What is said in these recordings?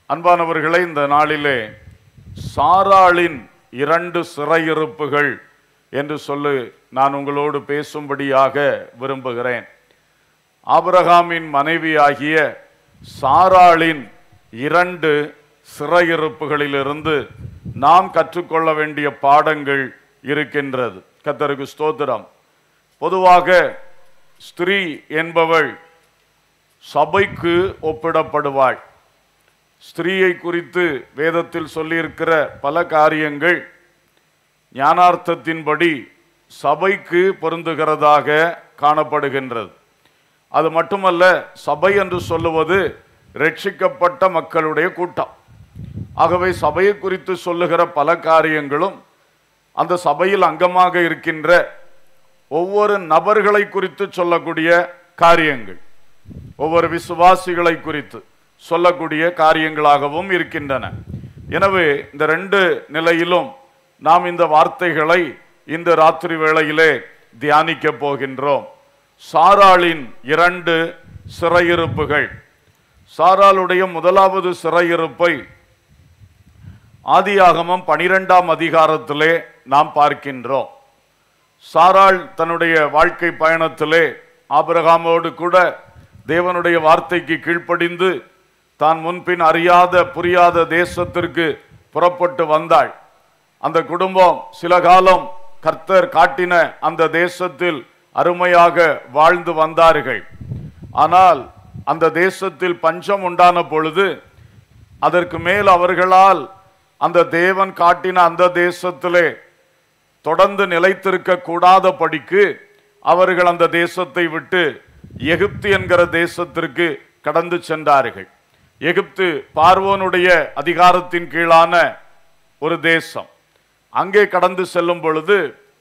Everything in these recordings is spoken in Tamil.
அன்பானவர்களே இந்த நாளிலே சாராளின் இரண்டு சிறையிருப்புகள் என்று சொல்லி நான் உங்களோடு பேசும்படியாக விரும்புகிறேன் ஆபிரகாமின் மனைவியாகிய சாராளின் இரண்டு சிறையிருப்புகளிலிருந்து நாம் கற்றுக்கொள்ள வேண்டிய பாடங்கள் இருக்கின்றது கத்தருக்கு ஸ்தோத்திரம் பொதுவாக ஸ்திரீ என்பவள் சபைக்கு ஒப்பிடப்படுவாள் ஸ்திரீயை குறித்து வேதத்தில் சொல்லியிருக்கிற பல காரியங்கள் ஞானார்த்தத்தின்படி சபைக்கு பொருந்துகிறதாக காணப்படுகின்றது அது மட்டுமல்ல சபை என்று சொல்லுவது ரட்சிக்கப்பட்ட மக்களுடைய கூட்டம் ஆகவே சபையை குறித்து சொல்லுகிற பல காரியங்களும் அந்த சபையில் அங்கமாக இருக்கின்ற ஒவ்வொரு நபர்களை குறித்து சொல்லக்கூடிய காரியங்கள் ஒவ்வொரு விசுவாசிகளை குறித்து சொல்லக்கூடிய காரியங்களாகவும் இருக்கின்றன எனவே இந்த ரெண்டு நிலையிலும் நாம் இந்த வார்த்தைகளை இந்த ராத்திரி வேளையிலே தியானிக்க போகின்றோம் சாராளின் இரண்டு சிறையிருப்புகள் சாராளுடைய முதலாவது சிறையிருப்பை ஆதியாகமம் பனிரெண்டாம் அதிகாரத்திலே நாம் பார்க்கின்றோம் சாராள் தன்னுடைய வாழ்க்கை பயணத்திலே ஆபிரகாமோடு கூட தேவனுடைய வார்த்தைக்கு கீழ்ப்படிந்து தான் முன்பின் அறியாத புரியாத தேசத்திற்கு புறப்பட்டு வந்தாள் அந்த குடும்பம் சில காலம் கர்த்தர் காட்டின அந்த தேசத்தில் அருமையாக வாழ்ந்து வந்தார்கள் ஆனால் அந்த தேசத்தில் பஞ்சம் உண்டான பொழுது அதற்கு மேல் அவர்களால் அந்த தேவன் காட்டின அந்த தேசத்திலே தொடர்ந்து நிலைத்திருக்க கூடாத படிக்கு அவர்கள் அந்த தேசத்தை விட்டு எகிப்து என்கிற தேசத்திற்கு கடந்து சென்றார்கள் எகிப்து பார்வோனுடைய அதிகாரத்தின் கீழான ஒரு தேசம் அங்கே கடந்து செல்லும் பொழுது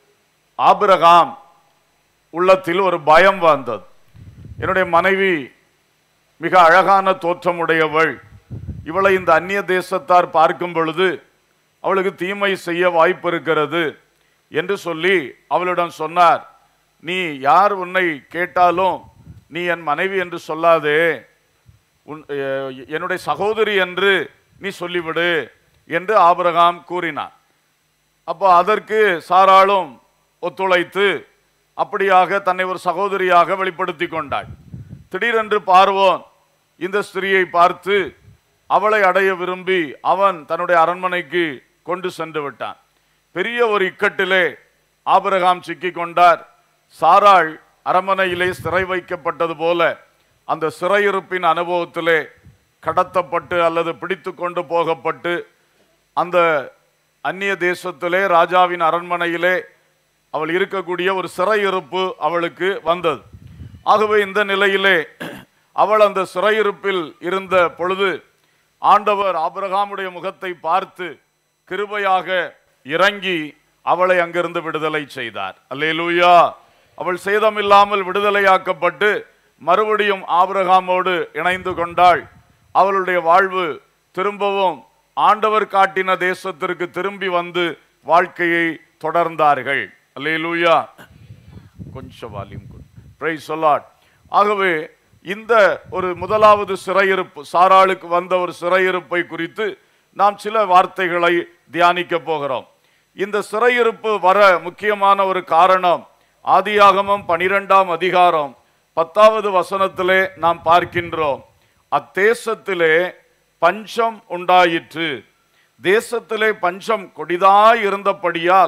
ஆபிரகாம் உள்ளத்தில் ஒரு பயம் வந்தது என்னுடைய மனைவி மிக அழகான தோற்றமுடையவள் இவளை இந்த அந்நிய தேசத்தார் பார்க்கும் பொழுது அவளுக்கு தீமை செய்ய வாய்ப்பு இருக்கிறது என்று சொல்லி அவளிடம் சொன்னார் நீ யார் உன்னை கேட்டாலும் நீ என் மனைவி என்று சொல்லாதே உன் அஹ், என்னுடைய சகோதரி என்று நீ சொல்லிவிடு என்று ஆபிரகாம் கூறினார் அப்போ அதற்கு சாராளும் ஒத்துழைத்து அப்படியாக தன்னை ஒரு சகோதரியாக வெளிப்படுத்தி கொண்டாள் திடீரென்று பார்வோன் இந்த ஸ்திரியை பார்த்து அவளை அடைய விரும்பி அவன் தன்னுடைய அரண்மனைக்கு கொண்டு சென்று விட்டான் பெரிய ஒரு இக்கட்டிலே ஆபிரகாம் சிக்கிக் கொண்டார் சாராள் அரண்மனையிலே சிறை வைக்கப்பட்டது போல அந்த சிறையிருப்பின் அனுபவத்திலே கடத்தப்பட்டு அல்லது பிடித்து கொண்டு போகப்பட்டு அந்த அந்நிய தேசத்திலே ராஜாவின் அரண்மனையிலே அவள் இருக்கக்கூடிய ஒரு சிறையிருப்பு அவளுக்கு வந்தது ஆகவே இந்த நிலையிலே அவள் அந்த சிறையிருப்பில் இருந்த பொழுது ஆண்டவர் ஆபிரகாமுடைய முகத்தை பார்த்து கிருபையாக இறங்கி அவளை அங்கிருந்து விடுதலை செய்தார் அல்லேலூயா அவள் சேதமில்லாமல் விடுதலையாக்கப்பட்டு மறுபடியும் ஆபிரகாமோடு இணைந்து கொண்டாள் அவளுடைய வாழ்வு திரும்பவும் ஆண்டவர் காட்டின தேசத்திற்கு திரும்பி வந்து வாழ்க்கையை தொடர்ந்தார்கள் அல்லேலூயா கொஞ்சம் வால்யூம் பிரைஸ் சொல்லாட் ஆகவே இந்த ஒரு முதலாவது சிறையிருப்பு சாராளுக்கு வந்த ஒரு சிறையிருப்பை குறித்து நாம் சில வார்த்தைகளை தியானிக்க போகிறோம் இந்த சிறையிருப்பு வர முக்கியமான ஒரு காரணம் ஆதியாகமம் பனிரெண்டாம் அதிகாரம் பத்தாவது வசனத்திலே நாம் பார்க்கின்றோம் அத்தேசத்திலே பஞ்சம் உண்டாயிற்று தேசத்திலே பஞ்சம் கொடிதாய் இருந்தபடியால்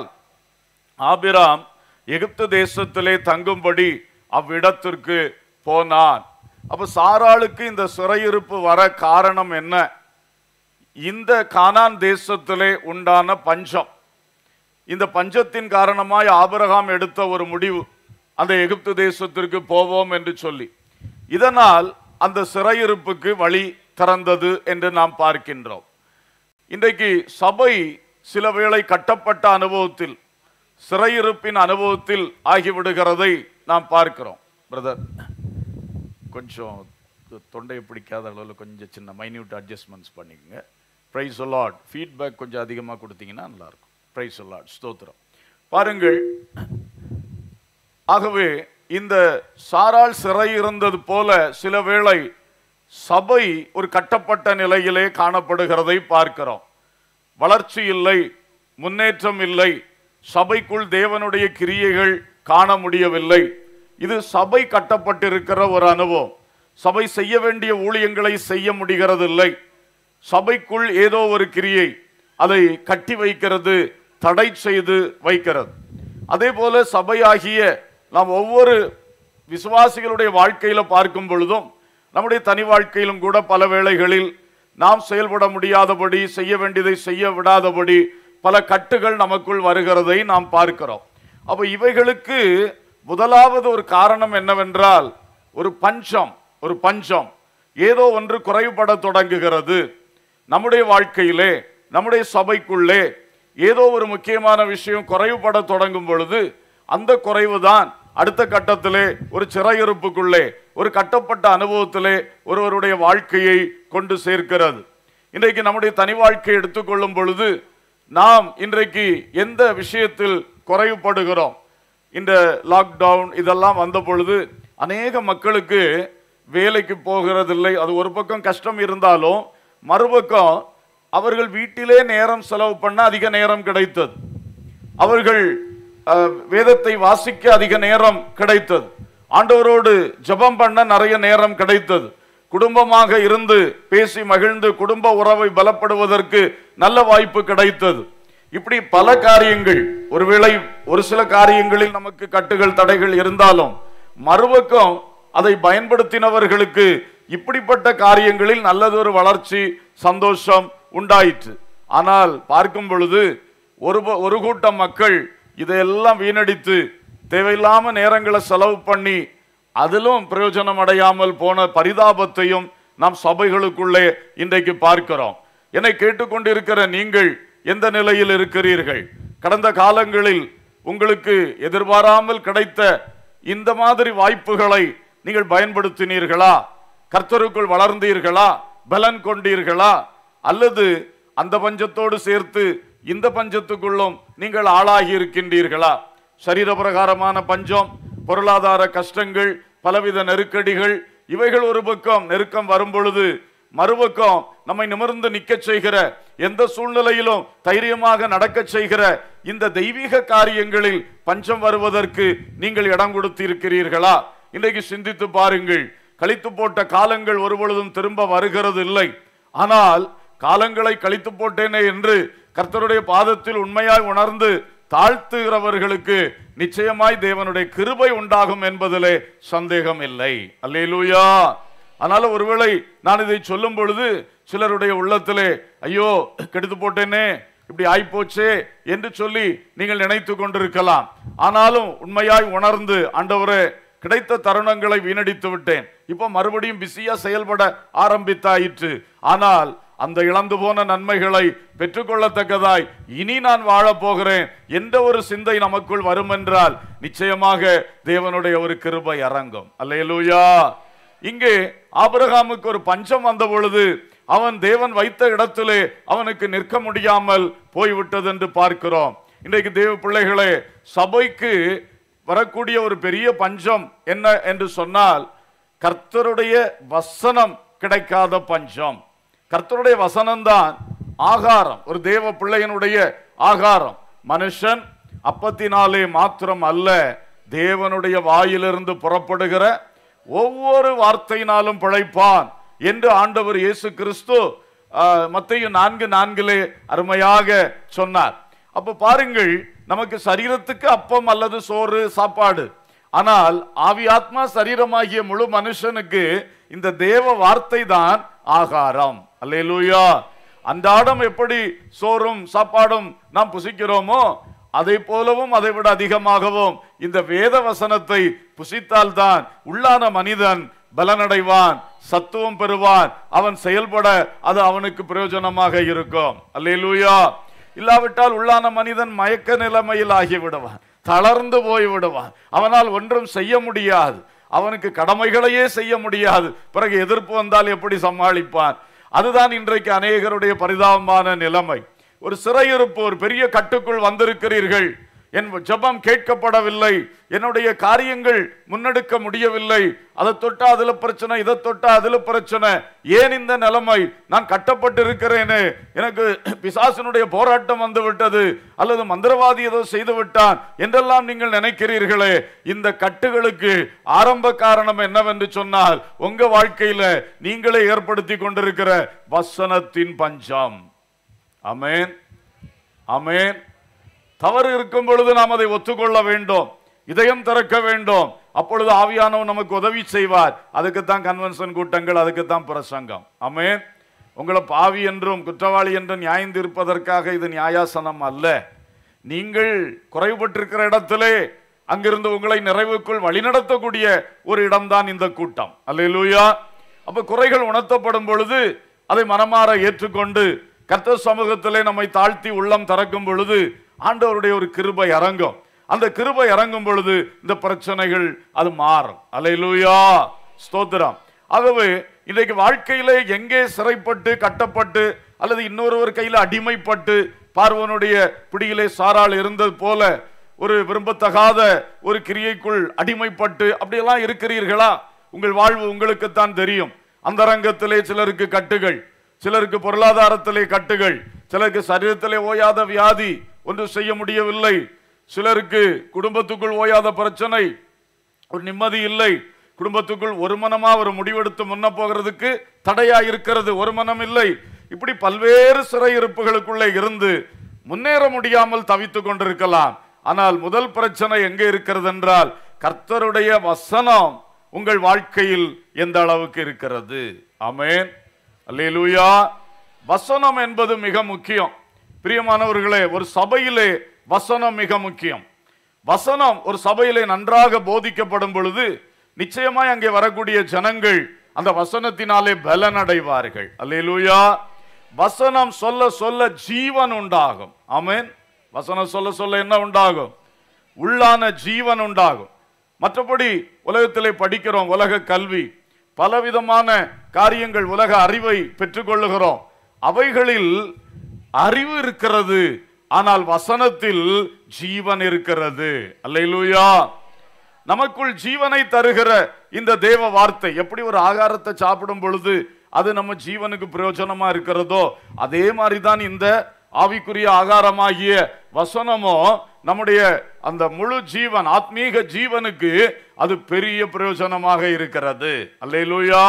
ஆபிராம் எகிப்து தேசத்திலே தங்கும்படி அவ்விடத்திற்கு போனான் அப்ப சாராளுக்கு இந்த சிறையிருப்பு வர காரணம் என்ன இந்த கானான் தேசத்திலே உண்டான பஞ்சம் இந்த பஞ்சத்தின் காரணமாய் ஆபிரகாம் எடுத்த ஒரு முடிவு அந்த எகிப்து தேசத்திற்கு போவோம் என்று சொல்லி இதனால் அந்த சிறையிருப்புக்கு வழி திறந்தது என்று நாம் பார்க்கின்றோம் இன்றைக்கு சபை சில வேளை கட்டப்பட்ட அனுபவத்தில் சிறையிருப்பின் அனுபவத்தில் ஆகிவிடுகிறதை நாம் பார்க்கிறோம் பிரதர் கொஞ்சம் தொண்டையை பிடிக்காத அளவில் கொஞ்சம் சின்ன மைன்யூட் அட்ஜஸ்ட்மெண்ட்ஸ் பண்ணிக்கோங்க ப்ரைஸ் லாட் ஃபீட்பேக் கொஞ்சம் அதிகமாக கொடுத்தீங்கன்னா நல்லாயிருக்கும் ப்ரைஸ் லாட் ஸ்தோத்திரம் பாருங்கள் ஆகவே இந்த சாரால் சிறை இருந்தது போல சில வேளை சபை ஒரு கட்டப்பட்ட நிலையிலே காணப்படுகிறதை பார்க்கிறோம் வளர்ச்சி இல்லை முன்னேற்றம் இல்லை சபைக்குள் தேவனுடைய கிரியைகள் காண முடியவில்லை இது சபை கட்டப்பட்டிருக்கிற ஒரு அனுபவம் சபை செய்ய வேண்டிய ஊழியங்களை செய்ய முடிகிறதில்லை சபைக்குள் ஏதோ ஒரு கிரியை அதை கட்டி வைக்கிறது தடை செய்து வைக்கிறது அதே போல சபையாகிய நாம் ஒவ்வொரு விசுவாசிகளுடைய வாழ்க்கையில பார்க்கும் பொழுதும் நம்முடைய தனி வாழ்க்கையிலும் கூட பல வேளைகளில் நாம் செயல்பட முடியாதபடி செய்ய வேண்டியதை செய்ய விடாதபடி பல கட்டுகள் நமக்குள் வருகிறதை நாம் பார்க்கிறோம் அப்ப இவைகளுக்கு முதலாவது ஒரு காரணம் என்னவென்றால் ஒரு பஞ்சம் ஒரு பஞ்சம் ஏதோ ஒன்று குறைபட தொடங்குகிறது நம்முடைய வாழ்க்கையிலே நம்முடைய சபைக்குள்ளே ஏதோ ஒரு முக்கியமான விஷயம் குறைவுபட தொடங்கும் பொழுது அந்த குறைவுதான் அடுத்த கட்டத்திலே ஒரு சிறையிருப்புக்குள்ளே ஒரு கட்டப்பட்ட அனுபவத்திலே ஒருவருடைய வாழ்க்கையை கொண்டு சேர்க்கிறது இன்றைக்கு நம்முடைய தனி வாழ்க்கையை எடுத்துக்கொள்ளும் பொழுது நாம் இன்றைக்கு எந்த விஷயத்தில் குறைவுபடுகிறோம் இந்த லாக்டவுன் இதெல்லாம் வந்த பொழுது அநேக மக்களுக்கு வேலைக்கு போகிறதில்லை அது ஒரு பக்கம் கஷ்டம் இருந்தாலும் மறுபக்கம் அவர்கள் வீட்டிலே நேரம் செலவு பண்ண அதிக நேரம் கிடைத்தது அவர்கள் அஹ், வேதத்தை வாசிக்க அதிக நேரம் கிடைத்தது ஆண்டவரோடு ஜெபம் பண்ண நிறைய நேரம் கிடைத்தது குடும்பமாக இருந்து பேசி மகிழ்ந்து குடும்ப உறவை பலப்படுவதற்கு நல்ல வாய்ப்பு கிடைத்தது இப்படி பல காரியங்கள் ஒருவேளை ஒரு சில காரியங்களில் நமக்கு கட்டுகள் தடைகள் இருந்தாலும் மறுபக்கம் அதை பயன்படுத்தினவர்களுக்கு இப்படிப்பட்ட காரியங்களில் நல்லதொரு வளர்ச்சி சந்தோஷம் உண்டாயிற்று ஆனால் பார்க்கும் பொழுது ஒரு ப- ஒரு கூட்டம் மக்கள் இதையெல்லாம் வீணடித்து தேவையில்லாம நேரங்களை செலவு பண்ணி அதிலும் பிரயோஜனம் அடையாமல் போன பரிதாபத்தையும் நாம் சபைகளுக்குள்ளே இன்றைக்கு பார்க்கிறோம் என்னை கேட்டுக்கொண்டிருக்கிற நீங்கள் எந்த நிலையில் இருக்கிறீர்கள் கடந்த காலங்களில் உங்களுக்கு எதிர்பாராமல் கிடைத்த இந்த மாதிரி வாய்ப்புகளை நீங்கள் பயன்படுத்தினீர்களா கர்த்தருக்குள் வளர்ந்தீர்களா பலன் கொண்டீர்களா அல்லது அந்த பஞ்சத்தோடு சேர்த்து இந்த பஞ்சத்துக்குள்ளும் நீங்கள் ஆளாகி இருக்கின்றீர்களா சரீரபிரகாரமான பஞ்சம் பொருளாதார கஷ்டங்கள் பலவித நெருக்கடிகள் இவைகள் ஒரு பக்கம் நெருக்கம் வரும் பொழுது மறுபக்கம் நம்மை நிமிர்ந்து நிற்கச் செய்கிற எந்த சூழ்நிலையிலும் தைரியமாக நடக்கச் செய்கிற இந்த தெய்வீக காரியங்களில் பஞ்சம் வருவதற்கு நீங்கள் இடம் கொடுத்திருக்கிறீர்களா இன்றைக்கு சிந்தித்து பாருங்கள் கழித்து போட்ட காலங்கள் ஒருபொழுதும் திரும்ப வருகிறது இல்லை ஆனால் காலங்களை கழித்து போட்டேனே என்று கர்த்தருடைய பாதத்தில் உண்மையாய் உணர்ந்து தாழ்த்துகிறவர்களுக்கு நிச்சயமாய் தேவனுடைய கிருபை உண்டாகும் என்பதிலே சந்தேகம் இல்லை அல்லேலூயா அதனால ஒருவேளை நான் இதை சொல்லும் பொழுது சிலருடைய உள்ளத்திலே ஐயோ கெடுத்து போட்டேனே இப்படி ஆயிப்போச்சே என்று சொல்லி நீங்கள் நினைத்து கொண்டிருக்கலாம் ஆனாலும் உண்மையாய் உணர்ந்து ஆண்டவரே கிடைத்த தருணங்களை வீணடித்து விட்டேன் இப்போ மறுபடியும் பிஸியா செயல்பட ஆரம்பித்தாயிற்று ஆனால் அந்த இழந்து போன நன்மைகளை பெற்றுக்கொள்ளத்தக்கதாய் இனி நான் வாழப் போகிறேன் என்ற ஒரு சிந்தை நமக்குள் வரும் என்றால் நிச்சயமாக தேவனுடைய ஒரு கிருபை இறங்கும் அல்லேலூயா இங்கே ஆபிரகாமுக்கு ஒரு பஞ்சம் வந்த பொழுது அவன் தேவன் வைத்த இடத்திலே அவனுக்கு நிற்க முடியாமல் போய்விட்டது என்று பார்க்கிறோம் இன்றைக்கு தேவ பிள்ளைகளே சபைக்கு வரக்கூடிய ஒரு பெரிய பஞ்சம் என்ன என்று சொன்னால் கர்த்தருடைய வசனம் கிடைக்காத பஞ்சம் கர்த்தருடைய வசனம்தான் ஆகாரம் ஒரு தேவ பிள்ளையனுடைய ஆகாரம் மனுஷன் அப்பத்தினாலே மாத்திரம் அல்ல தேவனுடைய வாயிலிருந்து புறப்படுகிற ஒவ்வொரு வார்த்தையினாலும் பிழைப்பான் என்று ஆண்டவர் இயேசு கிறிஸ்து மத்திய நான்கு நான்கிலே அருமையாக சொன்னார் அப்ப பாருங்கள் நமக்கு சரீரத்துக்கு அப்பம் அல்லது சோறு சாப்பாடு ஆனால் ஆவி ஆத்மா சரீரமாகிய முழு மனுஷனுக்கு இந்த தேவ வார்த்தை தான் ஆகாரம் அல்லேலூயா அன்றாடம் எப்படி சோறும் சாப்பாடும் நாம் புசிக்கிறோமோ அதை போலவும் அதை விட அதிகமாகவும் இந்த வேத வசனத்தை புசித்தால்தான் உள்ளான மனிதன் பலனடைவான் சத்துவம் பெறுவான் அவன் செயல்பட அது அவனுக்கு பிரயோஜனமாக இருக்கும் அல்லேலூயா இல்லாவிட்டால் உள்ளான மனிதன் மயக்க நிலைமையில் ஆகிவிடுவான் தளர்ந்து போய் விடுவான் அவனால் ஒன்றும் செய்ய முடியாது அவனுக்கு கடமைகளையே செய்ய முடியாது பிறகு எதிர்ப்பு வந்தால் எப்படி சமாளிப்பான் அதுதான் இன்றைக்கு அநேகருடைய பரிதாபமான நிலைமை ஒரு சிறையிருப்பு ஒரு பெரிய கட்டுக்குள் வந்திருக்கிறீர்கள் என் ஜெபம் கேட்கப்படவில்லை என்னுடைய காரியங்கள் முன்னெடுக்க முடியவில்லை அதை தொட்டா அதுல பிரச்சனை இதை தொட்டா அதுல பிரச்சனை ஏன் இந்த நிலைமை நான் கட்டப்பட்டு இருக்கிறேனே எனக்கு பிசாசனுடைய போராட்டம் வந்து விட்டது அல்லது மந்திரவாதி ஏதோ செய்து விட்டான் என்றெல்லாம் நீங்கள் நினைக்கிறீர்களே இந்த கட்டுகளுக்கு ஆரம்ப காரணம் என்னவென்று சொன்னால் உங்க வாழ்க்கையில நீங்களே ஏற்படுத்தி கொண்டிருக்கிற வசனத்தின் பஞ்சம் அமேன் அமேன் தவறு இருக்கும் பொழுது நாம் அதை ஒத்துக்கொள்ள வேண்டும் இதயம் திறக்க வேண்டும் அப்பொழுது ஆவியானவர் நமக்கு உதவி செய்வார் அதுக்குத்தான் கன்வென்ஷன் கூட்டங்கள் அதுக்குத்தான் பிரசங்கம் அமேன் உங்களை பாவி என்றும் குற்றவாளி என்றும் நியாயம் தீர்ப்பதற்காக இது நியாயாசனம் அல்ல நீங்கள் குறைபட்டிருக்கிற இடத்திலே அங்கிருந்து உங்களை நிறைவுக்குள் வழிநடத்தக்கூடிய ஒரு இடம்தான் இந்த கூட்டம் அல்லேலூயா அப்ப குறைகள் உணர்த்தப்படும் பொழுது அதை மனமாற ஏற்றுக்கொண்டு கர்த்தர் சமூகத்திலே நம்மை தாழ்த்தி உள்ளம் திறக்கும் பொழுது ஆண்டவருடைய ஒரு கிருபை இறங்கும் அந்த கிருபை இறங்கும் பொழுது இந்த பிரச்சனைகள் அது மாறும் அல்லேலூயா ஸ்தோத்திரம் ஆகவே இன்றைக்கு வாழ்க்கையிலே எங்கே சிறைப்பட்டு கட்டப்பட்டு அல்லது இன்னொருவர் கையில் அடிமைப்பட்டு பார்வனுடைய பிடியிலே சாரால் இருந்தது போல ஒரு விரும்பத்தகாத ஒரு கிரியைக்குள் அடிமைப்பட்டு அப்படியெல்லாம் இருக்கிறீர்களா உங்கள் வாழ்வு உங்களுக்குத்தான் தெரியும் அந்த ரங்கத்திலே சிலருக்கு கட்டுகள் சிலருக்கு பொருளாதாரத்திலே கட்டுகள் சிலருக்கு சரீரத்திலே ஓயாத வியாதி ஒன்று செய்ய முடியவில்லை சிலருக்கு குடும்பத்துக்குள் ஓயாத பிரச்சனை ஒரு நிம்மதி இல்லை குடும்பத்துக்குள் ஒரு மனமா ஒரு முடிவெடுத்து முன்ன போகிறதுக்கு தடையா இருக்கிறது ஒரு மனம் இல்லை இப்படி பல்வேறு சிறையிருப்புகளுக்குள்ளே இருந்து முன்னேற முடியாமல் தவித்துக் கொண்டிருக்கலாம் ஆனால் முதல் பிரச்சனை எங்கே இருக்கிறது என்றால் கர்த்தருடைய வசனம் உங்கள் வாழ்க்கையில் எந்த அளவுக்கு இருக்கிறது ஆமென் அல்லேலூயா வசனம் என்பது மிக முக்கியம் பிரியமானவர்களே ஒரு சபையிலே வசனம் மிக முக்கியம் வசனம் ஒரு சபையிலே நன்றாக போதிக்கப்படும் பொழுது நிச்சயமாய் அங்கே வரக்கூடிய ஜனங்கள் அந்த வசனத்தினாலே பலனடைவார்கள் அல்லேலூயா வசனம் சொல்ல சொல்ல ஜீவன் உண்டாகும் ஆமென் வசனம் சொல்ல சொல்ல என்ன உண்டாகும் உள்ளான ஜீவன் உண்டாகும் மற்றபடி உலகத்திலே படிக்கிறோம் உலக கல்வி பலவிதமான காரியங்கள் உலக அறிவை பெற்றுக்கொள்ளுகிறோம் அவைகளில் அறிவு இருக்கிறது ஆனால் வசனத்தில் ஜீவன் இருக்கிறது அல்லேலூயா நமக்குள் ஜீவனை தருகிற இந்த தேவ வார்த்தை எப்படி ஒரு ஆகாரத்தை சாப்பிடும் பொழுது அது நம்ம ஜீவனுக்கு பிரயோஜனமா இருக்கிறதோ அதே மாதிரி தான் இந்த ஆவிக்குரிய ஆகாரமாகிய வசனமோ நம்முடைய அந்த முழு ஜீவன் ஆத்மீக ஜீவனுக்கு அது பெரிய பிரயோஜனமாக இருக்கிறது அல்லேலூயா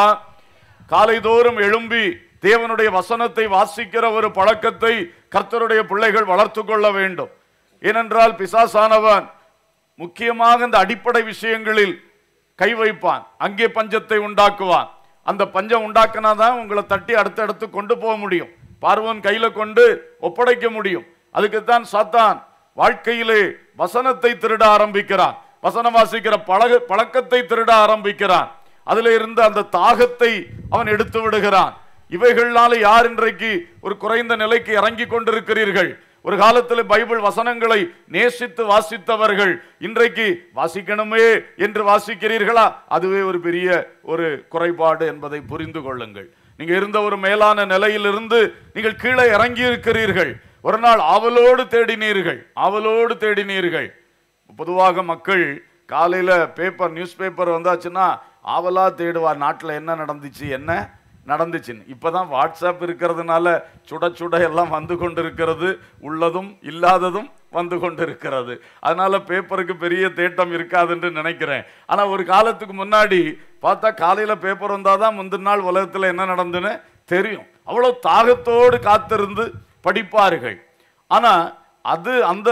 காலைதோறும் எழும்பி தேவனுடைய வசனத்தை வாசிக்கிற ஒரு பழக்கத்தை கர்த்தருடைய பிள்ளைகள் வளர்த்து கொள்ள வேண்டும் ஏனென்றால் பிசாசானவன் முக்கியமாக இந்த அடிப்படை விஷயங்களில் கை வைப்பான் அங்கே பஞ்சத்தை உண்டாக்குவான் அந்த பஞ்சம் உண்டாக்குனாதான் உங்களை தட்டி அடுத்த இடத்துக்கு கொண்டு போக முடியும் பார்வன் கையில கொண்டு ஒப்படைக்க முடியும் அதுக்குத்தான் சாத்தான் வாழ்க்கையிலே வசனத்தை திருட ஆரம்பிக்கிறான் வசனம் வாசிக்கிற பழக பழக்கத்தை திருட ஆரம்பிக்கிறான் அதுல இருந்து அந்த தாகத்தை அவன் எடுத்து விடுகிறான் இவைகள்னால யார் இன்றைக்கு ஒரு குறைந்த நிலைக்கு இறங்கி கொண்டிருக்கிறீர்கள் ஒரு காலத்தில் பைபிள் வசனங்களை நேசித்து வாசித்தவர்கள் இன்றைக்கு வாசிக்கணுமே என்று வாசிக்கிறீர்களா அதுவே ஒரு பெரிய ஒரு குறைபாடு என்பதை புரிந்து கொள்ளுங்கள் நீங்க இருந்த ஒரு மேலான நிலையிலிருந்து நீங்கள் கீழே இறங்கி இருக்கிறீர்கள் ஒரு நாள் ஆவலோடு தேடினீர்கள் ஆவலோடு தேடினீர்கள் பொதுவாக மக்கள் காலையில பேப்பர் நியூஸ் பேப்பர் வந்தாச்சுன்னா ஆவலா தேடுவார் நாட்டில் என்ன நடந்துச்சு என்ன நடந்துச்சுன்னு இப்பதான் வாட்ஸ்அப் இருக்கிறதுனால சுட சுட எல்லாம் வந்து கொண்டிருக்கிறது உள்ளதும் இல்லாததும் வந்து கொண்டிருக்கிறது அதனால பேப்பருக்கு பெரிய தேட்டம் இருக்காதுன்னு நினைக்கிறேன் ஆனா ஒரு காலத்துக்கு முன்னாடி பார்த்தா காலையில பேப்பர் வந்தாதான் முந்தின நாள் உலகத்துல என்ன நடந்துன்னு தெரியும் அவ்வளவு தாகத்தோடு காத்திருந்து படிப்பார்கள் ஆனா அது அந்த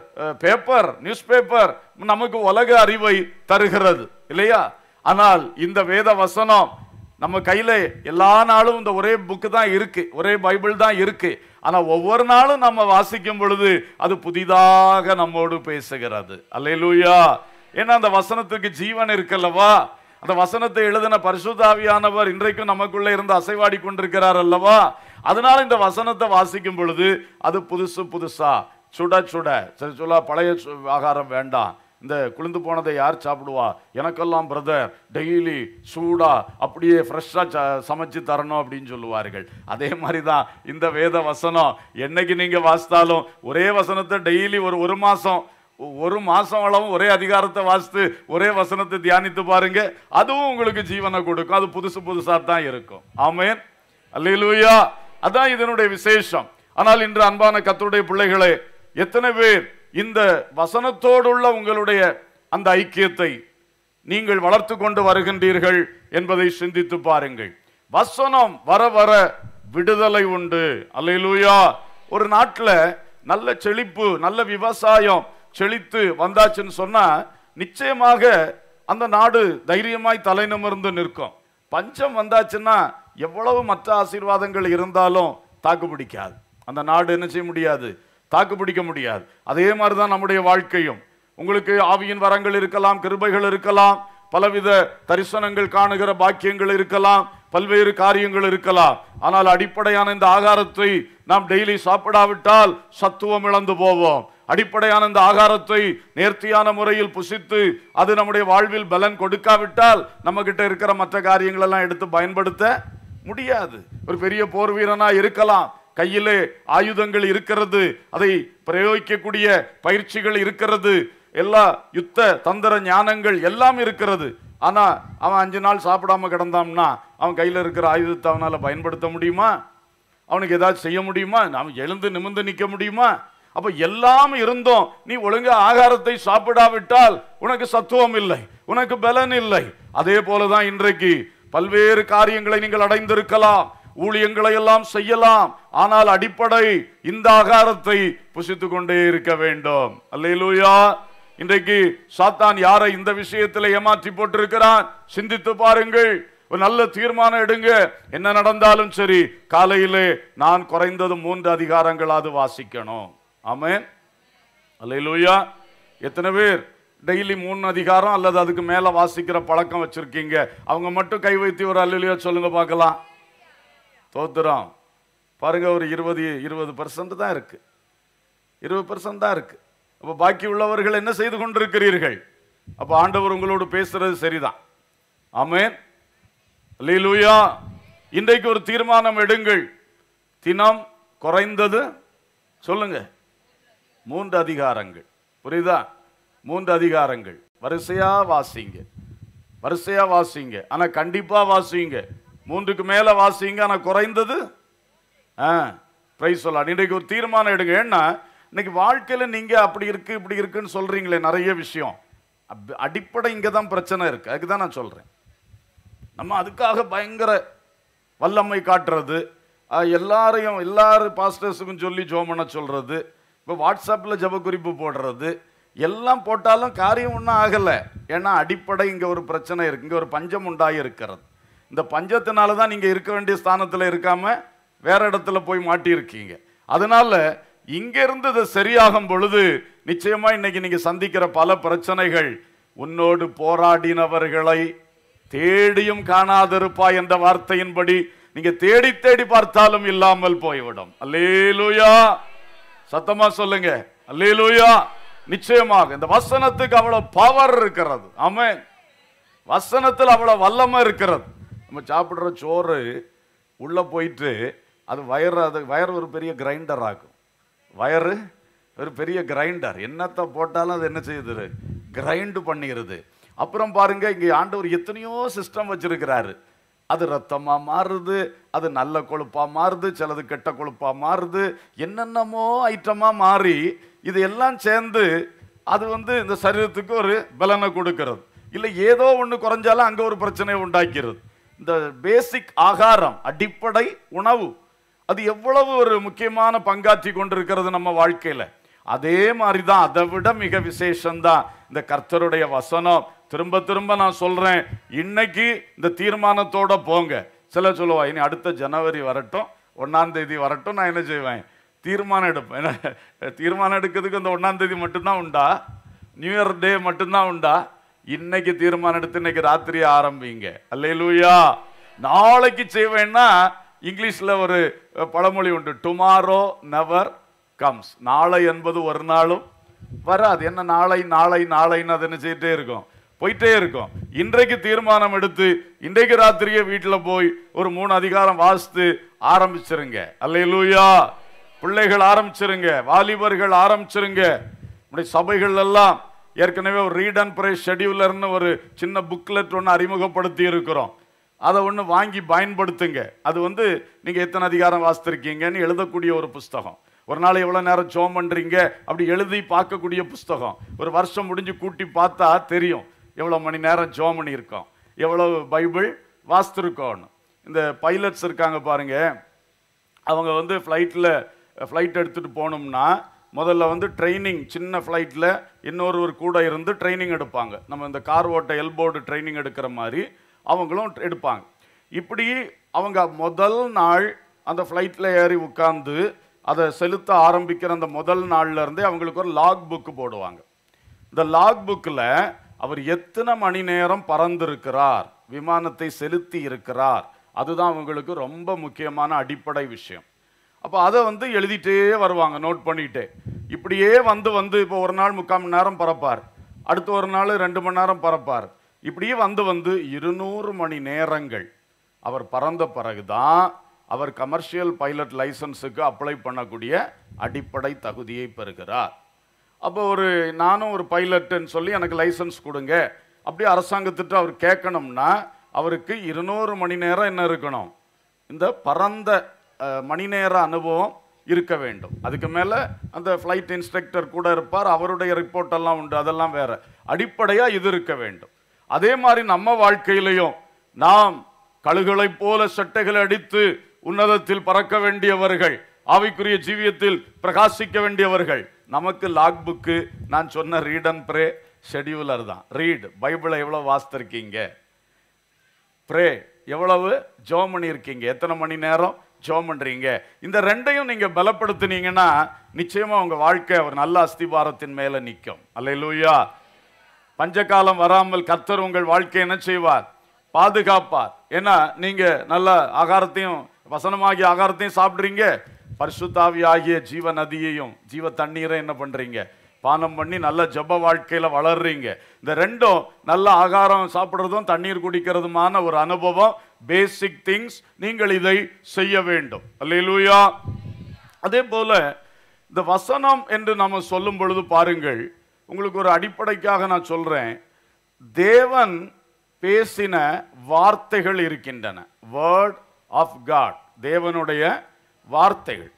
பேப்பர் நியூஸ் பேப்பர் நமக்கு உலக அறிவை தருகிறது இல்லையா ஆனால் இந்த வேத வசனம் நம்ம கையில எல்லா நாளும் இந்த ஒரே புக்கு தான் இருக்கு ஒரே பைபிள் தான் இருக்கு ஆனா ஒவ்வொரு நாளும் நம்ம வாசிக்கும் பொழுது அது புதிதாக நம்மோடு பேசுகிறது அல்லேலூயா ஏன்னா அந்த வசனத்துக்கு ஜீவன் இருக்கல்லவா அந்த வசனத்தை எழுதின பரிசுத்தாவியானவர் இன்றைக்கும் நமக்குள்ள இருந்து அசைவாடி கொண்டிருக்கிறார் அல்லவா அதனால இந்த வசனத்தை வாசிக்கும் பொழுது அது புதுசு புதுசா சுட சுட சரி சொல்ல பழைய சு- ஆகாரம் வேண்டாம் இந்த குளிந்து போனதை யார் சாப்பிடுவா எனக்கெல்லாம் பிரதர் டெய்லி சூடா அப்படியே ஃப்ரெஷ்ஷாக சமைச்சு தரணும் அப்படின்னு சொல்லுவார்கள் அதே மாதிரி தான் இந்த வேத வசனம் என்னைக்கு நீங்க வாசித்தாலும் ஒரே வசனத்தை டெய்லி ஒரு ஒரு மாசம் ஒ- ஒரு மாசம் அளவும் ஒரே அதிகாரத்தை வாசித்து ஒரே வசனத்தை தியானித்து பாருங்க அதுவும் உங்களுக்கு ஜீவனை கொடுக்கும் அது புதுசு புதுசா தான் இருக்கும் ஆமென் அல்லேலூயா அதான் இதனுடைய விசேஷம் ஆனால் இன்று அன்பான கர்த்தருடைய பிள்ளைகளே எத்தனை பேர் இந்த வசனத்தோடுள்ள உங்களுடைய அந்த ஐக்கியத்தை நீங்கள் வளர்த்து கொண்டு வருகின்றீர்கள் என்பதை சிந்தித்து பாருங்கள் வசனம் வர வர விடுதலை உண்டு அல்லேலூயா ஒரு நாட்டுல நல்ல செழிப்பு நல்ல விவசாயம் செழித்து வந்தாச்சுன்னு சொன்னா நிச்சயமாக அந்த நாடு தைரியமாய் தலை நிமிர்ந்து நிற்கும் பஞ்சம் வந்தாச்சுன்னா எவ்வளவு மற்ற ஆசீர்வாதங்கள் இருந்தாலும் தாக்கு பிடிக்காது அந்த நாடு என்ன செய்ய முடியாது தாக்கு பிடிக்க முடியாது அதே மாதிரி தான் நம்முடைய வாழ்க்கையும் உங்களுக்கு ஆவியின் வரங்கள் இருக்கலாம் கிருபைகள் இருக்கலாம் பலவித தரிசனங்கள் காணுகிற பாக்கியங்கள் இருக்கலாம் பல்வேறு காரியங்கள் இருக்கலாம் ஆனால் அடிப்படையான இந்த ஆகாரத்தை நாம் டெய்லி சாப்பிடாவிட்டால் சத்துவம் இழந்து போவோம் அடிப்படையான இந்த ஆகாரத்தை நேர்த்தியான முறையில் புசித்து அது நம்முடைய வாழ்வில் பலன் கொடுக்காவிட்டால் நம்ம கிட்ட இருக்கிற மற்ற காரியங்கள் எல்லாம் எடுத்து பயன்படுத்த முடியாது ஒரு பெரிய போர் வீரனா இருக்கலாம் கையிலே ஆயுதங்கள் இருக்கிறது அதை பிரயோகிக்கக்கூடிய பயிற்சிகள் இருக்கிறது எல்லா யுத்த தந்திர ஞானங்கள் எல்லாம் இருக்கிறது ஆனா அவன் அஞ்சு நாள் சாப்பிடாம கிடந்தான்னா அவன் கையில இருக்கிற ஆயுதத்தை அவனால பயன்படுத்த முடியுமா அவனுக்கு ஏதாச்சும் செய்ய முடியுமா நாம் எழுந்து நிமிர்ந்து நிற்க முடியுமா அப்ப எல்லாம் இருந்தும் நீ ஒழுங்கா ஆகாரத்தை சாப்பிடாவிட்டால் உனக்கு சத்துவம் இல்லை உனக்கு பலன் இல்லை அதே போலதான் இன்றைக்கு பல்வேறு காரியங்களை நீங்கள் அடைந்திருக்கலாம் ஊழியங்களை எல்லாம் செய்யலாம் ஆனால் அடிப்படை இந்த ஆகாரத்தை புசித்துக் கொண்டே இருக்க வேண்டும் அல்லேலூயா இன்றைக்கு சாத்தான் யாரை இந்த விஷயத்தில் ஏமாற்றி போட்டிருக்கிறான் சிந்தித்து பாருங்கள் ஒரு நல்ல தீர்மானம் எடுங்க என்ன நடந்தாலும் சரி காலையிலே நான் குறைந்தது மூன்று அதிகாரங்களாவது வாசிக்கணும் ஆமென் அல்லேலூயா எத்தனை பேர் டெய்லி மூணு அதிகாரம் அல்லது அதுக்கு மேல வாசிக்கிற பழக்கம் வச்சிருக்கீங்க அவங்க மட்டும் கை வைத்து ஒரு அல்லேலூயா சொல்லுங்க பார்க்கலாம் தோத்துறோம் பாருங்க ஒரு இருபது இருபது பர்சன்ட் தான் இருக்கு இருபது பர்சன்ட் தான் இருக்கு அப்ப பாக்கி உள்ளவர்கள் என்ன செய்து கொண்டிருக்கிறீர்கள் அப்ப ஆண்டவர் உங்களோடு பேசுறது சரிதான் ஆமென் அல்லேலூயா இன்றைக்கு ஒரு தீர்மானம் எடுங்கள் தினம் குறைந்தது சொல்லுங்க மூன்று அதிகாரங்கள் புரியுதா மூன்று அதிகாரங்கள் வரிசையா வாசிங்க வரிசையா வாசிங்க ஆனா கண்டிப்பா வாசிங்க மூன்றுக்கு மேல வாசிங்க ஆனா குறைந்தது ஆ பிரைஸ் சொல்லலாம் இன்றைக்கு ஒரு தீர்மானம் எடுங்க ஏன்னா இன்னைக்கு வாழ்க்கையில நீங்க அப்படி இருக்கு இப்படி இருக்குன்னு சொல்றீங்களே நிறைய விஷயம் அப்- அடிப்படை இங்க தான் பிரச்சனை இருக்கு அதுக்கு தான் நான் சொல்றேன் நம்ம அதுக்காக பயங்கர வல்லமை காட்டுறது அஹ், எல்லாரையும் எல்லாரும் பாஸ்டர்ஸுக்கும் சொல்லி ஜோம் பண்ண சொல்றது இப்போ வாட்ஸ்அப்பில் ஜெப குறிப்பு போடுறது எல்லாம் போட்டாலும் காரியம் ஒன்றும் ஆகலை ஏன்னா அடிப்படை இங்கே ஒரு பிரச்சனை இருக்கு இங்கே ஒரு பஞ்சம் உண்டாகி இருக்கிறது இந்த பஞ்சத்தினால தான் நீங்கள் இருக்க வேண்டிய ஸ்தானத்தில் இருக்காம வேற இடத்துல போய் மாட்டியிருக்கீங்க அதனால இங்க இருந்து இது சரியாகும் பொழுது நிச்சயமா இன்னைக்கு நீங்க சந்திக்கிற பல பிரச்சனைகள் உன்னோடு போராடினவர்களை தேடியும் காணாதிருப்பாய் என்ற வார்த்தையின்படி நீங்க தேடி தேடி பார்த்தாலும் இல்லாமல் போய்விடும் அல்லேலூயா சத்தமா சொல்லுங்க அல்லேலூயா நிச்சயமாக இந்த வசனத்துக்கு அவ்வளவு பவர் இருக்கிறது ஆமென் வசனத்தில் அவ்வளவு வல்லமை இருக்கிறது நம்ம சாப்பிடுற சோறு உள்ள போயிட்டு அது வயறு அது வயறு ஒரு பெரிய கிரைண்டர் ஆகும் வயறு ஒரு பெரிய கிரைண்டர் என்னத்தை போட்டாலும் அது என்ன செய்யுது கிரைண்டு பண்ணிடுது அப்புறம் பாருங்க இங்கே ஆண்டவர் எத்தனையோ சிஸ்டம் வச்சிருக்கிறாரு அது ரத்தமா மாறுது அது நல்ல கொழுப்பா மாறுது சிலது கெட்ட கொழுப்பா மாறுது என்னென்னமோ ஐட்டமா மாறி இது எல்லாம் சேர்ந்து அது வந்து இந்த சரீரத்துக்கு ஒரு பலனை கொடுக்கிறது இல்லை ஏதோ ஒன்று குறைஞ்சாலும் அங்கே ஒரு பிரச்சனையை உண்டாக்கிறது இந்த பேசிக் ஆகாரம் அடிப்படை உணவு அது எவ்வளவு ஒரு முக்கியமான பங்காற்றி கொண்டிருக்கிறது நம்ம வாழ்க்கையில அதே மாதிரி தான் அதை விட மிக விசேஷம்தான் இந்த கர்த்தருடைய வசனம் திரும்ப திரும்ப நான் சொல்றேன் இன்னைக்கு இந்த தீர்மானத்தோட போங்க சில சொல்லுவா இனி அடுத்த ஜனவரி வரட்டும் ஒன்னாம் தேதி வரட்டும் நான் என்ன செய்வேன் தீர்மானம் எடுப்பேன் என்ன, தீர்மானம் எடுக்கிறதுக்கு இந்த ஒன்னாம் தேதி மட்டும்தான் உண்டா நியூ இயர் டே மட்டும்தான் உண்டா இன்னைக்கு தீர்மானம் எடுத்து இன்னைக்கு ராத்திரி ஆரம்பிங்க அல்லேலூயா நாளைக்கு செய்வேன்னா இங்கிலீஷ்ல ஒரு அஹ், பழமொழி உண்டு டுமாரோ நெவர் கம்ஸ் நாளை என்பது ஒரு நாளும் வராது என்ன நாளை நாளை நாளைன்னு அது என்ன செய்யிட்டே இருக்கும் போயிட்டே இருக்கும் இன்றைக்கு தீர்மானம் எடுத்து இன்றைக்கு ராத்திரியே வீட்டில் போய் ஒரு மூணு அதிகாரம் வாசித்து ஆரம்பிச்சிருங்க அல்லேலூயா பிள்ளைகள் ஆரம்பிச்சிருங்க வாலிபர்கள் ஆரம்பிச்சிருங்க நம்முடைய சபைகள் எல்லாம் ஏற்கனவே ஒரு ரீட் அண்ட் ப்ரே ஷெடியூலர்னு ஒரு சின்ன புக்லெட் ஒன்று அறிமுகப்படுத்தி இருக்கிறோம் அதை ஒன்று வாங்கி பயன்படுத்துங்க அது வந்து நீங்கள் எத்தனை அதிகாரம் வாசித்திருக்கீங்கன்னு எழுதக்கூடிய ஒரு புஸ்தகம் ஒரு நாள் எவ்வளோ நேரம் ஜோம் பண்ணுறீங்க அப்படி எழுதி பார்க்கக்கூடிய புஸ்தகம் ஒரு வருஷம் முடிஞ்சு கூட்டி பார்த்தா தெரியும் எவ்வளோ மணி நேரம் ஜோம் பண்ணியிருக்கோம் எவ்வளோ பைபிள் வாசித்திருக்கோன்னு இந்த பைலட்ஸ் இருக்காங்க பாருங்க அவங்க வந்து ஃப்ளைட்டில் ஃப்ளைட் எடுத்துகிட்டு போகணும்னா முதல்ல வந்து ட்ரைனிங் சின்ன ஃப்ளைட்டில் இன்னொருவர் கூட இருந்து ட்ரைனிங் எடுப்பாங்க நம்ம இந்த கார் ஓட்ட எல்போர்டு ட்ரைனிங் எடுக்கிற மாதிரி அவங்களும் எடுப்பாங்க இப்படி அவங்க முதல் நாள் அந்த ஃப்ளைட்டில் ஏறி உட்கார்ந்து அதை செலுத்த ஆரம்பிக்கிற அந்த முதல் நாள்ல இருந்தே அவங்களுக்கு ஒரு லாக் புக்கு போடுவாங்க இந்த லாக் புக்கில் அவர் எத்தனை மணி நேரம் பறந்திருக்கிறார் விமானத்தை செலுத்தி இருக்கிறார் அதுதான் அவங்களுக்கு ரொம்ப முக்கியமான அடிப்படை விஷயம் அப்போ அதை வந்து எழுதிட்டே வருவாங்க நோட் பண்ணிட்டே இப்படியே வந்து வந்து இப்போ ஒரு நாள் முக்கால் மணி நேரம் பறப்பார் அடுத்து ஒரு நாள் ரெண்டு மணி நேரம் பறப்பார் இப்படியே வந்து வந்து இருநூறு மணி நேரங்கள் அவர் பறந்த பிறகுதான் அவர் கமர்ஷியல் பைலட் லைசன்ஸுக்கு அப்ளை பண்ணக்கூடிய அடிப்படை தகுதியை பெறுகிறார் அப்போ ஒரு நானும் ஒரு பைலட்டுன்னு சொல்லி எனக்கு லைசன்ஸ் கொடுங்க அப்படியே அரசாங்கத்திட்ட அவர் கேட்கணும்னா அவருக்கு இருநூறு மணி நேரம் என்ன இருக்கணும் இந்த பரந்த அஹ், மணி நேர அனுபவம் இருக்க வேண்டும் அதுக்கு மேலே அந்த ஃப்ளைட் இன்ஸ்ட்ரக்டர் கூட இருப்பார் அவருடைய ரிப்போர்ட் எல்லாம் உண்டு அதெல்லாம் வேற அடிப்படையாக இது இருக்க வேண்டும் அதே மாதிரி நம்ம வாழ்க்கையிலையும் நாம் கழுகளைப் போல சட்டைகளை அடித்து உன்னதத்தில் பறக்க வேண்டியவர்கள் ஆவிக்குரிய ஜீவியத்தில் பிரகாசிக்க வேண்டியவர்கள் நமக்கு லாக் புக்கு நான் சொன்ன ரீட் அண்ட் ப்ரே ஷெடியூலர் தான் ரீட் பைபிளை எவ்வளோ வாசித்திருக்கீங்க ப்ரே எவ்வளவு ஜோம் பண்ணியிருக்கீங்க எத்தனை மணி நேரம் ஜோம் பண்றீங்க இந்த ரெண்டையும் நீங்க பலப்படுத்துனீங்கன்னா நிச்சயமா உங்க வாழ்க்கை ஒரு நல்ல அஸ்திபாரத்தின் மேல நிற்கும் அல்லேலூயா பஞ்சகாலம் வராமல் கர்த்தர் உங்கள் வாழ்க்கையை என்ன செய்வார் பாதுகாப்பார் ஏன்னா நீங்க நல்ல ஆகாரத்தையும் வசனமாகிய ஆகாரத்தையும் சாப்பிடுறீங்க பரிசுத்தாவி ஆகிய ஜீவ நதியையும் ஜீவ தண்ணீரை என்ன பண்றீங்க பானம் பண்ணி நல்ல ஜெப வாழ்க்கையில வளர்றீங்க இந்த ரெண்டும் நல்ல ஆகாரம் சாப்பிடுறதும் தண்ணீர் குடிக்கிறதுமான ஒரு அனுபவம் பேசிக் திங்ஸ் நீங்கள் இதை செய்ய வேண்டும் அல்லேலூயா அதே போல இந்த வசனம் என்று நாம சொல்லும் பொழுது பாருங்கள் உங்களுக்கு ஒரு அடிப்படைக்காக நான் சொல்றேன் தேவன் பேசின வார்த்தைகள் இருக்கின்றன வேர்ட் ஆஃப் காட் தேவனுடைய வார்த்தைகள்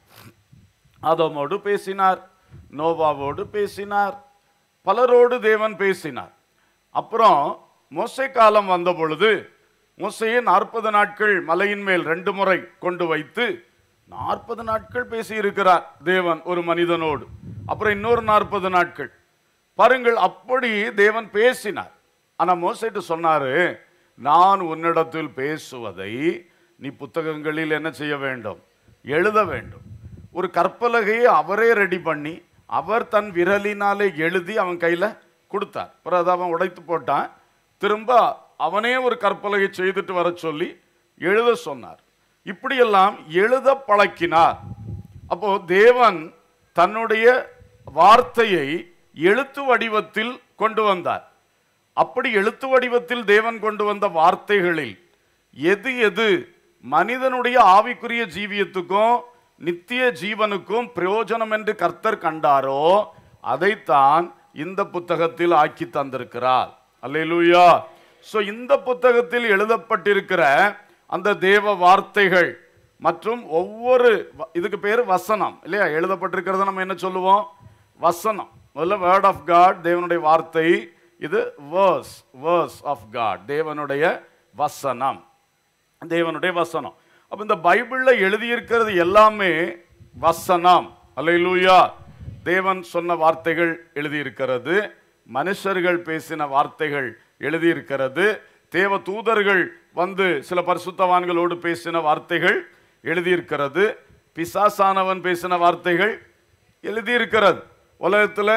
ஆதாமோடு பேசினார் நோவாவோடு பேசினார் பலரோடு தேவன் பேசினார் அப்புறம் மோசே காலம் வந்த பொழுது மோசையை நாற்பது நாட்கள் மலையின் மேல் ரெண்டு முறை கொண்டு வைத்து நாற்பது நாட்கள் பேசியிருக்கிறார் தேவன் ஒரு மனிதனோடு அப்புறம் இன்னொரு நாற்பது நாட்கள் பாருங்கள் அப்படி தேவன் பேசினார் ஆனா மோசைட்டு சொன்னாரு நான் உன்னிடத்தில் பேசுவதை நீ புத்தகங்களில் என்ன செய்ய வேண்டும் எழுத வேண்டும் ஒரு கற்பலகையை அவரே ரெடி பண்ணி அவர் தன் விரலினாலே எழுதி அவன் கையில கொடுத்தார் அப்புறம் அதை அவன் உடைத்து போட்டான் திரும்ப அவனே ஒரு கற்பலகை செய்துட்டு வர சொல்லி எழுத சொன்னார் இப்படியெல்லாம் எழுத பழக்கினார் அப்போ தேவன் தன்னுடைய வார்த்தையை எழுத்து வடிவத்தில் கொண்டு வந்தார் அப்படி எழுத்து வடிவத்தில் தேவன் கொண்டு வந்த வார்த்தைகளில் எது எது மனிதனுடைய ஆவிக்குரிய ஜீவியத்துக்கும் நித்திய ஜீவனுக்கும் பிரயோஜனம் என்று கர்த்தர் கண்டாரோ அதைத்தான் இந்த புத்தகத்தில் ஆக்கி தந்திருக்கிறார் அல்லேலூயா சோ இந்த புத்தகத்தில் எழுதப்பட்டிருக்கிற அந்த தேவ வார்த்தைகள் மற்றும் ஒவ்வொரு வ- இதுக்கு பேர் வசனம் இல்லையா எழுதப்பட்டிருக்கிறத நம்ம என்ன சொல்லுவோம் வசனம் முதல்ல வேர்ட் ஆஃப் காட் தேவனுடைய வார்த்தை இது வேர்ஸ் வேர்ஸ் ஆஃப் காட் தேவனுடைய வசனம் தேவனுடைய வசனம் அப்ப இந்த பைபிள்ல எழுதியிருக்கிறது எல்லாமே வசனம் அல்லேலூயா தேவன் சொன்ன வார்த்தைகள் எழுதியிருக்கிறது மனுஷர்கள் பேசின வார்த்தைகள் எழுதியிருக்கிறது தேவ தூதர்கள் வந்து சில பரிசுத்தவான்களோடு பேசின வார்த்தைகள் எழுதியிருக்கிறது பிசாசானவன் பேசின வார்த்தைகள் எழுதியிருக்கிறது உலகத்தில்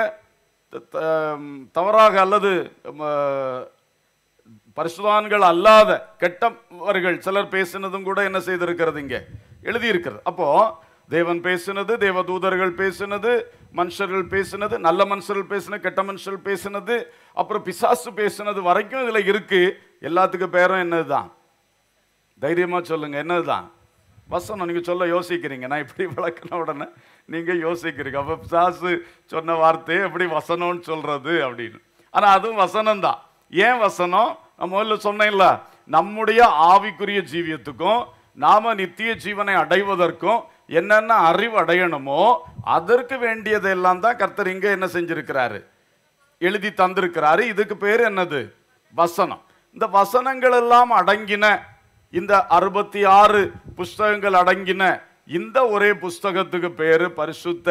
தவறாக அல்லது ம, பரிசுதான்கள் அல்லாத கெட்டவர்கள் சிலர் பேசினதும் கூட என்ன செய்திருக்கிறது இங்க எழுதியிருக்கிறது அப்போ தேவன் பேசினது தேவதூதர்கள் பேசினது மனுஷர்கள் பேசினது நல்ல மனுஷர்கள் பேசினது கெட்ட மனுஷர்கள் பேசினது அப்புறம் பிசாசு பேசினது வரைக்கும் இதுல இருக்கு எல்லாத்துக்கும் பேரும் என்னதுதான் தைரியமா சொல்லுங்க என்னதுதான் வசனம் நீங்க சொல்ல யோசிக்கிறீங்க நான் இப்படி விளக்குன உடனே நீங்க யோசிக்கிறீங்க அப்ப பிசாசு சொன்ன வார்த்தையை எப்படி வசனம்னு சொல்றது அப்படின்னு ஆனா அதுவும் வசனம் தான் ஏன் வசனம் நான் முதல்ல சொன்னேன்ல நம்முடைய ஆவிக்குரிய ஜீவியத்துக்கும் நாம நித்திய ஜீவனை அடைவதற்கும் என்னென்ன அறிவு அடையணுமோ அதற்கு வேண்டியதெல்லாம் தான் கர்த்தர் இங்க என்ன செஞ்சிருக்கிறாரு எழுதி தந்திருக்கிறாரு இதுக்கு பேர் என்னது வசனம் இந்த வசனங்கள் எல்லாம் அடங்கின இந்த அறுபத்தி ஆறு புஸ்தகங்கள் அடங்கின இந்த ஒரே புஸ்தகத்துக்கு பேரு பரிசுத்த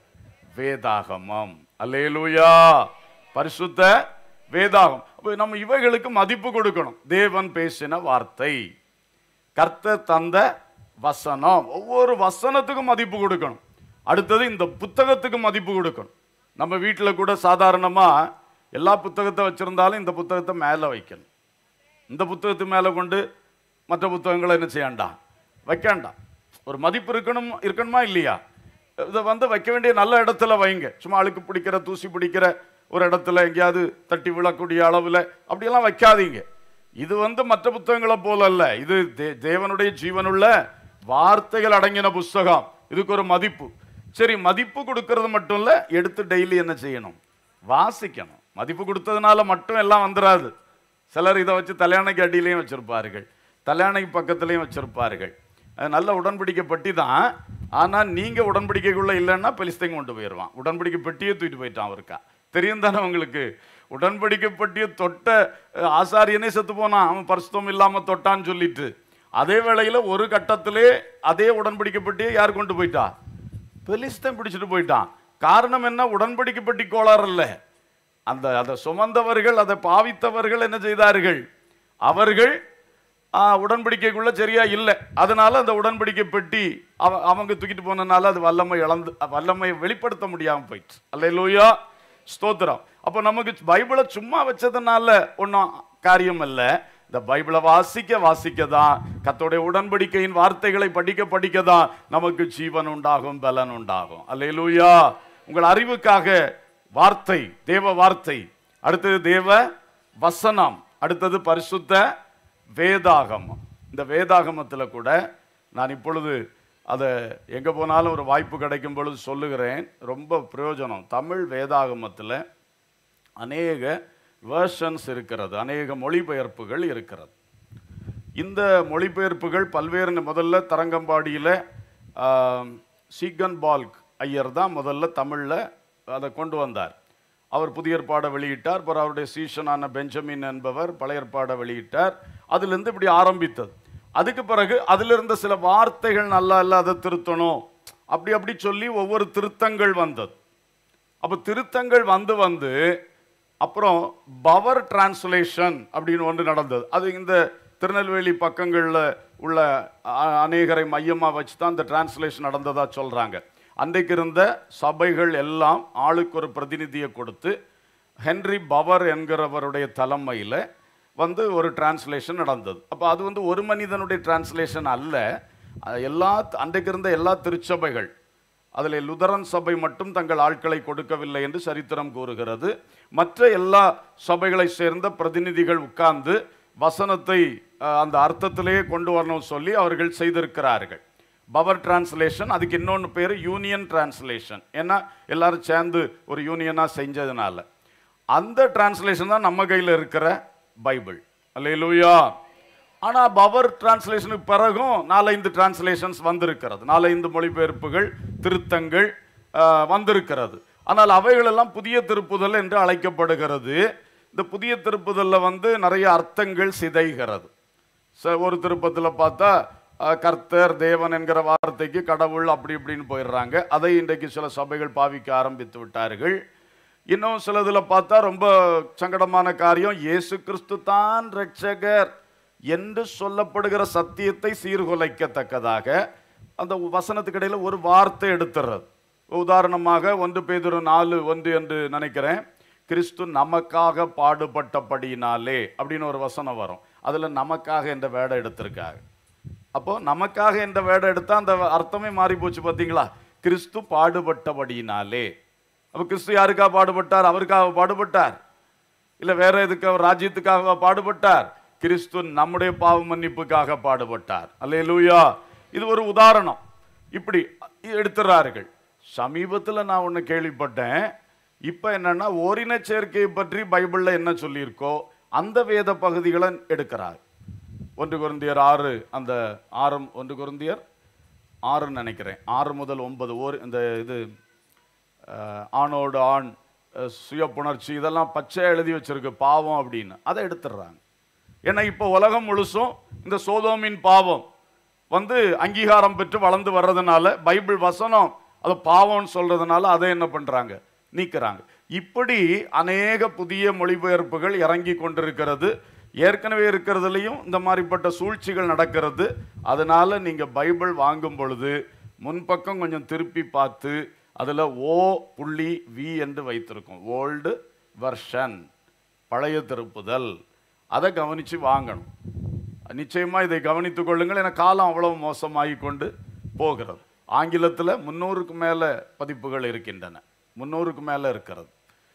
வேதாகமம் அல்லேலூயா பரிசுத்த வேதாகம் அப்ப நம்ம இவைகளுக்கு மதிப்பு கொடுக்கணும் தேவன் பேசின வார்த்தை கர்த்தர் தந்த வசனம் ஒவ்வொரு வசனத்துக்கும் மதிப்பு கொடுக்கணும் அடுத்தது இந்த புத்தகத்துக்கு மதிப்பு கொடுக்கணும் நம்ம வீட்டில் கூட சாதாரணமா எல்லா புத்தகத்தை வச்சிருந்தாலும் இந்த புத்தகத்தை மேலே வைக்கணும் இந்த புத்தகத்து மேலே கொண்டு மற்ற புத்தகங்களை என்ன செய்யாண்டா வைக்காண்டாம் ஒரு மதிப்பு இருக்கணும் இருக்கணுமா இல்லையா இதை வந்து வைக்க வேண்டிய நல்ல இடத்துல வைங்க சும்மா அழுக்கு பிடிக்கிற தூசி பிடிக்கிற ஒரு இடத்துல எங்கேயாவது தட்டி விழக்கூடிய அளவில் அப்படியெல்லாம் வைக்காதீங்க இது வந்து மற்ற புத்தகங்களை போல அல்ல இது தே- தேவனுடைய ஜீவனுள்ள வார்த்தைகள் அடங்கின புஸ்தகம் இதுக்கு ஒரு மதிப்பு சரி மதிப்பு கொடுக்கறது மட்டும் இல்ல எடுத்து டெய்லி என்ன செய்யணும் வாசிக்கணும் மதிப்பு கொடுத்ததுனால மட்டும் எல்லாம் வந்துடாது சிலர் இதை வச்சு தலையாணைக்கு அடியிலையும் வச்சிருப்பார்கள் தலையாணைக்கு பக்கத்துலையும் வச்சிருப்பார்கள் அது நல்ல உடன்படிக்கை பெட்டி தான் ஆனா நீங்க உடன்படிக்கைக்குள்ள இல்லைன்னா பெலிஸ்தைங்க கொண்டு போயிடுவான் உடன்படிக்கை பெட்டியே தூக்கிட்டு போயிட்டான் அவருக்கா தெரியும் தானே உங்களுக்கு உடன்படிக்கை பெட்டியை தொட்ட அஹ், ஆசாரியனே செத்து போனான் அவன் பரிசுத்தம் இல்லாம தொட்டான்னு சொல்லிட்டு அதே வேளையில ஒரு கட்டத்திலே அதே உடன்படிக்கை பெட்டியை யார் கொண்டு போயிட்டா பெலிஸ்தன் பிடிச்சிட்டு போயிட்டான் காரணம் என்ன உடன்படிக்கை பெட்டி கோளாறு இல்ல அந்த அதை சுமந்தவர்கள் அதை பாவித்தவர்கள் என்ன செய்தார்கள் அவர்கள் ஆ, உடன்படிக்கைக்குள்ள சரியா இல்லை அதனால அந்த உடன்படிக்கை பெட்டி அவ அவங்க தூக்கிட்டு போனனால அது வல்லமை இழந்து வல்லமை வெளிப்படுத்த முடியாம போயிடுச்சு அல்ல ஸ்தோத்திரம் அப்போ நமக்கு பைபிளை சும்மா வச்சதுனால ஒன்றும் காரியம் அல்ல இந்த பைபிளை வாசிக்க வாசிக்க தான் கத்தோடைய உடன்படிக்கையின் வார்த்தைகளை படிக்க படிக்க தான் நமக்கு ஜீவன் உண்டாகும் பலன் உண்டாகும் அல்லேலூயா உங்கள் அறிவுக்காக வார்த்தை தேவ வார்த்தை அடுத்தது தேவ வசனம் அடுத்தது பரிசுத்த வேதாகமம் இந்த வேதாகமத்தில் கூட நான் இப்பொழுது அதை எங்கே போனாலும் ஒரு வாய்ப்பு கிடைக்கும் பொழுது சொல்லுகிறேன் ரொம்ப பிரயோஜனம் தமிழ் வேதாகமத்தில் அநேக வேர்ஷன்ஸ் இருக்கிறது அநேக மொழிபெயர்ப்புகள் இருக்கிறது இந்த மொழிபெயர்ப்புகள் பல்வேறு முதல்ல தரங்கம்பாடியில் சீகன் பால்க் ஐயர் தான் முதல்ல தமிழில் அதை கொண்டு வந்தார் அவர் புதிய ஏற்பாடை வெளியிட்டார் அப்புறம் அவருடைய சீஷனான பெஞ்சமின் என்பவர் பழைய ஏற்பாடை வெளியிட்டார் அதிலிருந்து இப்படி ஆரம்பித்தது அதுக்கு பிறகு அதில் இருந்த சில வார்த்தைகள் நல்லா இல்லை அதை திருத்தணும் அப்படி அப்படி சொல்லி ஒவ்வொரு திருத்தங்கள் வந்தது அப்போ திருத்தங்கள் வந்து வந்து அப்புறம் பவர் டிரான்ஸ்லேஷன் அப்படின்னு ஒன்று நடந்தது அது இந்த திருநெல்வேலி பக்கங்களில் உள்ள அ- அநேகரை மையமாக வச்சு தான் இந்த டிரான்ஸ்லேஷன் நடந்ததா சொல்கிறாங்க அன்றைக்கு இருந்த சபைகள் எல்லாம் ஆளுக்கு ஒரு பிரதிநிதியை கொடுத்து ஹென்றி பவர் என்கிறவருடைய தலைமையில் வந்து ஒரு டிரான்ஸ்லேஷன் நடந்தது அப்போ அது வந்து ஒரு மனிதனுடைய டிரான்ஸ்லேஷன் அல்ல அஹ் எல்லா அன்றைக்கு இருந்த எல்லா திருச்சபைகள் அதில் லுதரன் சபை மட்டும் தங்கள் ஆட்களை கொடுக்கவில்லை என்று சரித்திரம் கூறுகிறது மற்ற எல்லா சபைகளை சேர்ந்த பிரதிநிதிகள் உட்கார்ந்து வசனத்தை அஹ், அந்த அர்த்தத்திலேயே கொண்டு வரணும் சொல்லி அவர்கள் செய்திருக்கிறார்கள் பவர் டிரான்ஸ்லேஷன் அதுக்கு இன்னொன்று பேர் யூனியன் டிரான்ஸ்லேஷன் ஏன்னா எல்லாரும் சேர்ந்து ஒரு யூனியனாக செஞ்சதுனால அந்த டிரான்ஸ்லேஷன் தான் நம்ம கையில் இருக்கிற பைபிள் அல்லேலூயா ஆனா பவர் டிரான்ஸ்லேஷனுக்கு பிறகும் நாலஞ்சு டிரான்ஸ்லேஷன்ஸ் வந்திருக்கிறது நாலஞ்சு மொழிபெயர்ப்புகள் திருத்தங்கள் ஆஹ், வந்திருக்கிறது ஆனால் அவைகளெல்லாம் புதிய திருப்புதல் என்று அழைக்கப்படுகிறது இந்த புதிய திருப்புதல்ல வந்து நிறைய அர்த்தங்கள் சிதைகிறது ச- ஒரு திருப்பத்தில் பார்த்தா அஹ், கர்த்தர் தேவன் என்கிற வார்த்தைக்கு கடவுள் அப்படி இப்படின்னு போயிடுறாங்க அதை இன்றைக்கு சில சபைகள் பாவிக்க ஆரம்பித்து விட்டார்கள் இன்னும் சிலதுல பார்த்தா ரொம்ப சங்கடமான காரியம் இயேசு கிறிஸ்து தான் ரட்சகர் என்று சொல்லப்படுகிற சத்தியத்தை சீர்குலைக்கத்தக்கதாக அந்த வசனத்துக்கு இடையில ஒரு வார்த்தை எடுத்துறது உதாரணமாக ஒன்று பேதுரு நாலு ஒன்று என்று நினைக்கிறேன் கிறிஸ்து நமக்காக பாடுபட்டபடியினாலே அப்படின்னு ஒரு வசனம் வரும் அதுல நமக்காக என்ற வேடை எடுத்திருக்காங்க அப்போ நமக்காக என்ற வேடை எடுத்தா அந்த அர்த்தமே மாறி போச்சு பார்த்தீங்களா கிறிஸ்து பாடுபட்டபடியினாலே அப்போ கிறிஸ்து யாருக்காக பாடுபட்டார் அவருக்காக பாடுபட்டார் இல்ல வேற எதுக்கு அவர் ராஜ்யத்துக்காக பாடுபட்டார் கிறிஸ்து நம்முடைய பாவ மன்னிப்புக்காக பாடுபட்டார் அல்லேலூயா இது ஒரு உதாரணம் இப்படி எடுத்துறார்கள் சமீபத்தில் நான் ஒன்று கேள்விப்பட்டேன் இப்போ என்னன்னா ஓரின சேர்க்கையை பற்றி பைபிளில் என்ன சொல்லியிருக்கோ அந்த வேத பகுதிகளை எடுக்கிறார் ஒன்று குருந்தியர் ஆறு அந்த ஆறு ஒன்று குருந்தியர் ஆறுன்னு நினைக்கிறேன் ஆறு முதல் ஒன்பது ஓர் இந்த இது அஹ், ஆணோடு ஆண் அஹ், சுய புணர்ச்சி இதெல்லாம் பச்சை எழுதி வச்சிருக்கு பாவம் அப்படின்னு அதை எடுத்துடுறாங்க ஏன்னா இப்போ உலகம் முழுசும் இந்த சோதோமின் பாவம் வந்து அங்கீகாரம் பெற்று வளர்ந்து வர்றதுனால பைபிள் வசனம் அது பாவம்னு சொல்றதுனால அதை என்ன பண்றாங்க நீக்குறாங்க இப்படி அநேக புதிய மொழிபெயர்ப்புகள் இறங்கி கொண்டிருக்கிறது ஏற்கனவே இருக்கிறதுலையும் இந்த மாதிரிப்பட்ட சூழ்ச்சிகள் நடக்கிறது அதனால நீங்க பைபிள் வாங்கும் பொழுது முன்பக்கம் கொஞ்சம் திருப்பி பார்த்து அதுல ஓ புள்ளி வி என்று வைத்திருக்கும் ஓல்டு வெர்ஷன் பழைய திருப்புதல் அதை கவனித்து வாங்கணும் நிச்சயமா இதை கவனித்துக் கொள்ளுங்கள் என காலம் அவ்வளவு மோசமாகி கொண்டு போகிறது ஆங்கிலத்தில் முன்னூறுக்கு மேலே பதிப்புகள் இருக்கின்றன முன்னூறுக்கு மேலே இருக்கிறது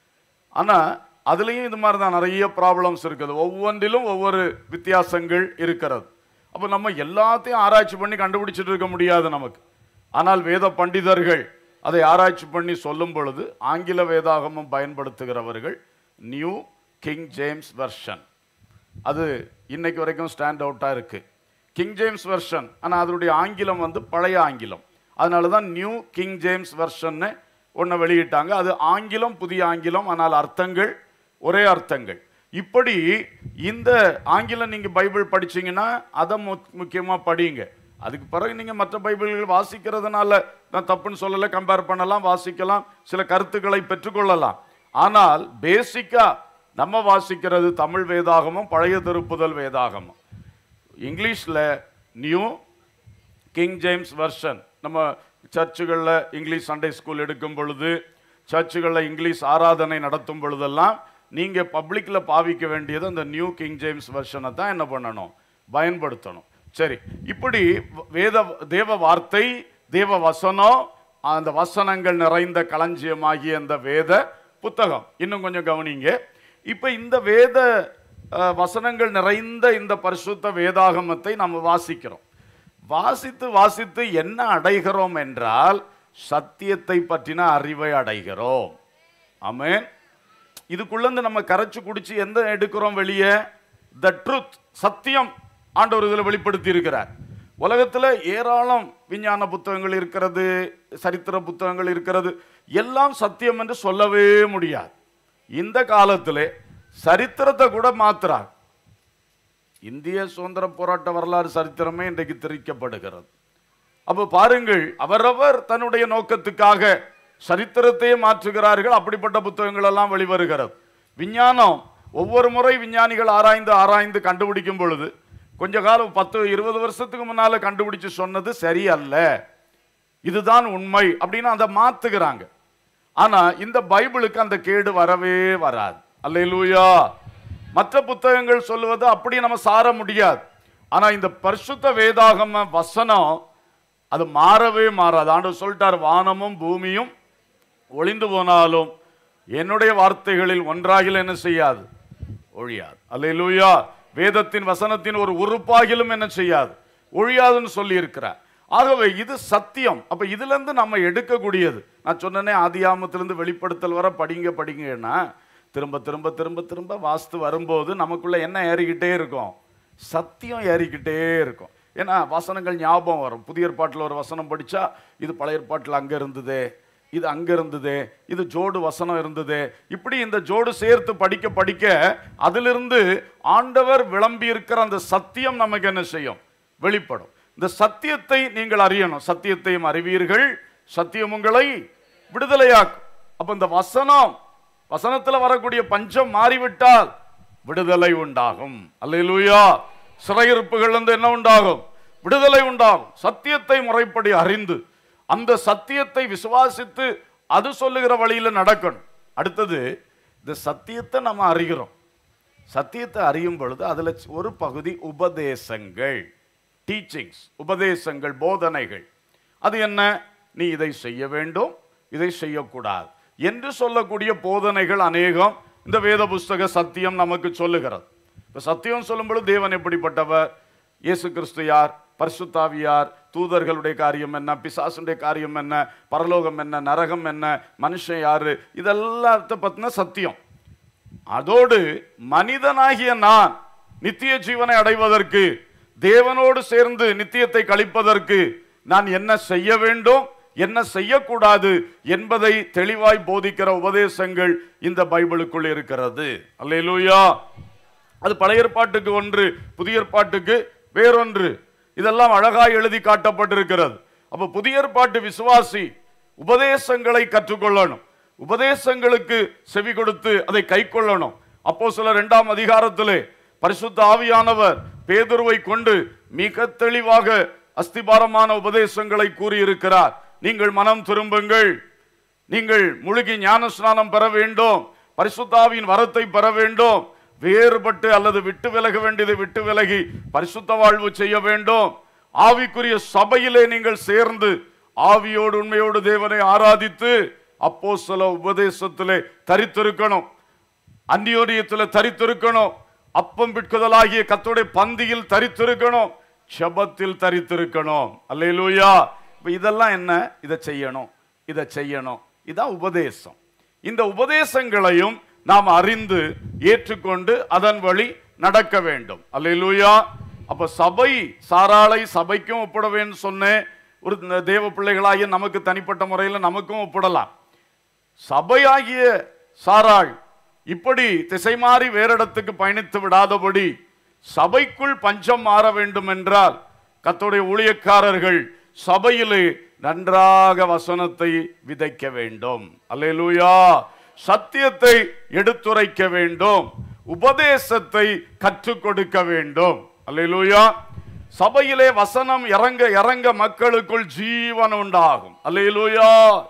ஆனால் அதுலேயும் இது மாதிரி தான் நிறைய ப்ராப்ளம்ஸ் இருக்குது ஒவ்வொன்றிலும் ஒவ்வொரு வித்தியாசங்கள் இருக்கிறது அப்போ நம்ம எல்லாத்தையும் ஆராய்ச்சி பண்ணி கண்டுபிடிச்சிட்டு இருக்க முடியாது நமக்கு ஆனால் வேத பண்டிதர்கள் அதை ஆராய்ச்சி பண்ணி சொல்லும் பொழுது ஆங்கில வேதாகமம் பயன்படுத்துகிறவர்கள் நியூ கிங் ஜேம்ஸ் வெர்ஷன் அது இன்னைக்கு வரைக்கும் ஸ்டாண்ட் அவுட்டாக இருக்கு கிங் ஜேம்ஸ் வெர்ஷன் ஆனால் அதனுடைய ஆங்கிலம் வந்து பழைய ஆங்கிலம் அதனால தான் நியூ கிங் ஜேம்ஸ் வெர்ஷன்னு ஒன்று வெளியிட்டாங்க அது ஆங்கிலம் புதிய ஆங்கிலம் ஆனால் அர்த்தங்கள் ஒரே அர்த்தங்கள் இப்படி இந்த ஆங்கிலம் நீங்கள் பைபிள் படிச்சீங்கன்னா அதை முக்கியமாக படிங்க அதுக்கு பிறகு நீங்கள் மற்ற பைபிள்கள் வாசிக்கிறதுனால நான் தப்புன்னு சொல்லலை கம்பேர் பண்ணலாம் வாசிக்கலாம் சில கருத்துக்களை பெற்றுக்கொள்ளலாம் ஆனால் பேசிக்கா நம்ம வாசிக்கிறது தமிழ் வேதாகமும் பழைய திருப்புதல் வேதாகமும் இங்கிலீஷில் நியூ கிங் ஜேம்ஸ் வெர்ஷன் நம்ம சர்ச்சுகளில் இங்கிலீஷ் சண்டே ஸ்கூல் எடுக்கும் பொழுது சர்ச்சுகளில் இங்கிலீஷ் ஆராதனை நடத்தும் பொழுதெல்லாம் நீங்கள் பப்ளிக்கில் பாவிக்க வேண்டியது அந்த நியூ கிங் ஜேம்ஸ் வெர்ஷனை தான் என்ன பண்ணணும் பயன்படுத்தணும் சரி இப்படி வேத தேவ வார்த்தை தேவ வசனம் அந்த வசனங்கள் நிறைந்த களஞ்சியமாகிய அந்த வேத புத்தகம் இன்னும் கொஞ்சம் கவனிங்க இப்போ இந்த வேத அஹ், வசனங்கள் நிறைந்த இந்த பரிசுத்த வேதாகமத்தை நம்ம வாசிக்கிறோம் வாசித்து வாசித்து என்ன அடைகிறோம் என்றால் சத்தியத்தை பற்றின அறிவை அடைகிறோம் ஆமென் இதுக்குள்ள இருந்து நம்ம கரைச்சு குடிச்சு எந்த எடுக்கிறோம் வெளியே த ட்ரூத் சத்தியம் ஆண்டவர் இதில் வெளிப்படுத்தி இருக்கிறார் உலகத்தில் ஏராளம் விஞ்ஞான புத்தகங்கள் இருக்கிறது சரித்திர புத்தகங்கள் இருக்கிறது எல்லாம் சத்தியம் என்று சொல்லவே முடியாது இந்த காலத்திலே சரித்திரத்தை கூட மாத்துறார் இந்திய சுதந்திர போராட்ட வரலாறு சரித்திரமே இன்றைக்கு திரிக்கப்படுகிறது அப்போ பாருங்கள் அவரவர் தன்னுடைய நோக்கத்துக்காக சரித்திரத்தையே மாற்றுகிறார்கள் அப்படிப்பட்ட புத்தகங்கள் எல்லாம் வெளிவருகிறது விஞ்ஞானம் ஒவ்வொரு முறை விஞ்ஞானிகள் ஆராய்ந்து ஆராய்ந்து கண்டுபிடிக்கும் பொழுது கொஞ்ச காலம் பத்து இருபது வருஷத்துக்கு முன்னால கண்டுபிடிச்சு சொன்னது சரியல்ல இதுதான் உண்மை அப்படின்னு அதை மாத்துகிறாங்க ஆனா இந்த பைபிளுக்கு அந்த கேடு வரவே வராது அல்லேலூயா மற்ற புத்தகங்கள் சொல்லுவது அப்படி நம்ம சார முடியாது ஆனா இந்த பரிசுத்த வேதாகம வசனம் அது மாறவே மாறாது ஆண்டு சொல்லிட்டார் வானமும் பூமியும் ஒளிந்து போனாலும் என்னுடைய வார்த்தைகளில் ஒன்றாகில் என்ன செய்யாது ஒழியாது அல்லேலூயா வேதத்தின் வசனத்தின் ஒரு உறுப்பாகிலும் என்ன செய்யாது ஒழியாதுன்னு சொல்லி இருக்கிறார் ஆகவே இது சத்தியம் அப்ப இதுல இருந்து நம்ம எடுக்கக்கூடியது நான் சொன்னனே ஆதியாமத்திலிருந்து வெளிப்படுத்தல் வர படிங்க படிங்கன்னா திரும்ப திரும்ப திரும்ப திரும்ப வாஸ்து வரும்போது நமக்குள்ள என்ன ஏறிக்கிட்டே இருக்கும் சத்தியம் ஏறிக்கிட்டே இருக்கும் ஏன்னா வசனங்கள் ஞாபகம் வரும் புதிய ஏற்பாட்டில் ஒரு வசனம் படிச்சா இது பழைய ஏற்பாட்டில் அங்க இருந்ததே இது அங்க இருந்தது இது ஜோடு வசனம் இருந்தது இப்படி இந்த ஜோடு சேர்த்து படிக்க படிக்க அதிலிருந்து ஆண்டவர் விளம்பி இருக்கிற அந்த சத்தியம் நமக்கு என்ன செய்யும் வெளிப்படும் இந்த சத்தியத்தை நீங்கள் அறியணும் சத்தியத்தையும் அறிவீர்கள் சத்தியம் உங்களை விடுதலையாக்கும் அப்ப இந்த வசனம் வசனத்துல வரக்கூடிய பஞ்சம் மாறிவிட்டால் விடுதலை உண்டாகும் அல்லேலூயா சிறையிருப்புகள் வந்து என்ன உண்டாகும் விடுதலை உண்டாகும் சத்தியத்தை முறைப்படி அறிந்து அந்த சத்தியத்தை விசுவாசித்து அது சொல்லுகிற வழியில நடக்கணும் அடுத்தது இந்த சத்தியத்தை நம்ம அறிகிறோம் சத்தியத்தை அறியும் பொழுது அதுல ஒரு பகுதி உபதேசங்கள் டீச்சிங்ஸ் உபதேசங்கள் போதனைகள் அது என்ன நீ இதை செய்ய வேண்டும் இதை செய்யக்கூடாது என்று சொல்லக்கூடிய போதனைகள் அநேகம் இந்த வேத புஸ்தக சத்தியம் நமக்கு சொல்லுகிறது இப்ப சத்தியம் சொல்லும் பொழுது தேவன் எப்படிப்பட்டவர் இயேசு கிறிஸ்து யார் பரிசுத்தாவியார் தூதர்களுடைய காரியம் என்ன பிசாசுடைய காரியம் என்ன பரலோகம் என்ன நரகம் என்ன மனுஷன் யாரு இதெல்லாத்த பத்தின சத்தியம் அதோடு மனிதனாகிய நான் நித்திய ஜீவனை அடைவதற்கு தேவனோடு சேர்ந்து நித்தியத்தை கழிப்பதற்கு நான் என்ன செய்ய வேண்டும் என்ன செய்யக்கூடாது என்பதை தெளிவாய் போதிக்கிற உபதேசங்கள் இந்த பைபிளுக்குள் இருக்கிறது அல்லேலூயா அது பழைய ஏற்பாட்டுக்கு ஒன்று புதிய ஏற்பாட்டுக்கு வேறொன்று இதெல்லாம் அழகாய் எழுதி காட்டப்பட்டிருக்கிறது அப்ப புதிய ஏற்பாட்டு விசுவாசி உபதேசங்களை கற்றுக்கொள்ளணும் உபதேசங்களுக்கு செவி கொடுத்து அதை கைக்கொள்ளணும் அப்போ சில இரண்டாம் அதிகாரத்திலே பரிசுத்த ஆவியானவர் பேதுருவை கொண்டு மிக தெளிவாக அஸ்திபாரமான உபதேசங்களை கூறியிருக்கிறார் நீங்கள் மனம் திரும்புங்கள் நீங்கள் முழுகி ஞான ஸ்நானம் பெற வேண்டும் பரிசுத்தாவின் வரத்தை பெற வேண்டும் வேறுபட்டு அல்லது விட்டு விலக வேண்டியதை விட்டு விலகி பரிசுத்த வாழ்வு செய்ய வேண்டும் ஆவிக்குரிய சபையிலே நீங்கள் சேர்ந்து ஆவியோடு உண்மையோடு தேவனை ஆராதித்து அப்போ சில உபதேசத்திலே தரித்திருக்கணும் அந்நியோரியத்தில் தரித்திருக்கணும் அப்பம் பிட்குதலாகிய கத்தோடைய பந்தியில் தரித்திருக்கணும் செபத்தில் தரித்திருக்கணும் அல்லேலூயா இப்ப இதெல்லாம் என்ன இதை செய்யணும் இதை செய்யணும் இதான் உபதேசம் இந்த உபதேசங்களையும் நாம் அறிந்து ஏற்றுக்கொண்டு அதன் வழி நடக்க வேண்டும் அல்லேலூயா அப்ப சபை சாராளை சபைக்கும் ஒப்பிடவேன்னு சொன்னேன் ஒரு தேவ பிள்ளைகளாகிய நமக்கு தனிப்பட்ட முறையில் நமக்கும் ஒப்பிடலாம் சபையாகிய சாராள் இப்படி திசை மாறி வேறிடத்துக்கு பயணித்து விடாதபடி சபைக்குள் பஞ்சம் மாற வேண்டும் என்றால் கத்தோடைய ஊழியக்காரர்கள் சபையிலே நன்றாக வசனத்தை விதைக்க வேண்டும் அல்லேலூயா சத்தியத்தை எடுத்துரைக்க வேண்டும் உபதேசத்தை கற்றுக் கொடுக்க வேண்டும் அல்லேலூயா சபையிலே வசனம் இறங்க இறங்க மக்களுக்குள் ஜீவன் உண்டாகும் அல்லேலூயா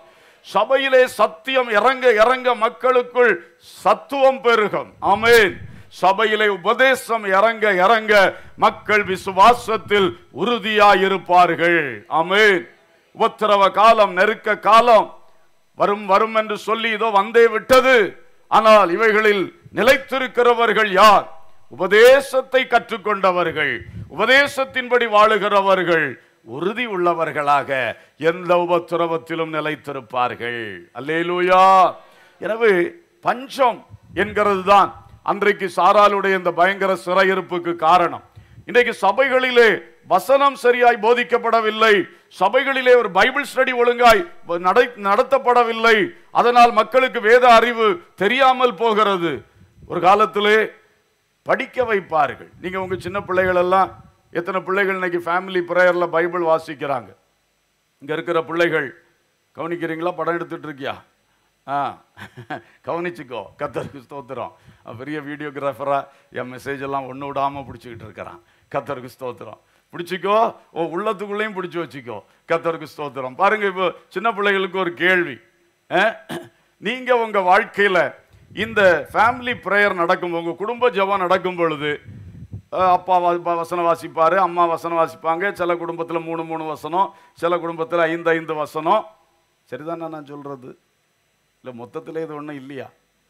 சபையிலே சத்தியம் இறங்க இறங்க மக்களுக்குள் சத்துவம் பெருகும் ஆமென் சபையிலே உபதேசம் இறங்க இறங்க மக்கள் விசுவாசத்தில் உறுதியாயிருப்பார்கள் ஆமென் உபத்திரவ காலம் நெருக்க காலம் வரும் வரும் என்று சொல்லி இதோ வந்தே விட்டது ஆனால் இவைகளில் நிலைத்திருக்கிறவர்கள் யார் உபதேசத்தை கற்றுக்கொண்டவர்கள் உபதேசத்தின்படி வாழுகிறவர்கள் உறுதி உள்ளவர்களாக எந்த உபத்திரவத்திலும் நிலைத்திருப்பார்கள் அல்லேலூயா எனவே பஞ்சம் என்கிறது தான் அன்றைக்கு சாராளுடைய இந்த பயங்கர சிறையிருப்புக்கு காரணம் இன்றைக்கு சபைகளிலே வசனம் சரியாய் போதிக்கப்படவில்லை சபைகளிலே ஒரு பைபிள் ஸ்டடி ஒழுங்காய் நடை- நடத்தப்படவில்லை அதனால் மக்களுக்கு வேத அறிவு தெரியாமல் போகிறது ஒரு காலத்திலே படிக்க வைப்பார்கள் நீங்க உங்க சின்ன பிள்ளைகள் எல்லாம் எத்தனை பிள்ளைகள் இன்னைக்கு ஃபேமிலி பிரேயர்ல பைபிள் வாசிக்கிறாங்க இங்க இருக்கிற பிள்ளைகள் கவனிக்கிறீங்களா படம் எடுத்துட்டு இருக்கியா ஆ கவனிச்சுக்கோ கத்தருக்கு ஸ்தோத்திரம் அவன் பெரிய வீடியோகிராஃபரா என் மெசேஜ் எல்லாம் ஒன்று விடாம பிடிச்சிக்கிட்டு இருக்கிறான் கத்தருக்கு ஸ்தோத்திரம் பிடிச்சிக்கோ ஓ உள்ளத்துக்குள்ளேயும் பிடிச்சி வச்சுக்கோ கத்தருக்கு ஸ்தோத்திரம் பாருங்க இப்போ சின்ன பிள்ளைகளுக்கு ஒரு கேள்வி அஹ், நீங்க உங்க வாழ்க்கையில இந்த ஃபேமிலி ப்ரேயர் நடக்கும் உங்க குடும்ப ஜெபம் நடக்கும் பொழுது அஹ், அப்பா வ- வ- வசனம் வாசிப்பாரு அம்மா வசனம் வாசிப்பாங்க சில குடும்பத்துல மூணு மூணு வசனம் சில குடும்பத்துல ஐந்து ஐந்து வசனம் சரிதானே நான் சொல்றது இல்ல மொத்தத்துல இது ஒண்ணும் இல்லையா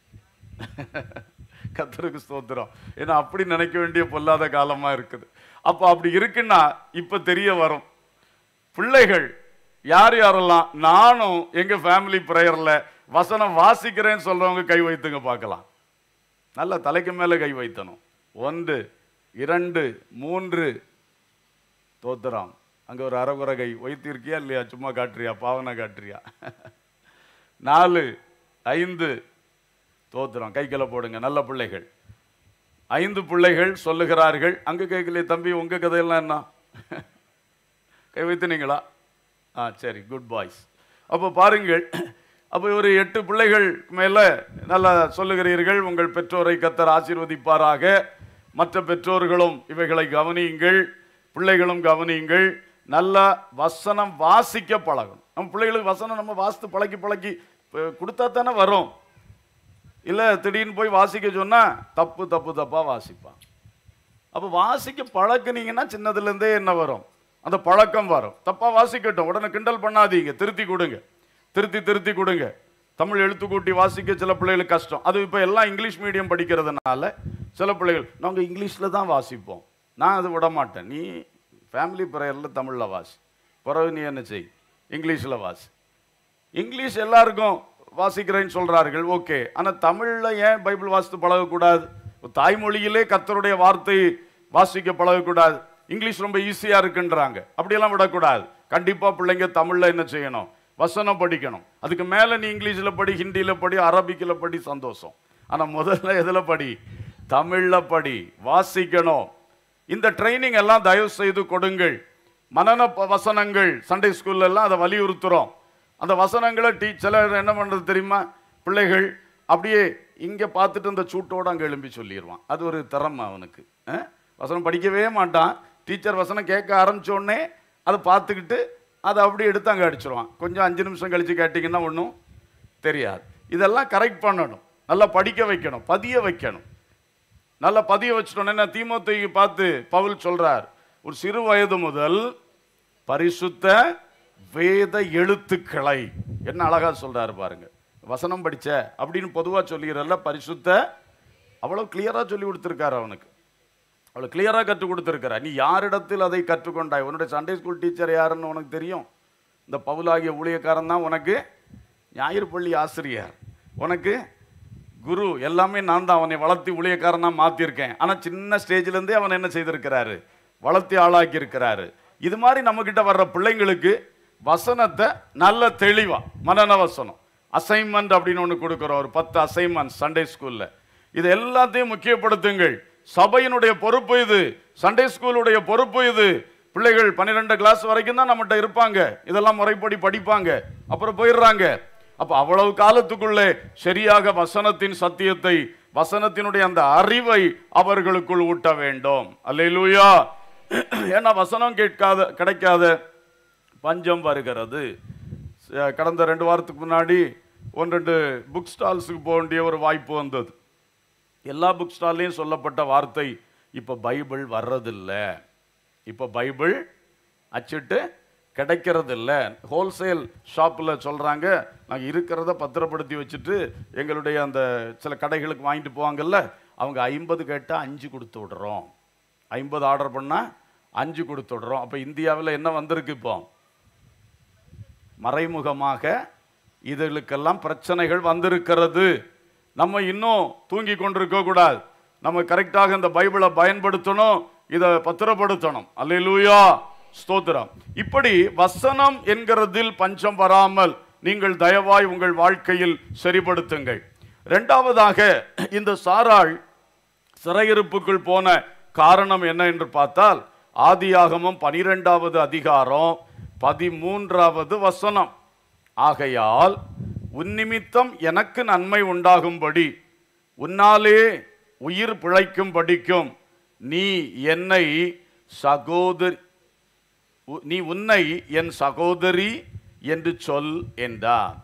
கத்தருக்கு ஸ்தோத்திரம் ஏன்னா அப்படி நினைக்க வேண்டிய பொல்லாத காலமா இருக்குது அப்ப அப்படி இருக்குன்னா இப்ப தெரிய வரும் பிள்ளைகள் யார் யாரெல்லாம் நானும் எங்க ஃபேமிலி ப்ரேயர்ல வசனம் வாசிக்கிறேன்னு சொல்றவங்க கை வைத்துங்க பார்க்கலாம் நல்ல தலைக்கு மேல கை வைத்தணும் ஒன்று இரண்டு மூன்று தோத்திரம் அங்க ஒரு அரைகுறை கை வைத்திருக்கியா இல்லையா சும்மா காட்டுறியா பாவனை காட்டுறியா நாலு ஐந்து தோத்திரம் கைக்கில போடுங்க நல்ல பிள்ளைகள் ஐந்து பிள்ளைகள் சொல்லுகிறார்கள் அங்க கேட்கலையே தம்பி உங்க கதையெல்லாம் என்ன கை வைத்துனீங்களா ஆ சரி குட் பாய்ஸ் அப்போ பாருங்கள் அப்போ ஒரு எட்டு பிள்ளைகள் மேல நல்லா சொல்லுகிறீர்கள் உங்கள் பெற்றோரை கத்தர் ஆசீர்வதிப்பாராக மற்ற பெற்றோர்களும் இவைகளை கவனியுங்கள் பிள்ளைகளும் கவனியுங்கள் நல்லா வசனம் வாசிக்க பழகணும் நம்ம பிள்ளைகளுக்கு வசனம் நம்ம வாசித்து பழக்கி பழக்கி அஹ், கொடுத்தா தானே வரும் இல்லை திடீர்னு போய் வாசிக்க சொன்னா தப்பு தப்பு தப்பா வாசிப்பான் அப்போ வாசிக்க பழக்குனீங்கன்னா சின்னதுலேருந்தே என்ன வரும் அந்த பழக்கம் வரும் தப்பா வாசிக்கட்டும் உடனே கிண்டல் பண்ணாதீங்க திருத்தி கொடுங்க திருத்தி திருத்தி கொடுங்க தமிழ் எழுத்து கூட்டி வாசிக்க சில பிள்ளைகளுக்கு கஷ்டம் அது இப்போ எல்லாம் இங்கிலீஷ் மீடியம் படிக்கிறதுனால சில பிள்ளைகள் நாங்கள் இங்கிலீஷில் தான் வாசிப்போம் நான் அது விட மாட்டேன் நீ ஃபேமிலி ப்ரேயரில் தமிழில் வாசி பிறகு நீ என்ன செய் இங்கிலீஷில் வாசி இங்கிலீஷ் எல்லாருக்கும் வாசிக்கிறேன்னு சொல்றார்கள் ஓகே ஆனால் தமிழில் ஏன் பைபிள் வாசித்து பழகக்கூடாது தாய்மொழியிலே கர்த்தருடைய வார்த்தை வாசிக்க பழகக்கூடாது இங்கிலீஷ் ரொம்ப ஈஸியா இருக்குன்றாங்க அப்படியெல்லாம் விடக்கூடாது கண்டிப்பா பிள்ளைங்க தமிழ்ல என்ன செய்யணும் வசனம் படிக்கணும் அதுக்கு மேல நீ இங்கிலீஷ்ல படி ஹிந்தியில படி அரபிக்கில் படி சந்தோஷம் ஆனா முதல்ல எதுல படி தமிழ்ல படி வாசிக்கணும் இந்த ட்ரைனிங் எல்லாம் தயவு செய்து கொடுங்கள் மனன ப- வசனங்கள் சண்டே ஸ்கூல்ல எல்லாம் அதை வலியுறுத்துறோம் அந்த வசனங்களை டீச்சர் என்ன பண்றது தெரியுமா பிள்ளைகள் அப்படியே இங்க பார்த்துட்டு அந்த சூட்டோட அங்க எழும்பி சொல்லிடுவான் அது ஒரு திறமை அவனுக்கு அஹ்? வசனம் படிக்கவே மாட்டான் டீச்சர் வசனம் கேட்க ஆரம்பிச்ச உடனே அதை பார்த்துக்கிட்டு அதை அப்படியே எடுத்து அங்கே அடிச்சிருவான் கொஞ்சம் அஞ்சு நிமிஷம் கழிச்சு கேட்டிங்கன்னா ஒன்றும் தெரியாது இதெல்லாம் கரெக்ட் பண்ணணும் நல்லா படிக்க வைக்கணும் பதிய வைக்கணும் நல்லா பதிய வச்சிட்டோன்னே தீமோத்தேயு பார்த்து பவுல் சொல்றார் ஒரு சிறு வயது முதல் பரிசுத்த வேத எழுத்துக்களை என்ன அழகா சொல்றாரு பாருங்க வசனம் படிச்ச அப்படின்னு பொதுவா சொல்லிக்கிறல்ல பரிசுத்த அவ்வளவு கிளியரா சொல்லி கொடுத்துருக்காரு அவனுக்கு அவ்வளோ கிளியராக கற்றுக் கொடுத்துருக்கிற நீ யாரிடத்தில் அதை கற்றுக்கொண்டாய் உன்னுடைய சண்டே ஸ்கூல் டீச்சர் யாருன்னு உனக்கு தெரியும் இந்த பவுலாகிய ஊழியக்காரன் தான் உனக்கு ஞாயிறு பள்ளி ஆசிரியர் உனக்கு குரு எல்லாமே நான் தான் அவனை வளர்த்தி ஊழியக்காரனாக மாற்றிருக்கேன் ஆனால் சின்ன ஸ்டேஜ்லேருந்தே அவன் என்ன செய்திருக்கிறாரு வளர்த்தி ஆளாக்கி இருக்கிறாரு இது மாதிரி நம்மக்கிட்ட வர்ற பிள்ளைங்களுக்கு வசனத்தை நல்ல தெளிவா மனன வசனம் அசைன்மெண்ட் அப்படின்னு ஒன்று கொடுக்குறோம் ஒரு பத்து அசைன்மெண்ட் சண்டே ஸ்கூலில் இது எல்லாத்தையும் முக்கியப்படுத்துங்கள் சபையினுடைய பொறுப்பு இது சண்டே ஸ்கூலுடைய பொறுப்பு இது பிள்ளைகள் பன்னிரெண்டு கிளாஸ் வரைக்கும் தான் நம்மகிட்ட இருப்பாங்க இதெல்லாம் முறைப்படி படிப்பாங்க அப்புறம் போயிடுறாங்க அப்ப அவ்வளவு காலத்துக்குள்ளே சரியாக வசனத்தின் சத்தியத்தை வசனத்தினுடைய அந்த அறிவை அவர்களுக்குள் ஊட்ட வேண்டும் அல்லேலூயா ஏன்னா வசனம் கேட்காத கிடைக்காத பஞ்சம் வருகிறது ச- கடந்த ரெண்டு வாரத்துக்கு முன்னாடி ஒன்று ரெண்டு புக் ஸ்டால்ஸுக்கு போக வேண்டிய ஒரு வாய்ப்பு வந்தது எல்லா புக் ஸ்டால்லையும் சொல்லப்பட்ட வார்த்தை இப்போ பைபிள் வர்றதில்ல இப்போ பைபிள் அச்சிட்டு கிடைக்கிறதில்ல ஹோல்சேல் ஷாப்பில் சொல்கிறாங்க நாங்கள் இருக்கிறத பத்திரப்படுத்தி வச்சுட்டு எங்களுடைய அந்த சில கடைகளுக்கு வாங்கிட்டு போவாங்கல்ல அவங்க ஐம்பது கேட்டால் அஞ்சு கொடுத்து விடுறோம் ஐம்பது ஆர்டர் பண்ணால் அஞ்சு கொடுத்து விடுறோம் அப்போ இந்தியாவில் என்ன வந்திருக்கு இப்போ மறைமுகமாக இதுகளுக்கெல்லாம் பிரச்சனைகள் வந்திருக்கிறது நம்ம இன்னும் தூங்கி கொண்டிருக்க கூடாது நம்ம கரெக்டாக இந்த பைபிளை பயன்படுத்தணும் இதை பத்திரப்படுத்தணும் அல்லேலூயா ஸ்தோத்திரம் இப்படி வசனம் என்கிறதில் பஞ்சம் வராமல் நீங்கள் தயவாய் உங்கள் வாழ்க்கையில் சரிப்படுத்துங்கள் இரண்டாவதாக இந்த சாராள் சிறையிருப்புக்குள் போன காரணம் என்ன என்று பார்த்தால் ஆதியாகமம் பனிரெண்டாவது அதிகாரம் பதிமூன்றாவது வசனம் ஆகையால் உன்னிமித்தம் எனக்கு நன்மை உண்டாகும்படி உன்னாலே உயிர் பிழைக்கும் படிக்கும் நீ என்னை சகோதரி உ- நீ உன்னை என் சகோதரி என்று சொல் என்றார்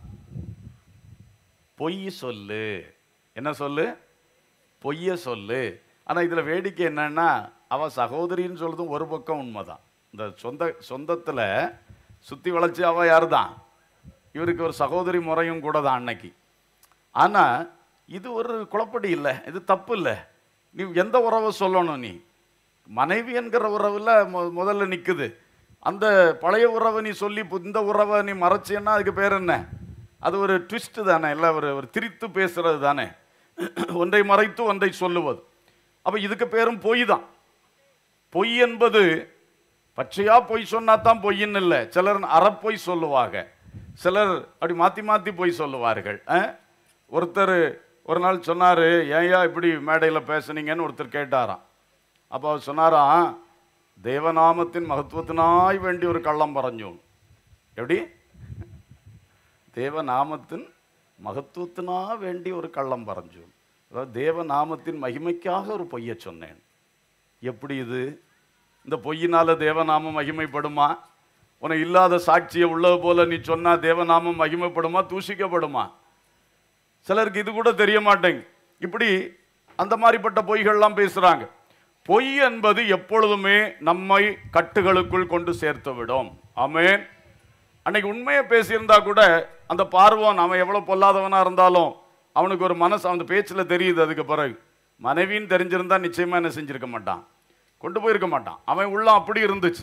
பொய் சொல்லு என்ன சொல்லு பொய்ய சொல்லு ஆனா இதுல வேடிக்கை என்னன்னா அவ சகோதரின்னு சொல்றதும் ஒரு பக்கம் உண்மைதான் இந்த சொந்த சொந்தத்துல சுத்தி வளைச்சு அவ யாருதான் இவருக்கு ஒரு சகோதரி முறையும் கூட தான் அன்னைக்கு ஆனா இது ஒரு குழப்படி இல்லை இது தப்பு இல்லை நீ எந்த உறவை சொல்லணும் நீ மனைவி என்கிற உறவுல மு- முதல்ல நிக்குது அந்த பழைய உறவை நீ சொல்லி இப்ப இந்த உறவை நீ மறைச்சேன்னா அதுக்கு பேர் என்ன அது ஒரு ட்விஸ்ட் தானே இல்லை ஒரு ஒரு திரித்து பேசுறது தானே ஒன்றை மறைத்து ஒன்றை சொல்லுவது அப்ப இதுக்கு பேரும் பொய் தான் பொய் என்பது பச்சையா பொய் சொன்னா தான் பொய்ன்னு இல்லை சிலர் அறப்பொய் சொல்லுவாங்க சிலர் அப்படி மாத்தி மாத்தி பொய் சொல்லுவார்கள் அஹ்? ஒருத்தர் ஒரு நாள் சொன்னாரு ஏன்யா இப்படி மேடையில் பேசுனீங்கன்னு ஒருத்தர் கேட்டாராம் அப்போ அவர் சொன்னாராம் தேவநாமத்தின் மகத்துவத்தினாய் வேண்டி ஒரு கள்ளம் பறஞ்சோம் எப்படி தேவநாமத்தின் மகத்துவத்தினா வேண்டி ஒரு கள்ளம் பறஞ்சோம் அதாவது தேவநாமத்தின் மகிமைக்காக ஒரு பொய்யை சொன்னேன் எப்படி இது இந்த பொய்யினால தேவநாமம் மகிமைப்படுமா உனக்கு இல்லாத சாட்சியை உள்ளது போல நீ சொன்னா தேவநாமம் மகிமைப்படுமா தூஷிக்கப்படுமா சிலருக்கு இது கூட தெரிய மாட்டேங்க இப்படி அந்த மாதிரிப்பட்ட பொய்கள்லாம் பேசுறாங்க பொய் என்பது எப்பொழுதுமே நம்மை கட்டுகளுக்குள் கொண்டு சேர்த்து விடும் ஆமென் அன்னைக்கு உண்மையை பேசியிருந்தா கூட அந்த பார்வன் அவன் எவ்வளவு பொல்லாதவனா இருந்தாலும் அவனுக்கு ஒரு மனசு அந்த பேச்சுல தெரியுது அதுக்கு பிறகு மனைவின்னு தெரிஞ்சிருந்தா நிச்சயமா என்ன செஞ்சிருக்க மாட்டான் கொண்டு போயிருக்க மாட்டான் அவன் உள்ள அப்படி இருந்துச்சு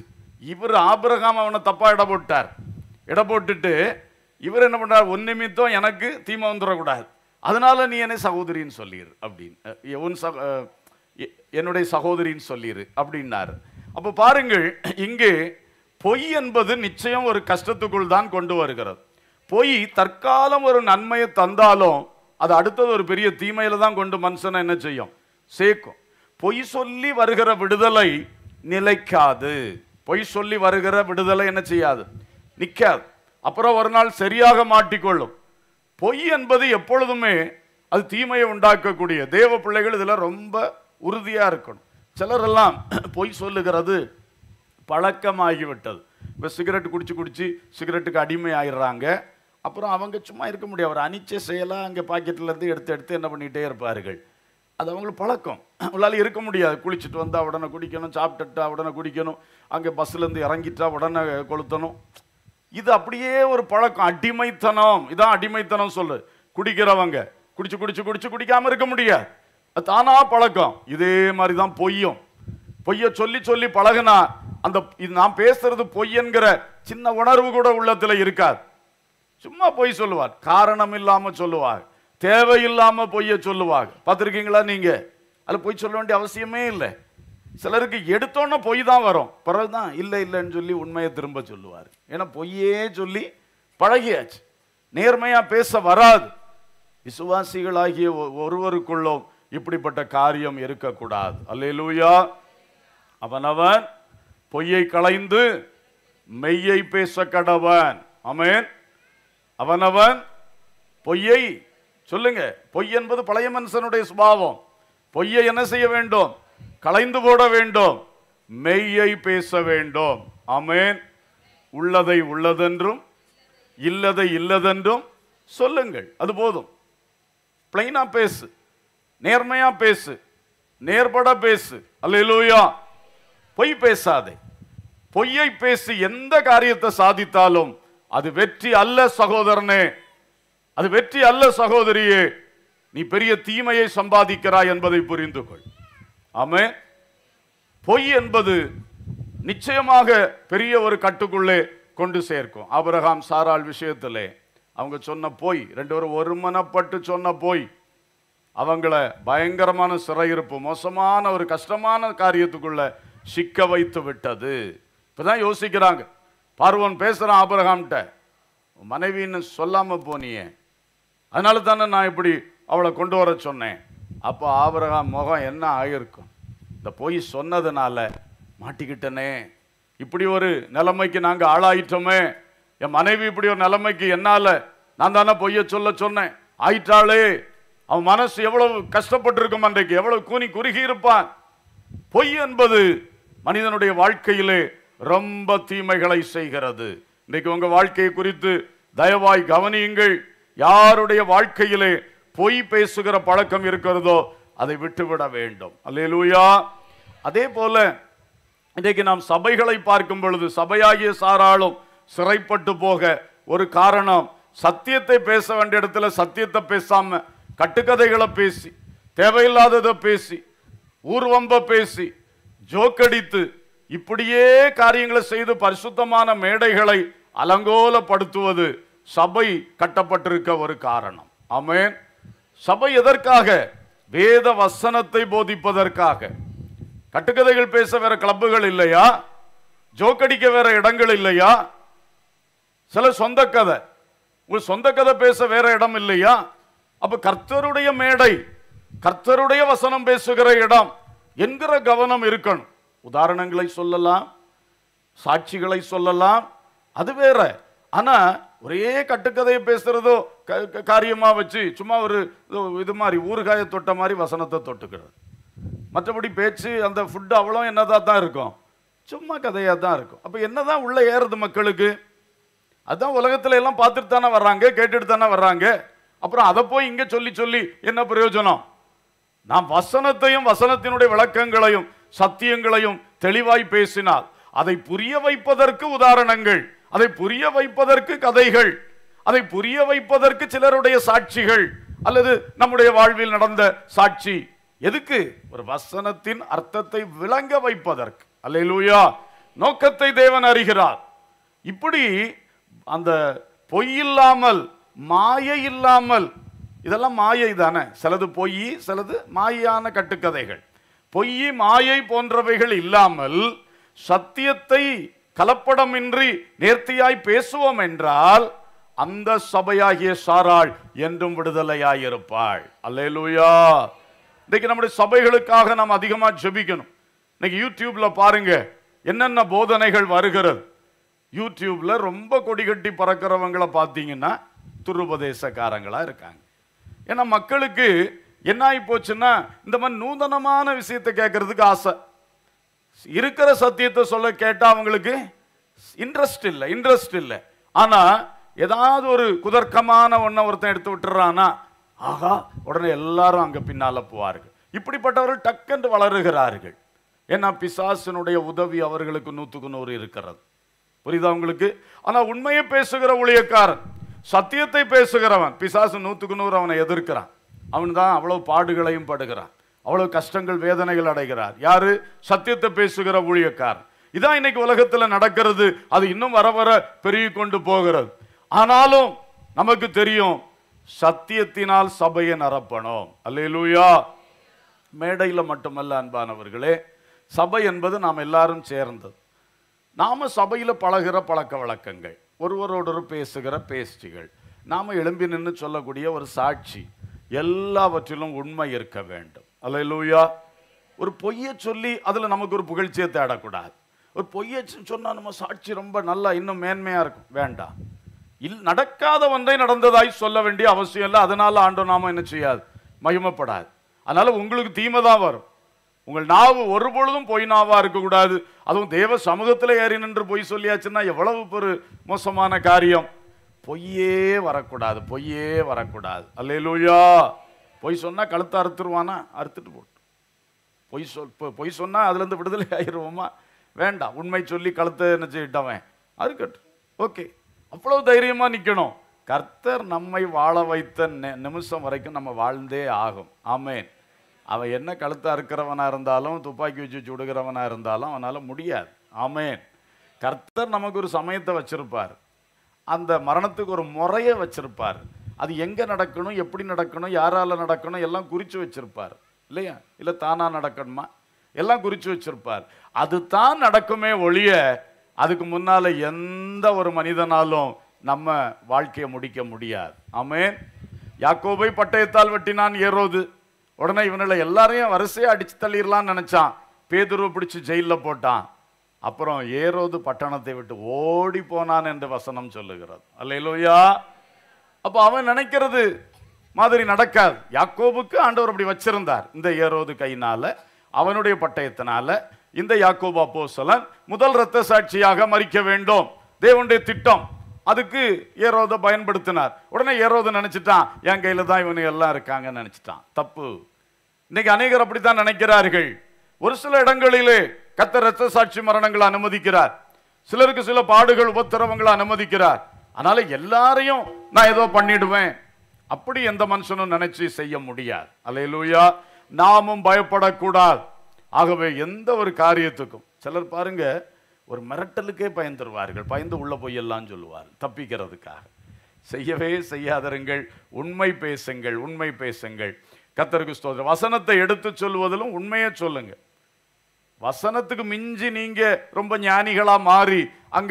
இவர் ஆபிரகாம் அவனை தப்பா இட போட்டார் இட போட்டுட்டு இவர் என்ன பண்றார் உன் நிமித்தம் எனக்கு தீமை வந்துடக்கூடாது அதனால நீ என்னை சகோதரின்னு சொல்லிடு அப்படின்னு அஹ் உன் சக அஹ் எ- என்னுடைய சகோதரின்னு சொல்லிடு அப்படின்னாரு அப்போ பாருங்கள் இங்கே பொய் என்பது நிச்சயம் ஒரு கஷ்டத்துக்குள் தான் கொண்டு வருகிறது பொய் தற்காலம் ஒரு நன்மையை தந்தாலும் அது அடுத்தது ஒரு பெரிய தீமையில தான் கொண்டு மனுஷனை என்ன செய்யும் சேர்க்கும் பொய் சொல்லி வருகிற விடுதலை நிலைக்காது பொய் சொல்லி வருகிற விடுதலை என்ன செய்யாது நிக்காது அப்புறம் ஒரு நாள் சரியாக மாட்டிக்கொள்ளும் பொய் என்பது எப்பொழுதுமே அது தீமையை உண்டாக்கக்கூடிய தேவ பிள்ளைகள் இதுல ரொம்ப உறுதியா இருக்கணும் சிலரெல்லாம் பொய் சொல்லுகிறது பழக்கமாகிவிட்டது இப்போ சிகரெட் குடிச்சு குடிச்சு சிகரெட்டுக்கு அடிமை ஆயிடுறாங்க அப்புறம் அவங்க சும்மா இருக்க முடியாது அவர் அனிச்ச செயலாக அங்கே பாக்கெட்ல இருந்து எடுத்து எடுத்து என்ன பண்ணிகிட்டே இருப்பார்கள் அது அவங்களுக்கு பழக்கம் அவங்களால இருக்க முடியாது குளிச்சுட்டு வந்தா உடனே குடிக்கணும் சாப்பிட்டுட்டா உடனே குடிக்கணும் அங்கே பஸ்லேருந்து இறங்கிட்டா உடனே கொளுத்தணும் இது அப்படியே ஒரு பழக்கம் அடிமைத்தனம் இதான் அடிமைத்தனம் சொல்லு குடிக்கிறவங்க குடிச்சு குடிச்சு குடிச்சு குடிக்காம இருக்க முடியாது அது தானா பழக்கம் இதே மாதிரி தான் பொய்யும் பொய்ய சொல்லி சொல்லி பழகுனா அந்த இது நான் பேசுறது பொய் என்கிற சின்ன உணர்வு கூட உள்ளத்துல இருக்காது சும்மா பொய் சொல்லுவார் காரணம் இல்லாம சொல்லுவார் தேவையில்லாம பொய்ய சொல்லுவாங்க பார்த்துருக்கீங்களா நீங்க அதுல பொய் சொல்ல வேண்டிய அவசியமே இல்லை சிலருக்கு எடுத்தோன்னே பொய் தான் வரும் பிறகுதான் இல்லை இல்லைன்னு சொல்லி உண்மையை திரும்ப சொல்லுவார் ஏன்னா பொய்யே சொல்லி பழகியாச்சு நேர்மையா பேச வராது விசுவாசிகளாகிய ஒ- ஒருவருக்குள்ளும் இப்படிப்பட்ட காரியம் இருக்கக்கூடாது அல்லேலூயா அவனவன் பொய்யை களைந்து மெய்யை பேச கடவன் ஆமென் அவனவன் பொய்யை சொல்லுங்க பொய் என்பது பழைய மனுஷனுடைய சுபாவம் பொய்யை என்ன செய்ய வேண்டும் களைந்து போட வேண்டும் மெய்யை பேச வேண்டும் ஆமென் உள்ளதை உள்ளதென்றும் இல்லதை இல்லதென்றும் சொல்லுங்கள் அது போதும் பிளைனா பேசு நேர்மையா பேசு நேர்பட பேசு அல்லேலூயா பொய் பேசாதே பொய்யை பேசி எந்த காரியத்தை சாதித்தாலும் அது வெற்றி அல்ல சகோதரனே அது வெற்றி அல்ல சகோதரியே நீ பெரிய தீமையை சம்பாதிக்கிறாய் என்பதை புரிந்து கொள் ஆமே பொய் என்பது நிச்சயமாக பெரிய ஒரு கட்டுக்குள்ளே கொண்டு சேர்க்கும் ஆபிரகாம் சாராள் விஷயத்திலே அவங்க சொன்ன பொய் ரெண்டு பேரும் ஒருமனப்பட்டு சொன்ன பொய் அவங்கள பயங்கரமான சிறையிருப்பு மோசமான ஒரு கஷ்டமான காரியத்துக்குள்ள சிக்க வைத்து விட்டது இப்பதான் யோசிக்கிறாங்க பார்வன் பேசுறான் ஆபிரகாம்கிட்ட உன் மனைவின்னு சொல்லாம போனியே அதனால தானே நான் இப்படி அவளை கொண்டு வர சொன்னேன் அப்போ ஆபிரகாம் முகம் என்ன ஆகியிருக்கும் இந்த பொய் சொன்னதுனால மாட்டிக்கிட்டனே இப்படி ஒரு நிலைமைக்கு நாங்கள் ஆளாயிட்டோமே என் மனைவி இப்படி ஒரு நிலைமைக்கு என்னால நான் தானே பொய்ய சொல்ல சொன்னேன் ஆயிட்டாளே அவன் மனசு எவ்வளவு கஷ்டப்பட்டிருக்கும் அன்றைக்கு எவ்வளவு கூனி குறுகி இருப்பான் பொய் என்பது மனிதனுடைய வாழ்க்கையிலே ரொம்ப தீமைகளை செய்கிறது இன்னைக்கு உங்க வாழ்க்கையை குறித்து தயவாய் கவனியுங்கள் யாருடைய வாழ்க்கையிலே பொய் பேசுகிற பழக்கம் இருக்கிறதோ அதை விட்டுவிட வேண்டும் அல்லேலூயா அதே போல இன்றைக்கு நாம் சபைகளை பார்க்கும் பொழுது சபையாகிய சாராளும் சிறைப்பட்டு போக ஒரு காரணம் சத்தியத்தை பேச வேண்டிய இடத்துல சத்தியத்தை பேசாம கட்டுக்கதைகளை பேசி தேவையில்லாததை பேசி ஊர்வம்ப பேசி ஜோக்கடித்து இப்படியே காரியங்களை செய்து பரிசுத்தமான மேடைகளை அலங்கோலப்படுத்துவது சபை கட்டப்பட்டிருக்க ஒரு காரணம் ஆமென் சபை எதற்காக வேத வசனத்தை போதிப்பதற்காக கட்டுக்கதைகள் பேச வேற கிளப்புகள் இல்லையா ஜோக்கடிக்க வேற இடங்கள் இல்லையா சில சொந்த கதை உங்க சொந்த கதை பேச வேற இடம் இல்லையா அப்ப கர்த்தருடைய மேடை கர்த்தருடைய வசனம் பேசுகிற இடம் என்கிற கவனம் இருக்கணும் உதாரணங்களை சொல்லலாம் சாட்சிகளை சொல்லலாம் அது வேற ஆனா ஒரே கட்டுக்கதையை பேசுறதோ க- க- காரியமா வச்சு சும்மா ஒரு இது- இது மாதிரி ஊறுகாய தொட்ட மாதிரி வசனத்தை தொட்டுக்கிறது மற்றபடி பேச்சு அந்த ஃபுட்டு அவ்வளோ என்னதா தான் இருக்கும் சும்மா கதையாக தான் இருக்கும் அப்போ என்னதான் உள்ள ஏறுது மக்களுக்கு அதான் உலகத்துல எல்லாம் பார்த்துட்டு தானே வர்றாங்க கேட்டுட்டு தானே வர்றாங்க அப்புறம் அதை போய் இங்க சொல்லி சொல்லி என்ன பிரயோஜனம் நாம் வசனத்தையும் வசனத்தினுடைய விளக்கங்களையும் சத்தியங்களையும் தெளிவாய் பேசினால் அதை புரிய வைப்பதற்கு உதாரணங்கள் அதை புரிய வைப்பதற்கு கதைகள் அதை புரிய வைப்பதற்கு சிலருடைய சாட்சிகள் அல்லது நம்முடைய வாழ்வில் நடந்த சாட்சி எதுக்கு ஒரு வசனத்தின் அர்த்தத்தை விளங்க வைப்பதற்கு அல்லேலூயா நோக்கத்தை தேவன் அறிகிறார் இப்படி அந்த பொய் இல்லாமல் மாயை இல்லாமல் இதெல்லாம் மாயை தானே சிலது பொய் சிலது மாயான கட்டுக்கதைகள் பொய் மாயை போன்றவைகள் இல்லாமல் சத்தியத்தை கலப்படமின்றி நேர்த்தியாய் பேசுவோம் என்றால் அந்த சபையாகிய சாராள் என்றும் விடுதலையாயிருப்பாள் அல்லேலூயா இன்னைக்கு நம்முடைய சபைகளுக்காக நாம் அதிகமா ஜெபிக்கணும் இன்னைக்கு யூடியூப்ல பாருங்க என்னென்ன போதனைகள் வருகிறது யூடியூப்ல ரொம்ப கொடி கட்டி பறக்கிறவங்கள பார்த்தீங்கன்னா துருபதேசக்காரங்களா இருக்காங்க ஏன்னா மக்களுக்கு என்ன ஆகி போச்சுன்னா இந்த மாதிரி நூதனமான விஷயத்தை கேட்கறதுக்கு ஆசை இருக்கிற சத்தியத்தை சொல்ல கேட்டா அவங்களுக்கு இன்ட்ரெஸ்ட் இல்லை இன்ட்ரெஸ்ட் இல்லை ஆனா ஏதாவது ஒரு குதர்க்கமான ஒன்றை ஒருத்தன் எடுத்து விட்டுறானா ஆகா உடனே எல்லாரும் அங்க பின்னால போவார்கள் இப்படிப்பட்டவர்கள் டக்கென்று வளருகிறார்கள் ஏன்னா பிசாசினுடைய உதவி அவர்களுக்கு நூற்றுக்கு நூறு இருக்கிறது புரியுதா உங்களுக்கு ஆனா உண்மையை பேசுகிற ஊழியக்காரன் சத்தியத்தை பேசுகிறவன் பிசாசு நூற்றுக்கு நூறு அவனை எதிர்க்கிறான் அவன் தான் அவ்வளவு பாடுகளையும் படுகிறான் அவ்வளவு கஷ்டங்கள் வேதனைகள் அடைகிறார் யாரு சத்தியத்தை பேசுகிற ஊழியக்காரன் இதான் இன்னைக்கு உலகத்துல நடக்கிறது அது இன்னும் வர வர பெருகி கொண்டு போகிறது ஆனாலும் நமக்கு தெரியும் சத்தியத்தினால் சபையை நிரப்பணும் அல்லேலூயா மேடையில மட்டுமல்ல அன்பானவர்களே சபை என்பது நாம் எல்லாரும் சேர்ந்தது நாம சபையில பழகுற பழக்க வழக்கங்கள் ஒருவரோடொரு பேசுகிற பேச்சுகள் நாம எழும்பி நின்று சொல்லக்கூடிய ஒரு சாட்சி எல்லாவற்றிலும் உண்மை இருக்க வேண்டும் அல்லேலூயா ஒரு பொய்யை சொல்லி அதுல நமக்கு ஒரு புகழ்ச்சியை தேடக்கூடாது ஒரு பொய்யை சொ- சொன்னா நம்ம சாட்சி ரொம்ப நல்லா இன்னும் மேன்மையா இருக்கும் வேண்டாம் இல் நடக்காத ஒன்றை நடந்ததாய் சொல்ல வேண்டிய அவசியம் இல்லை அதனால ஆண்டு நாம என்ன செய்யாது மகிமைப்படாது அதனால உங்களுக்கு தீமை தான் வரும் உங்கள் நாவு ஒரு பொழுதும் பொய் நாவா இருக்கக்கூடாது அதுவும் தேவ சமூகத்தில் ஏறி நின்று பொய் சொல்லியாச்சுன்னா எவ்வளவு ஒரு மோசமான காரியம் பொய்யே வரக்கூடாது பொய்யே வரக்கூடாது அல்லேலூயா பொய் சொன்னா கழுத்தை அறுத்துருவானா அறுத்துட்டு போட்டு பொய் சொல் பொ- பொய் சொன்னா அதுல இருந்து விடுதலை ஆயிருவோமா வேண்டாம் உண்மை சொல்லி கழுத்தை என்ன செய்யிட்டவன் அறுக்கட்டும் ஓகே அவ்வளவு தைரியமா நிக்கணும் கர்த்தர் நம்மை வாழ வைத்த நி- நிமிஷம் வரைக்கும் நம்ம வாழ்ந்தே ஆகும் ஆமென் அவன் என்ன கழுத்தை அறுக்கிறவனா இருந்தாலும் துப்பாக்கி வச்சு சுடுகிறவனா இருந்தாலும் அவனால முடியாது ஆமென் கர்த்தர் நமக்கு ஒரு சமயத்தை வச்சிருப்பார் அந்த மரணத்துக்கு ஒரு முறையை வச்சிருப்பார் அது எங்க நடக்கணும் எப்படி நடக்கணும் யாரால நடக்கணும் எல்லாம் குறிச்சு வச்சிருப்பார் இல்லையா இல்ல தானா நடக்கணுமா எல்லாம் குறிச்சு வச்சிருப்பார் அது தான் நடக்குமே ஒழிய அதுக்கு முன்னால எந்த ஒரு மனிதனாலும் நம்ம வாழ்க்கையை முடிக்க முடியாது ஆமென் யாக்கோபை பட்டயத்தால் வெட்டினான் ஏரோது உடனே இவனுல எல்லாரையும் வரிசையா அடிச்சு தள்ளிடலாம்னு நினைச்சான் பேதுருவை பிடிச்சு ஜெயில்ல போட்டான் அப்புறம் ஏரோது பட்டணத்தை விட்டு ஓடி போனான் என்று வசனம் சொல்லுகிறது அல்லேலூயா அப்ப அவன் நினைக்கிறது மாதிரி நடக்காது யாக்கோபுக்கு ஆண்டவர் அப்படி வச்சிருந்தார் இந்த ஏரோது கையினால அவனுடைய பட்டயத்தினால இந்த யாக்கோபு அப்போஸ்தலன் முதல் இரத்த சாட்சியாக மறிக்க வேண்டும் தேவனுடைய திட்டம் அதுக்கு ஏரோதை பயன்படுத்தினார் உடனே ஏரோது நினைச்சிட்டான் என் கையில தான் இவனுங்க எல்லாம் இருக்காங்கன்னு நினைச்சிட்டான் தப்பு இன்னைக்கு அநேகர் அப்படித்தான் நினைக்கிறார்கள் ஒரு சில இடங்களிலே கத்தர் ரத்த சாட்சி மரணங்களை அனுமதிக்கிறார் சிலருக்கு சில பாடுகள் உபத்திரவங்களை அனுமதிக்கிறார் அதனால எல்லாரையும் நான் ஏதோ பண்ணிடுவேன் அப்படி எந்த மனுஷனும் நினைச்சு செய்ய முடியாது அல்லேலூயா நாமும் பயப்படக்கூடாது ஆகவே எந்த ஒரு காரியத்துக்கும் சிலர் பாருங்க ஒரு மிரட்டலுக்கே பயந்துருவார்கள் பயந்து உள்ள பொய்யெல்லாம் சொல்லுவார் தப்பிக்கிறதுக்காக செய்யவே செய்யாதருங்கள் உண்மை பேசுங்கள் உண்மை பேசுங்கள் கத்தருக்கு ஸ்தோத்திரம் வசனத்தை எடுத்து சொல்வதிலும் உண்மையை சொல்லுங்க வசனத்துக்கு மிஞ்சி நீங்க ரொம்ப ஞானிகளா மாறி அங்க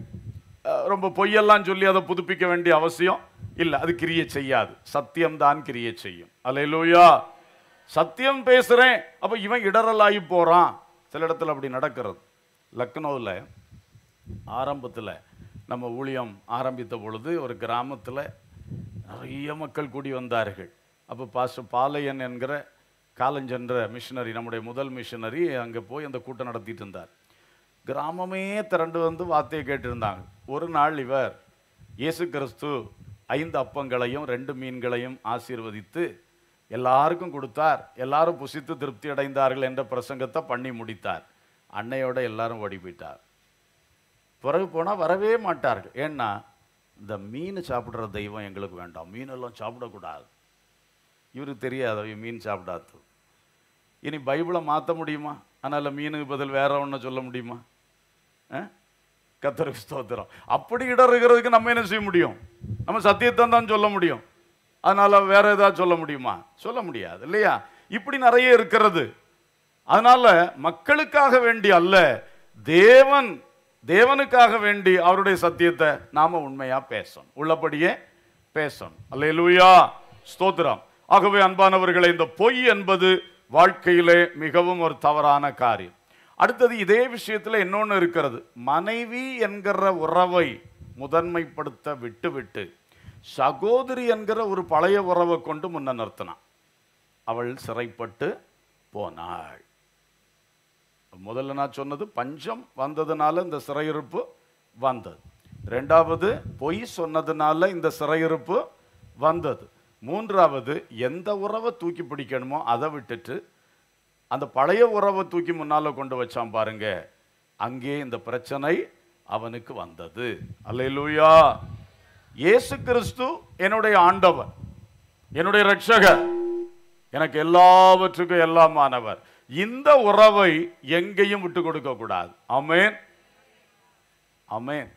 அஹ், ரொம்ப பொய்யெல்லாம் சொல்லி அதை புதுப்பிக்க வேண்டிய அவசியம் இல்லை அது கிரியை செய்யாது சத்தியம் தான் கிரியை செய்யும் அல்லேலூயா சத்தியம் பேசுறேன் அப்ப இவன் இடரலாகி போறான் சில இடத்துல அப்படி நடக்கிறது லக்னோவில் ஆரம்பத்தில் நம்ம ஊழியம் ஆரம்பித்த பொழுது ஒரு கிராமத்தில் நிறைய மக்கள் கூடி வந்தார்கள் அப்போ பாஸ்டர் பாலையன் என்கிற காலஞ்சென்ற மிஷினரி நம்முடைய முதல் மிஷினரி அங்கே போய் அந்த கூட்டம் நடத்திட்டு இருந்தார் கிராமமே திரண்டு வந்து வார்த்தையை கேட்டிருந்தாங்க ஒரு நாள் இவர் இயேசு கிறிஸ்து ஐந்து அப்பங்களையும் ரெண்டு மீன்களையும் ஆசீர்வதித்து எல்லாருக்கும் கொடுத்தார் எல்லாரும் புசித்து திருப்தி அடைந்தார்கள் என்ற பிரசங்கத்தை பண்ணி முடித்தார் அன்னையோட எல்லாரும் ஓடி போயிட்டார் பிறகு போனால் வரவே மாட்டார்கள் ஏன்னா இந்த மீன் சாப்பிட்ற தெய்வம் எங்களுக்கு வேண்டாம் மீனெல்லாம் சாப்பிடக்கூடாது இவருக்கு தெரியாது அவன் மீன் சாப்பிடாது இனி பைபிளை மாற்ற முடியுமா அதனால் மீனுக்கு பதில் வேற ஒன்று சொல்ல முடியுமா ஆ? கர்த்தருக்கு ஸ்தோத்திரம் அப்படி இடறுகிறதுக்கு நம்ம என்ன செய்ய முடியும் நம்ம சத்தியத்தை தான் சொல்ல முடியும் அதனால வேற ஏதாவது சொல்ல முடியுமா சொல்ல முடியாது இல்லையா இப்படி நிறைய இருக்கிறது அதனால மக்களுக்காக வேண்டி அல்ல தேவன் தேவனுக்காக வேண்டி அவருடைய சத்தியத்தை நாம உண்மையா பேசணும் உள்ளபடியே பேசணும் அல்லேலூயா ஸ்தோத்திரம் ஆகவே அன்பானவர்களே இந்த பொய் என்பது வாழ்க்கையிலே மிகவும் ஒரு தவறான காரியம் அடுத்தது இதே விஷயத்துல இன்னொன்னு இருக்கிறது மனைவி என்கிற உறவை முதன்மைப்படுத்த விட்டுவிட்டு சகோதரி என்கிற ஒரு பழைய உறவை கொண்டு முன்ன நிறுத்தினான் அவள் சிறைப்பட்டு போனாள் முதல்ல நான் சொன்னது பஞ்சம் வந்ததுனால இந்த சிறையிருப்பு வந்தது ரெண்டாவது பொய் சொன்னதுனால இந்த சிறையிருப்பு வந்தது மூன்றாவது எந்த உறவை தூக்கி பிடிக்கணுமோ அதை விட்டுட்டு அந்த பழைய உறவை தூக்கி முன்னால கொண்டு வச்சான் பாருங்க அங்கே இந்த பிரச்சனை அவனுக்கு வந்தது அல்லேலூயா இயேசு கிறிஸ்து என்னுடைய ஆண்டவர் என்னுடைய ரட்சகர் எனக்கு எல்லாவற்றுக்கும் எல்லாமானவர் இந்த உறவை எங்கேயும் விட்டு கொடுக்க கூடாது ஆமென் ஆமென்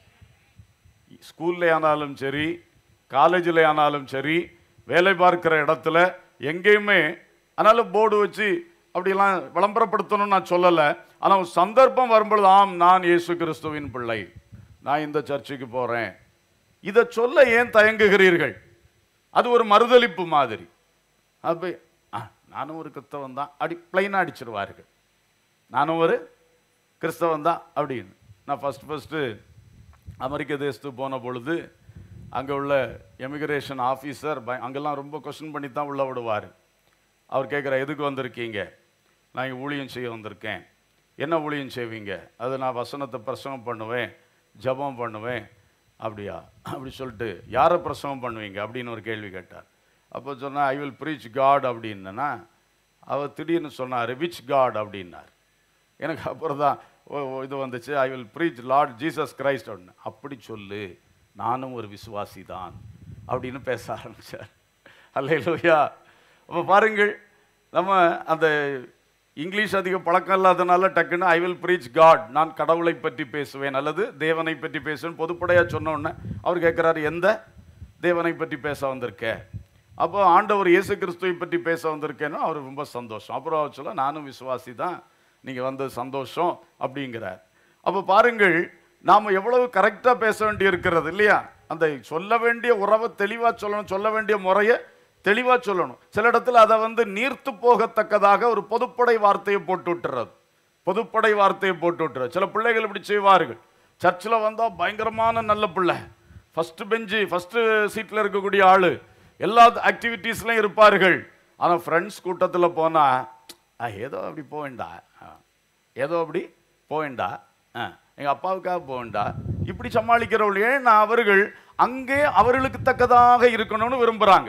ஸ்கூல்ல ஆனாலும் சரி காலேஜில் ஆனாலும் சரி வேலை பார்க்கிற இடத்துல எங்கேயுமே அதனால போர்டு வச்சு அப்படிலாம் விளம்பரப்படுத்தணும்னு நான் சொல்லலை ஆனால் ஒரு சந்தர்ப்பம் வரும்பொழுது ஆம் நான் இயேசு கிறிஸ்துவின் பிள்ளை நான் இந்த சர்ச்சுக்கு போகிறேன் இதை சொல்ல ஏன் தயங்குகிறீர்கள் அது ஒரு மறுதலிப்பு மாதிரி அப்போ ஆ நானும் ஒரு கிறிஸ்தவன் தான் அப்படி பிளைனாக அடிச்சிருவார்கள் நானும் ஒரு கிறிஸ்தவன் தான் அப்படின்னு நான் ஃபஸ்ட் ஃபஸ்ட்டு அமெரிக்க தேசத்துக்கு போன பொழுது அங்கே உள்ள எமிகிரேஷன் ஆஃபீஸர் அங்கெல்லாம் ரொம்ப கொஸ்டின் பண்ணி தான் உள்ள விடுவார் அவர் கேட்குற எதுக்கு வந்திருக்கீங்க நான் இங்கே ஊழியம் செய்ய வந்திருக்கேன் என்ன ஊழியம் செய்வீங்க அது நான் வசனத்தை பிரசவம் பண்ணுவேன் ஜெபம் பண்ணுவேன் அப்படியா அப்படி சொல்லிட்டு யாரை பிரசவம் பண்ணுவீங்க அப்படின்னு ஒரு கேள்வி கேட்டார் அப்போ சொன்னா ஐ வில் ப்ரீச் காட் அப்படின்னா அவர் திடீர்னு சொன்னார் விச் காட் அப்படின்னார் எனக்கு அப்புறம் தான் ஓ ஓ, இது வந்துச்சு I will preach Lord Jesus Christ அப்படின்னு அப்படி சொல்லு நானும் ஒரு விசுவாசி தான் அப்படின்னு பேச ஆரம்பிச்சார் அல்லையா அப்போ பாருங்கள் நம்ம அந்த இங்கிலீஷ் அதிக பழக்கம் இல்லாதனால டக்குன்னு ஐ வில் ப்ரீச் காட் நான் கடவுளை பற்றி பேசுவேன் அல்லது தேவனை பற்றி பேசுவேன் பொதுப்படையாக சொன்ன உடனே அவர் கேட்குறாரு எந்த தேவனை பற்றி பேச வந்திருக்க அப்போ ஆண்டவர் இயேசு கிறிஸ்துவை பற்றி பேச வந்திருக்கேன்னா அவர் ரொம்ப சந்தோஷம் அப்புறம் அவர் சொல்ல நானும் விசுவாசி தான் நீங்கள் வந்தது சந்தோஷம் அப்படிங்கிறார் அப்போ பாருங்கள் நாம் எவ்வளவு கரெக்டாக பேச வேண்டி இருக்கிறது இல்லையா அந்த சொல்ல வேண்டிய உறவை தெளிவாக சொல்லணும் சொல்ல வேண்டிய முறையை தெளிவாக சொல்லணும் சில இடத்துல அதை வந்து நீர்த்து போகத்தக்கதாக ஒரு பொதுப்படை வார்த்தையை போட்டு விட்டுறது பொதுப்படை வார்த்தையை போட்டு விட்டுறது சில பிள்ளைகள் இப்படி செய்வார்கள் சர்ச்சில் வந்தால் பயங்கரமான நல்ல பிள்ளை ஃபஸ்ட்டு பெஞ்சு ஃபஸ்ட்டு சீட்டில் இருக்கக்கூடிய ஆள் எல்லா ஆக்டிவிட்டீஸ்லையும் இருப்பார்கள் ஆனால் ஃப்ரெண்ட்ஸ் கூட்டத்தில் போனால் ஏதோ அப்படி போவேண்டா ஆ, ஏதோ அப்படி போவேண்டா ஆ, எங்க அப்பாவுக்காக போவேண்டா இப்படி சமாளிக்கிறவர்கள் ஏன்னா அவர்கள் அங்கே அவர்களுக்கு தக்கதாக இருக்கணும்னு விரும்புகிறாங்க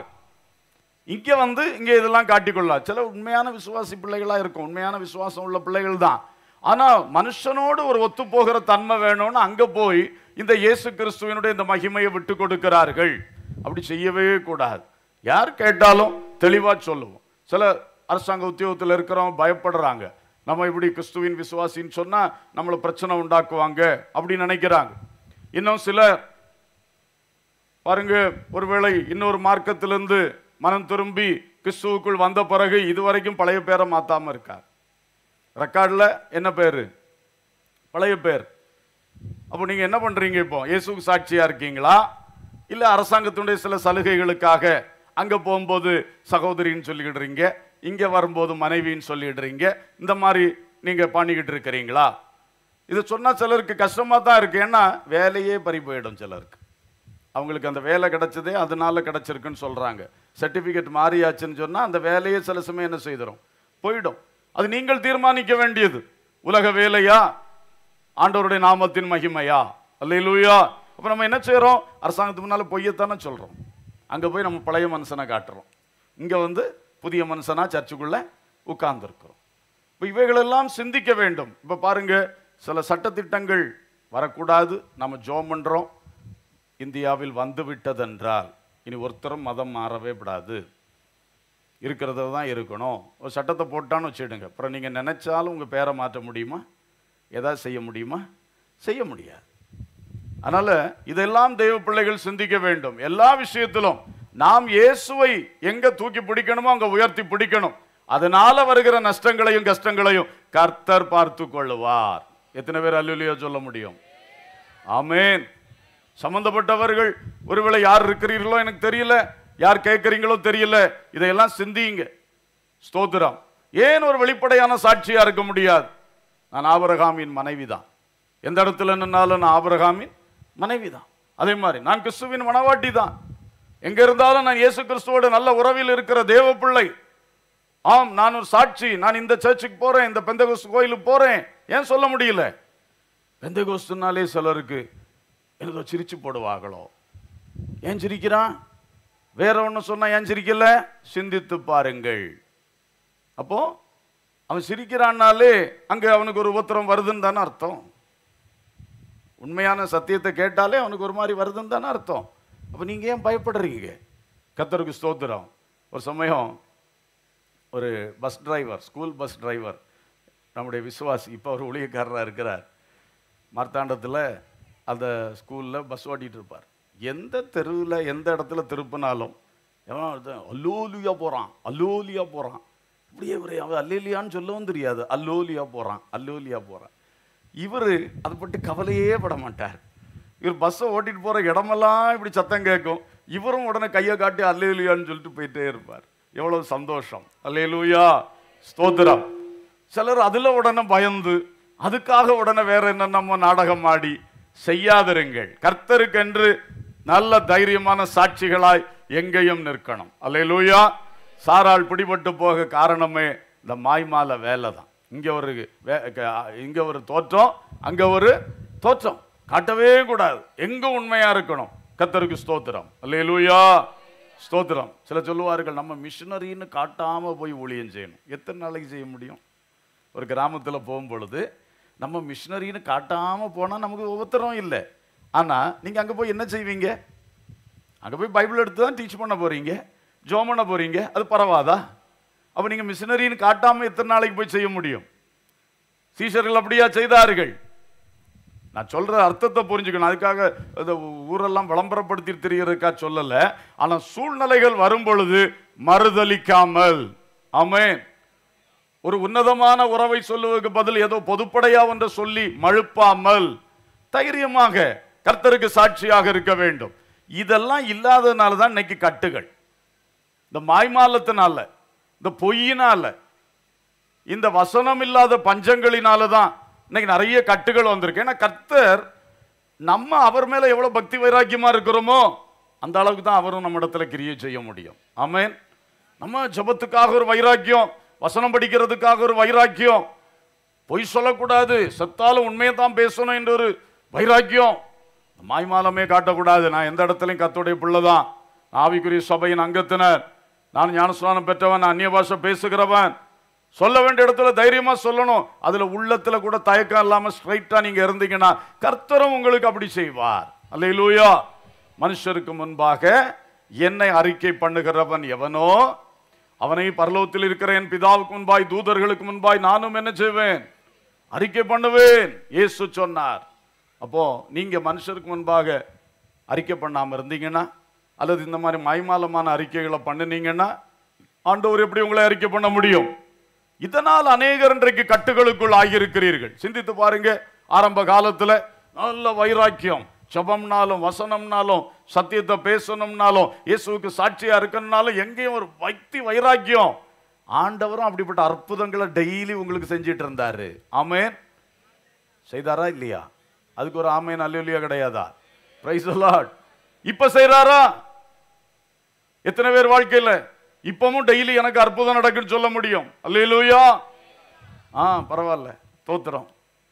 இங்கே வந்து இங்கே இதெல்லாம் காட்டிக்கொள்ளலாம் சில உண்மையான விசுவாசி பிள்ளைகளாக இருக்கும் உண்மையான விசுவாசம் உள்ள பிள்ளைகள் தான் ஆனால் மனுஷனோடு ஒரு ஒத்து போகிற தன்மை வேணும்னு அங்கே போய் இந்த இயேசு கிறிஸ்துவினுடைய இந்த மகிமையை விட்டு கொடுக்கிறார்கள் அப்படி செய்யவே கூடாது யார் கேட்டாலும் தெளிவாக சொல்லுவோம் சில அரசாங்க உத்தியோகத்தில் இருக்கிறவங்க பயப்படுறாங்க நம்ம இப்படி கிறிஸ்துவின் விசுவாசின்னு சொன்னால் நம்மளை பிரச்சனை உண்டாக்குவாங்க அப்படின்னு நினைக்கிறாங்க இன்னும் சிலர் பாருங்க ஒருவேளை இன்னொரு மார்க்கத்திலிருந்து மனம் திரும்பி கிறிஸ்துவுக்குள் வந்த பிறகு இதுவரைக்கும் பழைய பேரை மாத்தாம இருக்கார் ரெக்கார்டில் என்ன பேரு பழைய பேர் அப்போ நீங்க என்ன பண்றீங்க இப்போ இயேசுக்கு சாட்சியா இருக்கீங்களா இல்ல அரசாங்கத்தினுடைய சில சலுகைகளுக்காக அங்க போகும்போது சகோதரின்னு சொல்லிக்கிடுறீங்க இங்க வரும்போது மனைவின்னு சொல்லிடுறீங்க இந்த மாதிரி நீங்க பண்ணிக்கிட்டு இருக்கிறீங்களா இது சொன்னா சிலருக்கு கஷ்டமா தான் இருக்கு ஏன்னா வேலையே பறி போயிடும் சிலருக்கு அவங்களுக்கு அந்த வேலை கிடைச்சதே அதனால கிடைச்சிருக்குன்னு சொல்றாங்க சர்டிபிகேட் மாறியாச்சுன்னு சொன்னா அந்த வேலையே சில சமயம் என்ன செய்திடும் போயிடும் அது நீங்கள் தீர்மானிக்க வேண்டியது உலக வேலையா ஆண்டவருடைய நாமத்தின் மகிமையா அல்லேலூயா அப்ப நம்ம என்ன செய்றோம் அரசாங்கத்துக்கு முன்னால பொய்யத்தானே சொல்றோம் அங்க போய் நம்ம பழைய மனுஷனை காட்டுறோம் இங்க வந்து புதிய மனுஷனா சர்ச்சுக்குள்ள உட்கார்ந்துருக்கிறோம் இப்போ இவைகளெல்லாம் சிந்திக்க வேண்டும் இப்போ பாருங்க சில சட்டத்திட்டங்கள் வரக்கூடாது நம்ம ஜோம் பண்றோம் இந்தியாவில் வந்து விட்டதென்றால் இனி ஒருத்தரும் மதம் மாறவே விடாது இருக்கிறத தான் இருக்கணும் ஒரு சட்டத்தை போட்டான்னு வச்சுடுங்க அப்புறம் நீங்கள் நினைச்சாலும் உங்கள் பேரை மாற்ற முடியுமா ஏதாவது செய்ய முடியுமா செய்ய முடியாது அதனால இதெல்லாம் தெய்வ பிள்ளைகள் சிந்திக்க வேண்டும் எல்லா விஷயத்திலும் நாம் இயேசுவை எங்க தூக்கி பிடிக்கணுமோ அங்க உயர்த்தி பிடிக்கணும் அதனால வருகிற நஷ்டங்களையும் கஷ்டங்களையும் கர்த்தர் பார்த்து கொள்ளுவார் எத்தனை பேர் அல்லுலியோ சொல்ல முடியும் ஆமென் சம்பந்தப்பட்டவர்கள் ஒருவேளை யார் இருக்கிறீர்களோ எனக்கு தெரியல யார் கேட்குறீங்களோ தெரியல இதையெல்லாம் சிந்தியுங்க ஸ்தோத்திரம் ஏன் ஒரு வெளிப்படையான சாட்சியா இருக்க முடியாது நான் ஆபரகாமின் மனைவி தான் எந்த இடத்துல நின்னாலும் நான் ஆபரகாமின் மனைவி தான் அதே மாதிரி நான் கிறிஸ்துவின் மனவாட்டி தான் எங்க இருந்தாலும் நான் இயேசு கிறிஸ்துவோட நல்ல உறவில் இருக்கிற தேவ பிள்ளை ஆம் நான் ஒரு சாட்சி நான் இந்த சர்ச்சுக்கு போறேன் இந்த பெந்தகோஸ்து கோயிலுக்கு போறேன் ஏன் சொல்ல முடியல பெந்தகோஸ்துனாலே சிலருக்கு ஏதோ சிரிச்சு போடுவாங்களோ ஏன் சிரிக்கிறான் வேற ஒன்று சொன்னா ஏன் சிரிக்கல சிந்தித்து பாருங்கள் அப்போ அவன் சிரிக்கிறான்னாலே அங்க அவனுக்கு ஒரு உபத்திரம் வருதுன்னு தானே அர்த்தம் உண்மையான சத்தியத்தை கேட்டாலே அவனுக்கு ஒரு மாதிரி வருதுன்னு தானே அர்த்தம் அப்போ நீங்க ஏன் பயப்படுறீங்க கத்தருக்கு ஸ்தோத்திரம் ஒரு சமயம் ஒரு bus driver school bus driver நம்முடைய விசுவாசி இப்போ அவர் ஊழியக்காரராக இருக்கிறார் மார்த்தாண்டத்தில் அந்த ஸ்கூலில் பஸ் ஓட்டிகிட்டு இருப்பார் எந்த தெருவில் எந்த இடத்துல திருப்பினாலும் எவன் ஒருத்தன் அல்லோலியா போகிறான் அல்லோலியா போகிறான் இப்படியே ஒரு அவன் அல்லேலியான்னு சொல்லவும் தெரியாது அல்லோலியா போகிறான் அல்லோலியா போகிறான் இவர் அதை பற்றி கவலையே பட மாட்டார் இவர் பஸ்ஸை ஓட்டிட்டு போகிற இடமெல்லாம் இப்படி சத்தம் கேட்கும் இவரும் உடனே கையை காட்டி அல்லேலியான்னு சொல்லிட்டு போயிட்டே இருப்பார் எவ்வளவு சந்தோஷம் அல்லேலூயா ஸ்தோத்திரம் சிலர் அதுல உடனே பயந்து அதுக்காக உடனே வேற என்ன நம்ம நாடகம் ஆடி செய்யாதிருங்கள் கர்த்தருக்கென்று நல்ல தைரியமான சாட்சிகளாய் எங்கேயும் நிற்கணும் அல்லேலூயா சாரால் பிடிபட்டு போக காரணமே இந்த மாய்மால வேலை தான் இங்க ஒரு வே- க- இங்க ஒரு தோற்றம் அங்க ஒரு தோற்றம் காட்டவே கூடாது எங்க உண்மையா இருக்கணும் கர்த்தருக்கு ஸ்தோத்திரம் அல்லேலூயா ஸ்தோத்திரம் சில சொல்லுவார்கள் நம்ம மிஷினரின்னு காட்டாம போய் ஊழியம் செய்யணும் எத்தனை நாளைக்கு செய்ய முடியும் ஒரு கிராமத்துல போகும் பொழுது நம்ம மிஷினரின்னு காட்டாம போனா நமக்கு உபத்திரம் இல்லை ஆனா நீங்க அங்க போய் என்ன செய்வீங்க அங்க போய் பைபிள் எடுத்து தான் டீச் பண்ண போறீங்க ஜோம் பண்ண போறீங்க அது பரவாதா அப்ப நீங்க மிஷினரின்னு காட்டாம எத்தனை நாளைக்கு போய் செய்ய முடியும் சீஷர்கள் அப்படியா செய்தார்கள் நான் சொல்ற அர்த்தத்தை புரிஞ்சுக்கணும் அதுக்காக இந்த ஊரெல்லாம் விளம்பரப்படுத்தி தெரியறதுக்கா சொல்லல ஆனா சூழ்நிலைகள் வரும் பொழுது மறுதலிக்காமல் ஆமென் ஒரு உன்னதமான உறவை சொல்லுவதற்கு பதில் ஏதோ பொதுப்படையா ஒன்று சொல்லி மழுப்பாமல் தைரியமாக கர்த்தருக்கு சாட்சியாக இருக்க வேண்டும் இதெல்லாம் இல்லாததுனால தான் இன்னைக்கு கட்டுகள் இந்த மாய்மாலத்தினால இந்த பொய்யினால இந்த வசனம் இல்லாத பஞ்சங்களினால தான் இன்னைக்கு நிறைய கட்டுகள் வந்திருக்கு ஏன்னா கர்த்தர் நம்ம அவர் மேல எவ்வளவு பக்தி வைராக்கியமா இருக்கிறோமோ அந்த அளவுக்கு தான் அவரும் நம்ம இடத்துல கிரியை செய்ய முடியும் ஆமென் நம்ம ஜெபத்துக்காக ஒரு வைராக்கியம் வசனம் படிக்கிறதுக்காக ஒரு வைராக்கியம் பொய் சொல்லக்கூடாது செத்தாலும் உண்மையை தான் பேசணும் என்ற ஒரு வைராக்கியம் மாய்மாலமே காட்டக்கூடாது நான் எந்த இடத்துலையும் கத்தோடைய பிள்ளை தான் ஆவிக்குரிய சபையின் அங்கத்தினர் நான் ஞானஸ்நானம் பெற்றவன் நான் அந்நிய பாஷை பேசுகிறவன் சொல்ல வேண்டிய இடத்துல தைரியமா சொல்லணும் அதுல உள்ளத்துல கூட தயக்கம் இல்லாம ஸ்ட்ரைட்டா நீங்க இருந்தீங்கன்னா கர்த்தரும் உங்களுக்கு அப்படி செய்வார் அல்லேலூயா மனுஷருக்கு முன்பாக என்னை அறிக்கை பண்ணுகிறவன் எவனோ அவனை பரலோகத்தில் இருக்கிற என் பிதாவுக்கு முன்பாய் தூதர்களுக்கு முன்பாய் நானும் என்ன செய்வேன் அறிக்கை பண்ணுவேன் இயேசு சொன்னார் அப்போ நீங்க மனுஷருக்கு முன்பாக அறிக்கை பண்ணாம இருந்தீங்கன்னா அல்லது இந்த மாதிரி மாய்மாலமான அறிக்கைகளை பண்ணுனீங்கன்னா ஆண்டவர் எப்படி உங்களை அறிக்கை பண்ண முடியும் இதனால் அநேகர் இன்றைக்கு கட்டுகளுக்குள் ஆகியிருக்கிறீர்கள் சிந்தித்து பாருங்க ஆரம்ப காலத்துல நல்ல வைராக்கியம் ஜபம்னாலும் வசனம்னாலும் சத்தியத்தை பேசணும்னாலும் இயேசுவுக்கு சாட்சியா இருக்கணும்னாலும் எங்கேயும் ஒரு பக்தி வைராக்கியம் ஆண்டவரும் அப்படிப்பட்ட அற்புதங்களை டெய்லி உங்களுக்கு செஞ்சிட்டு இருந்தாரு ஆமென் செய்தாரா இல்லையா அதுக்கு ஒரு ஆமேன் அல்லையா கிடையாதா பிரைஸ் லார்ட் இப்ப செய்றாரா எத்தனை பேர் வாழ்க்கையில இப்பவும் டெய்லி எனக்கு அற்புதம் நடக்குன்னு சொல்ல முடியும் அல்லேலூயா ஆ பரவாயில்ல தோத்துறோம்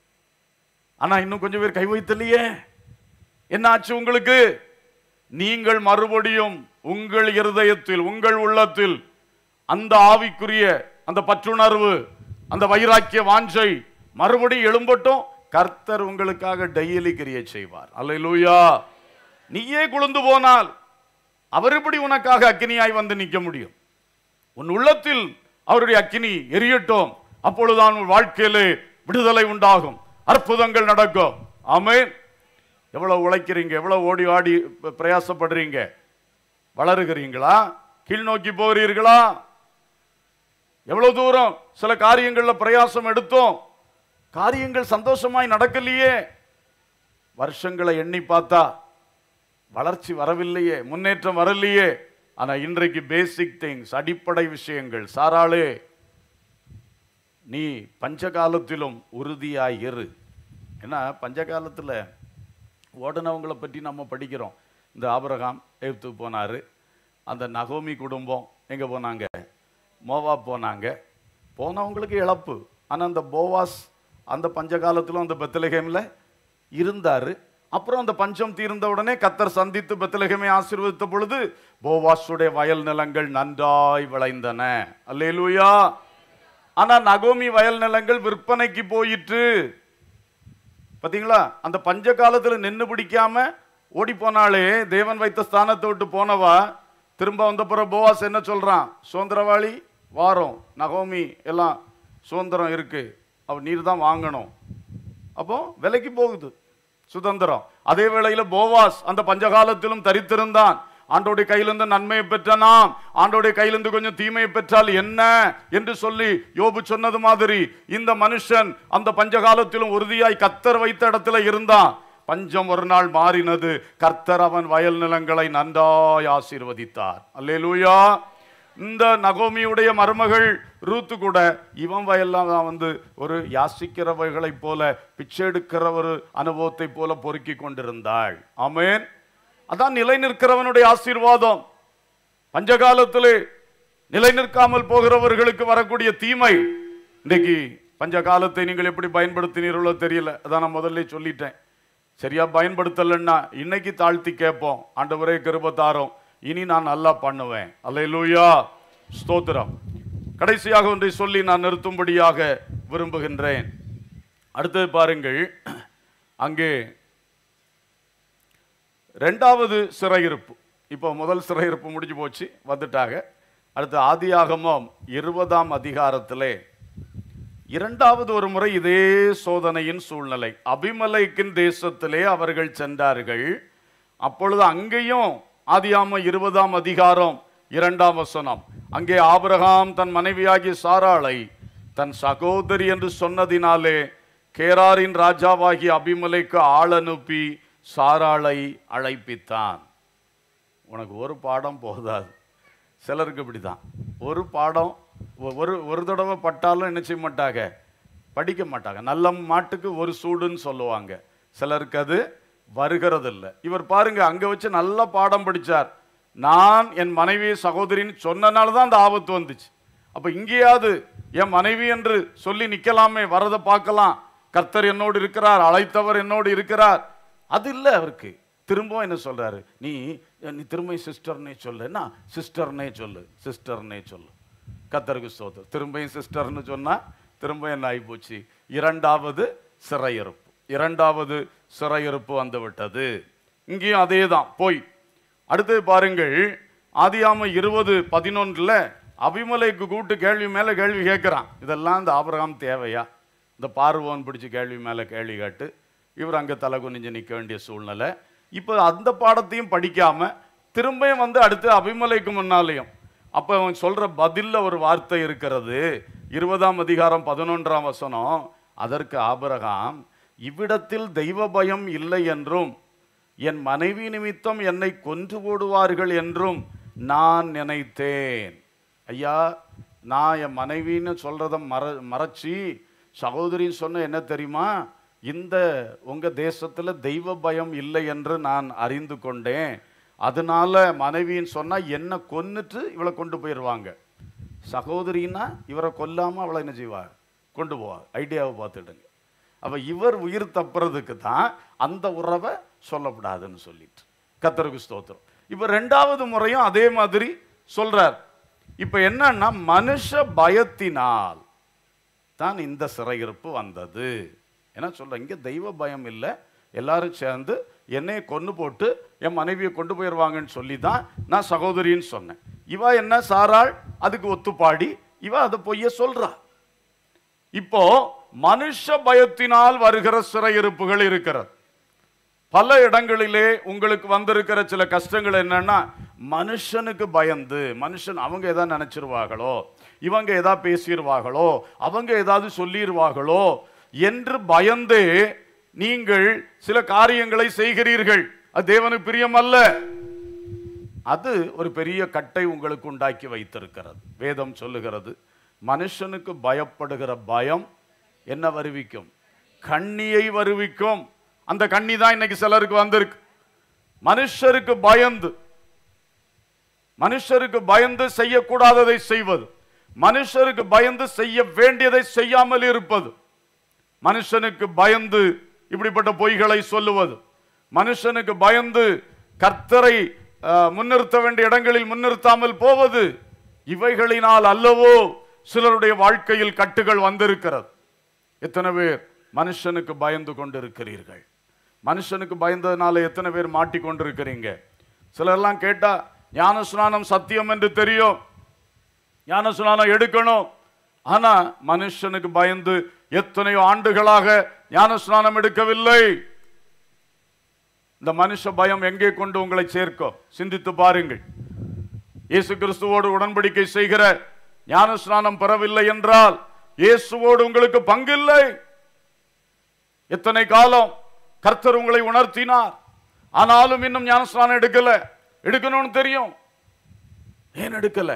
ஆனா இன்னும் கொஞ்சம் பேர் கை வைத்தலையே என்ன ஆச்சு உங்களுக்கு நீங்கள் மறுபடியும் உங்கள் இருதயத்தில் உங்கள் உள்ளத்தில் அந்த ஆவிக்குரிய அந்த பற்றுணர்வு அந்த வைராக்கிய வாஞ்சை மறுபடியும் எழும்பட்டும் கர்த்தர் உங்களுக்காக டெய்லி கிரியை செய்வார் அல்லேலூயா நீயே குளிர்ந்து போனால் அவர் எப்படி உனக்காக அக்கினியாய் வந்து நிற்க முடியும் உன் உள்ளத்தில் அவருடைய அக்கினி எரியட்டும் அப்பொழுதுதான் உன் வாழ்க்கையிலே விடுதலை உண்டாகும் அற்புதங்கள் நடக்கும் ஆமென் எவ்வளவு உழைக்கிறீங்க எவ்வளவு ஓடி ஆடி ப- பிரயாசப்படுறீங்க வளருகிறீங்களா கீழ் நோக்கி போகிறீர்களா எவ்வளவு தூரம் சில காரியங்கள்ல பிரயாசம் எடுத்தோம் காரியங்கள் சந்தோஷமாய் நடக்கலையே வருஷங்களை எண்ணி பார்த்தா வளர்ச்சி வரவில்லையே முன்னேற்றம் வரலையே ஆனா இன்றைக்கு பேசிக் திங்ஸ் அடிப்படை விஷயங்கள் சாராளே நீ பஞ்சகாலத்திலும் உறுதியாய் இரு ஏன்னா பஞ்சகாலத்துல ஓடுனவங்களை பற்றி நம்ம படிக்கிறோம் இந்த ஆபிரகாம் எகிப்துக்கு போனாரு அந்த நகோமி குடும்பம் எங்க போனாங்க மோவா போனாங்க போனவங்களுக்கு இழப்பு ஆனா அந்த போவாஸ் அந்த பஞ்சகாலத்திலும் அந்த பெத்தலகேம்ல இருந்தாரு அப்புறம் அந்த பஞ்சம் தீர்ந்த உடனே கத்தர் சந்தித்து பெத்தலகேமை ஆசீர்வதித்த பொழுது போவாஸுடைய வயல் நிலங்கள் நன்றாய் விளைந்தன அல்லேலூயா ஆனா நகோமி வயல் நிலங்கள் விற்பனைக்கு போயிற்று பாத்தீங்களா அந்த பஞ்ச காலத்துல நின்னு பிடிக்காம ஓடி போனாலே தேவன் வைத்த ஸ்தானத்தை விட்டு போனவா திரும்ப வந்த பிறகு போவாஸ் என்ன சொல்றான் சுதந்திரவாளி வாரம் நகோமி எல்லாம் சுதந்திரம் இருக்கு அவ நீர் தான் வாங்கணும் அப்போ விலைக்கு போகுது சுதந்திரம் அதே வேளையில போவாஸ் அந்த பஞ்சகாலத்திலும் தரித்திருந்தான் ஆண்டோடைய கையிலிருந்து நன்மையை பெற்ற நாம் ஆண்டோடைய கையிலிருந்து கொஞ்சம் தீமையை பெற்றால் என்ன என்று சொல்லி யோபு சொன்னது மாதிரி இந்த மனுஷன் அந்த பஞ்சகாலத்திலும் உறுதியாய் கத்தர் வைத்த இடத்துல இருந்தான் பஞ்சம் ஒரு நாள் மாறினது கர்த்தர் அவன் வயல் நிலங்களை நன்றாய் ஆசீர்வதித்தார் அல்லேலூயா இந்த நகோமியுடைய மருமகள் ரூத்து கூட இவன் வயல்லாம் தான் வந்து ஒரு யாசிக்கிறவர்களைப் போல பிச்சை எடுக்கிற ஒரு அனுபவத்தை போல பொறுக்கி கொண்டிருந்தாள் ஆமென் அதான் நிலை நிற்கிறவனுடைய ஆசீர்வாதம் பஞ்சகாலத்திலே நிலை நிற்காமல் போகிறவர்களுக்கு வரக்கூடிய தீமை இன்னைக்கு பஞ்சகாலத்தை நீங்கள் எப்படி பயன்படுத்தினீர்களோ தெரியல அதான் நான் முதல்ல சொல்லிட்டேன் சரியா பயன்படுத்தலைன்னா இன்னைக்கு தாழ்த்தி கேட்போம் ஆண்டவரே கிருபத்தாரோம் இனி நான் நல்லா பண்ணுவேன் அல்லேலூயா ஸ்தோத்திரம் கடைசியாக ஒன்றை சொல்லி நான் நிறுத்தும்படியாக விரும்புகின்றேன் அடுத்தது பாருங்கள் அங்கே ரெண்டாவது சிறையிருப்பு இப்போ முதல் சிறையிருப்பு முடிஞ்சு போச்சு வந்துட்டாங்க அடுத்து ஆதியாகமம் இருபதாம் அதிகாரத்திலே இரண்டாவது ஒரு முறை இதே சோதனையின் சூழ்நிலை அபிமலைக்கின் தேசத்திலே அவர்கள் சென்றார்கள் அப்பொழுது அங்கேயும் ஆதியாம இருபதாம் அதிகாரம் இரண்டாம் வசனம் அங்கே ஆபிரகாம் தன் மனைவியாகிய சாராளை தன் சகோதரி என்று சொன்னதினாலே கேராரின் ராஜாவாகிய அபிமலைக்கு ஆள் அனுப்பி சாராளை அழைப்பித்தான் உனக்கு ஒரு பாடம் போதாது சிலருக்கு இப்படிதான் ஒரு பாடம் ஒ- ஒரு ஒரு தடவை பட்டாலும் என்ன செய்ய மாட்டாங்க படிக்க மாட்டாங்க நல்ல மாட்டுக்கு ஒரு சூடுன்னு சொல்லுவாங்க சிலருக்கு அது வருகிறதில்ல இவர் பாருங்க அங்க வச்சு நல்ல பாடம் படிச்சார் நான் என் மனைவி சகோதரின்னு சொன்னனால தான் அந்த ஆபத்து வந்துச்சு அப்ப இங்கேயாவது என் மனைவி என்று சொல்லி நிக்கலாமே வரதை பார்க்கலாம் கர்த்தர் என்னோடு இருக்கிறார் அழைத்தவர் என்னோடு இருக்கிறார் அது இல்லை அவருக்கு திரும்பவும் என்ன சொல்றாரு நீ நீ திரும்ப சிஸ்டர்னே சொல்லு என்ன சிஸ்டர்னே சொல்லு சிஸ்டர்னே சொல்லு கத்தருக்கு ஸ்தோத்திரம் திரும்பியும் சிஸ்டர்னு சொன்னா திரும்ப என்ன ஆகிப்போச்சு இரண்டாவது சிறையிருப்பு இரண்டாவது சிறையிருப்பு வந்து விட்டது இங்கேயும் அதே தான் போய் அடுத்தது பாருங்கள் ஆதியாம இருபது பதினொன்றுல அபிமலைக்கு கூப்பிட்டு கேள்வி மேல கேள்வி கேட்கிறான் இதெல்லாம் இந்த ஆபிரகாம் தேவையா இந்த பார்வோன் பிடிச்சு கேள்வி மேல கேள்வி கேட்டு இவர் அங்க தலை குனிஞ்சு நிற்க வேண்டிய சூழ்நிலை இப்போ அந்த பாடத்தையும் படிக்காம திரும்பியும் வந்து அடுத்து அபிமலைக்கு முன்னாலேயும் அப்ப அவன் சொல்ற பதில்ல ஒரு வார்த்தை இருக்கிறது இருபதாம் அதிகாரம் பதினொன்றாம் வசனம் அதற்கு ஆபிரகாம் இவ்விடத்தில் தெய்வ பயம் இல்லை என்றும் என் மனைவி நிமித்தம் என்னை கொன்று போடுவார்கள் என்றும் நான் நினைத்தேன் ஐயா நான் என் மனைவின்னு சொல்றத மற மறைச்சி சகோதரின்னு சொன்ன என்ன தெரியுமா இந்த உங்க தேசத்துல தெய்வ பயம் இல்லை என்று நான் அறிந்து கொண்டேன் அதனால மனைவின்னு சொன்னா என்ன கொன்னுட்டு இவளை கொண்டு போயிடுவாங்க சகோதரின்னா இவரை கொல்லாம அவளை என்ன செய்வா கொண்டு போவா ஐடியாவை பார்த்துடுங்க அப்ப இவர் உயிர் தப்புறதுக்கு தான் அந்த உறவை சொல்லக்கூடாதுன்னு சொல்லிட்டு கத்தருக்கு ஸ்தோத்திரம் இப்ப ரெண்டாவது முறையும் அதே மாதிரி சொல்றார் இப்ப என்னன்னா மனுஷ பயத்தினால் தான் இந்த சிறையிருப்பு வந்தது என்ன சொல்ற இங்க தெய்வ பயம் இல்லை எல்லாரும் சேர்ந்து என்னைய கொண்டு போட்டு என் மனைவியை கொண்டு போயிடுவாங்கன்னு சொல்லி தான் நான் சகோதரின்னு சொன்னேன் இவ என்ன சாராள் அதுக்கு ஒத்துப்பாடி இவ அதை பொய்ய சொல்றா இப்போ மனுஷ பயத்தினால் வருகிற சிறையிருப்புகள் இருக்கிறது பல இடங்களிலே உங்களுக்கு வந்திருக்கிற சில கஷ்டங்கள் என்னன்னா மனுஷனுக்கு பயந்து மனுஷன் அவங்க ஏதாவது நினைச்சிருவாங்களோ இவங்க ஏதாவது பேசிடுவாங்களோ அவங்க ஏதாவது சொல்லிடுவாங்களோ என்று பயந்தே நீங்கள் சில காரியங்களை செய்கிறீர்கள் அது தேவனுக்கு பிரியம் அல்ல அது ஒரு பெரிய கட்டை உங்களுக்கு உண்டாக்கி வைத்திருக்கிறது வேதம் சொல்லுகிறது மனுஷனுக்கு பயப்படுகிற பயம் என்ன வருவிக்கும் கண்ணியை வருவிக்கும் அந்த கண்ணி தான் இன்னைக்கு சிலருக்கு வந்திருக்கு மனுஷருக்கு பயந்து மனுஷருக்கு பயந்து செய்யக்கூடாததை செய்வது மனுஷருக்கு பயந்து செய்ய வேண்டியதை செய்யாமல் இருப்பது மனுஷனுக்கு பயந்து இப்படிப்பட்ட பொய்களை சொல்லுவது மனுஷனுக்கு பயந்து கர்த்தரை அஹ், முன்னிறுத்த வேண்டிய இடங்களில் முன்னிறுத்தாமல் போவது இவைகளினால் அல்லவோ சிலருடைய வாழ்க்கையில் கட்டுகள் வந்திருக்கிறது எத்தனை பேர் மனுஷனுக்கு பயந்து கொண்டிருக்கிறீர்கள் மனுஷனுக்கு பயந்ததுனால எத்தனை பேர் மாட்டிக்கொண்டிருக்கிறீங்க சிலர்லாம் கேட்டா ஞானஸ்நானம் சத்தியம் என்று தெரியும் ஞானஸ்நானம் எடுக்கணும் ஆனா மனுஷனுக்கு பயந்து எத்தனையோ ஆண்டுகளாக ஞானஸ்நானம் எடுக்கவில்லை இந்த மனுஷ பயம் எங்கே கொண்டு உங்களை சேர்க்கும் சிந்தித்து பாருங்கள் இயேசு கிறிஸ்துவோடு உடன்படிக்கை செய்கிற ஞானஸ்நானம் பெறவில்லை என்றால் இயேசுவோடு உங்களுக்கு பங்கில்லை எத்தனை காலம் கர்த்தர் உங்களை உணர்த்தினார் ஆனாலும் இன்னும் ஞானஸ்நானம் எடுக்கல எடுக்கணும்னு தெரியும் ஏன் எடுக்கல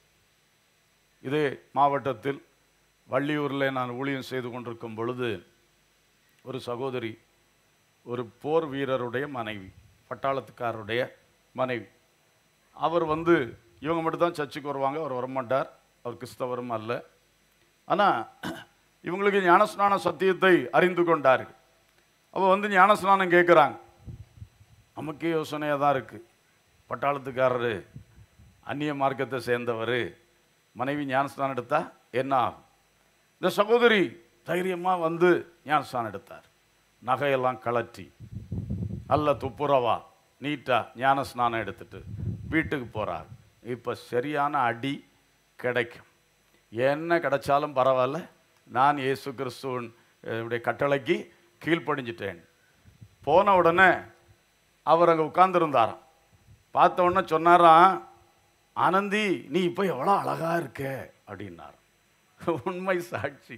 இதே மாவட்டத்தில் வள்ளியூரில் நான் ஊழியம் செய்து கொண்டிருக்கும் பொழுது ஒரு சகோதரி ஒரு போர் வீரருடைய மனைவி பட்டாளத்துக்காரருடைய மனைவி அவர் வந்து இவங்க மட்டும்தான் சர்ச்சுக்கு வருவாங்க அவர் வரமாட்டார் அவர் கிறிஸ்தவரும் அல்ல ஆனால் இவங்களுக்கு ஞானஸ்நான சத்தியத்தை அறிந்து கொண்டார்கள் அவள் வந்து ஞானஸ்நானம் கேட்குறாங்க நமக்கே யோசனையாக தான் இருக்குது பட்டாளத்துக்காரரு அந்நிய மார்க்கத்தை சேர்ந்தவர் மனைவி ஞானஸ்நானம் எடுத்தா என்ன ஆகும் இந்த சகோதரி தைரியமாக வந்து ஞானஸ்நானம் எடுத்தார் நகையெல்லாம் கழற்றி நல்ல துப்புரவா நீட்டாக ஞானஸ்நானம் எடுத்துட்டு வீட்டுக்கு போகிறார் இப்போ சரியான அடி கிடைக்கும் என்ன கிடைச்சாலும் பரவாயில்ல நான் இயேசு கிறிஸ்துவன் அஹ், உடைய கட்டளைக்கு கீழ்ப்படிஞ்சிட்டேன் போன உடனே அவர் அங்கே உட்கார்ந்துருந்தாராம் பார்த்த உடனே சொன்னாராம் ஆனந்தி நீ இப்போ எவ்வளோ அழகா இருக்க அப்படின்னார் உண்மை சாட்சி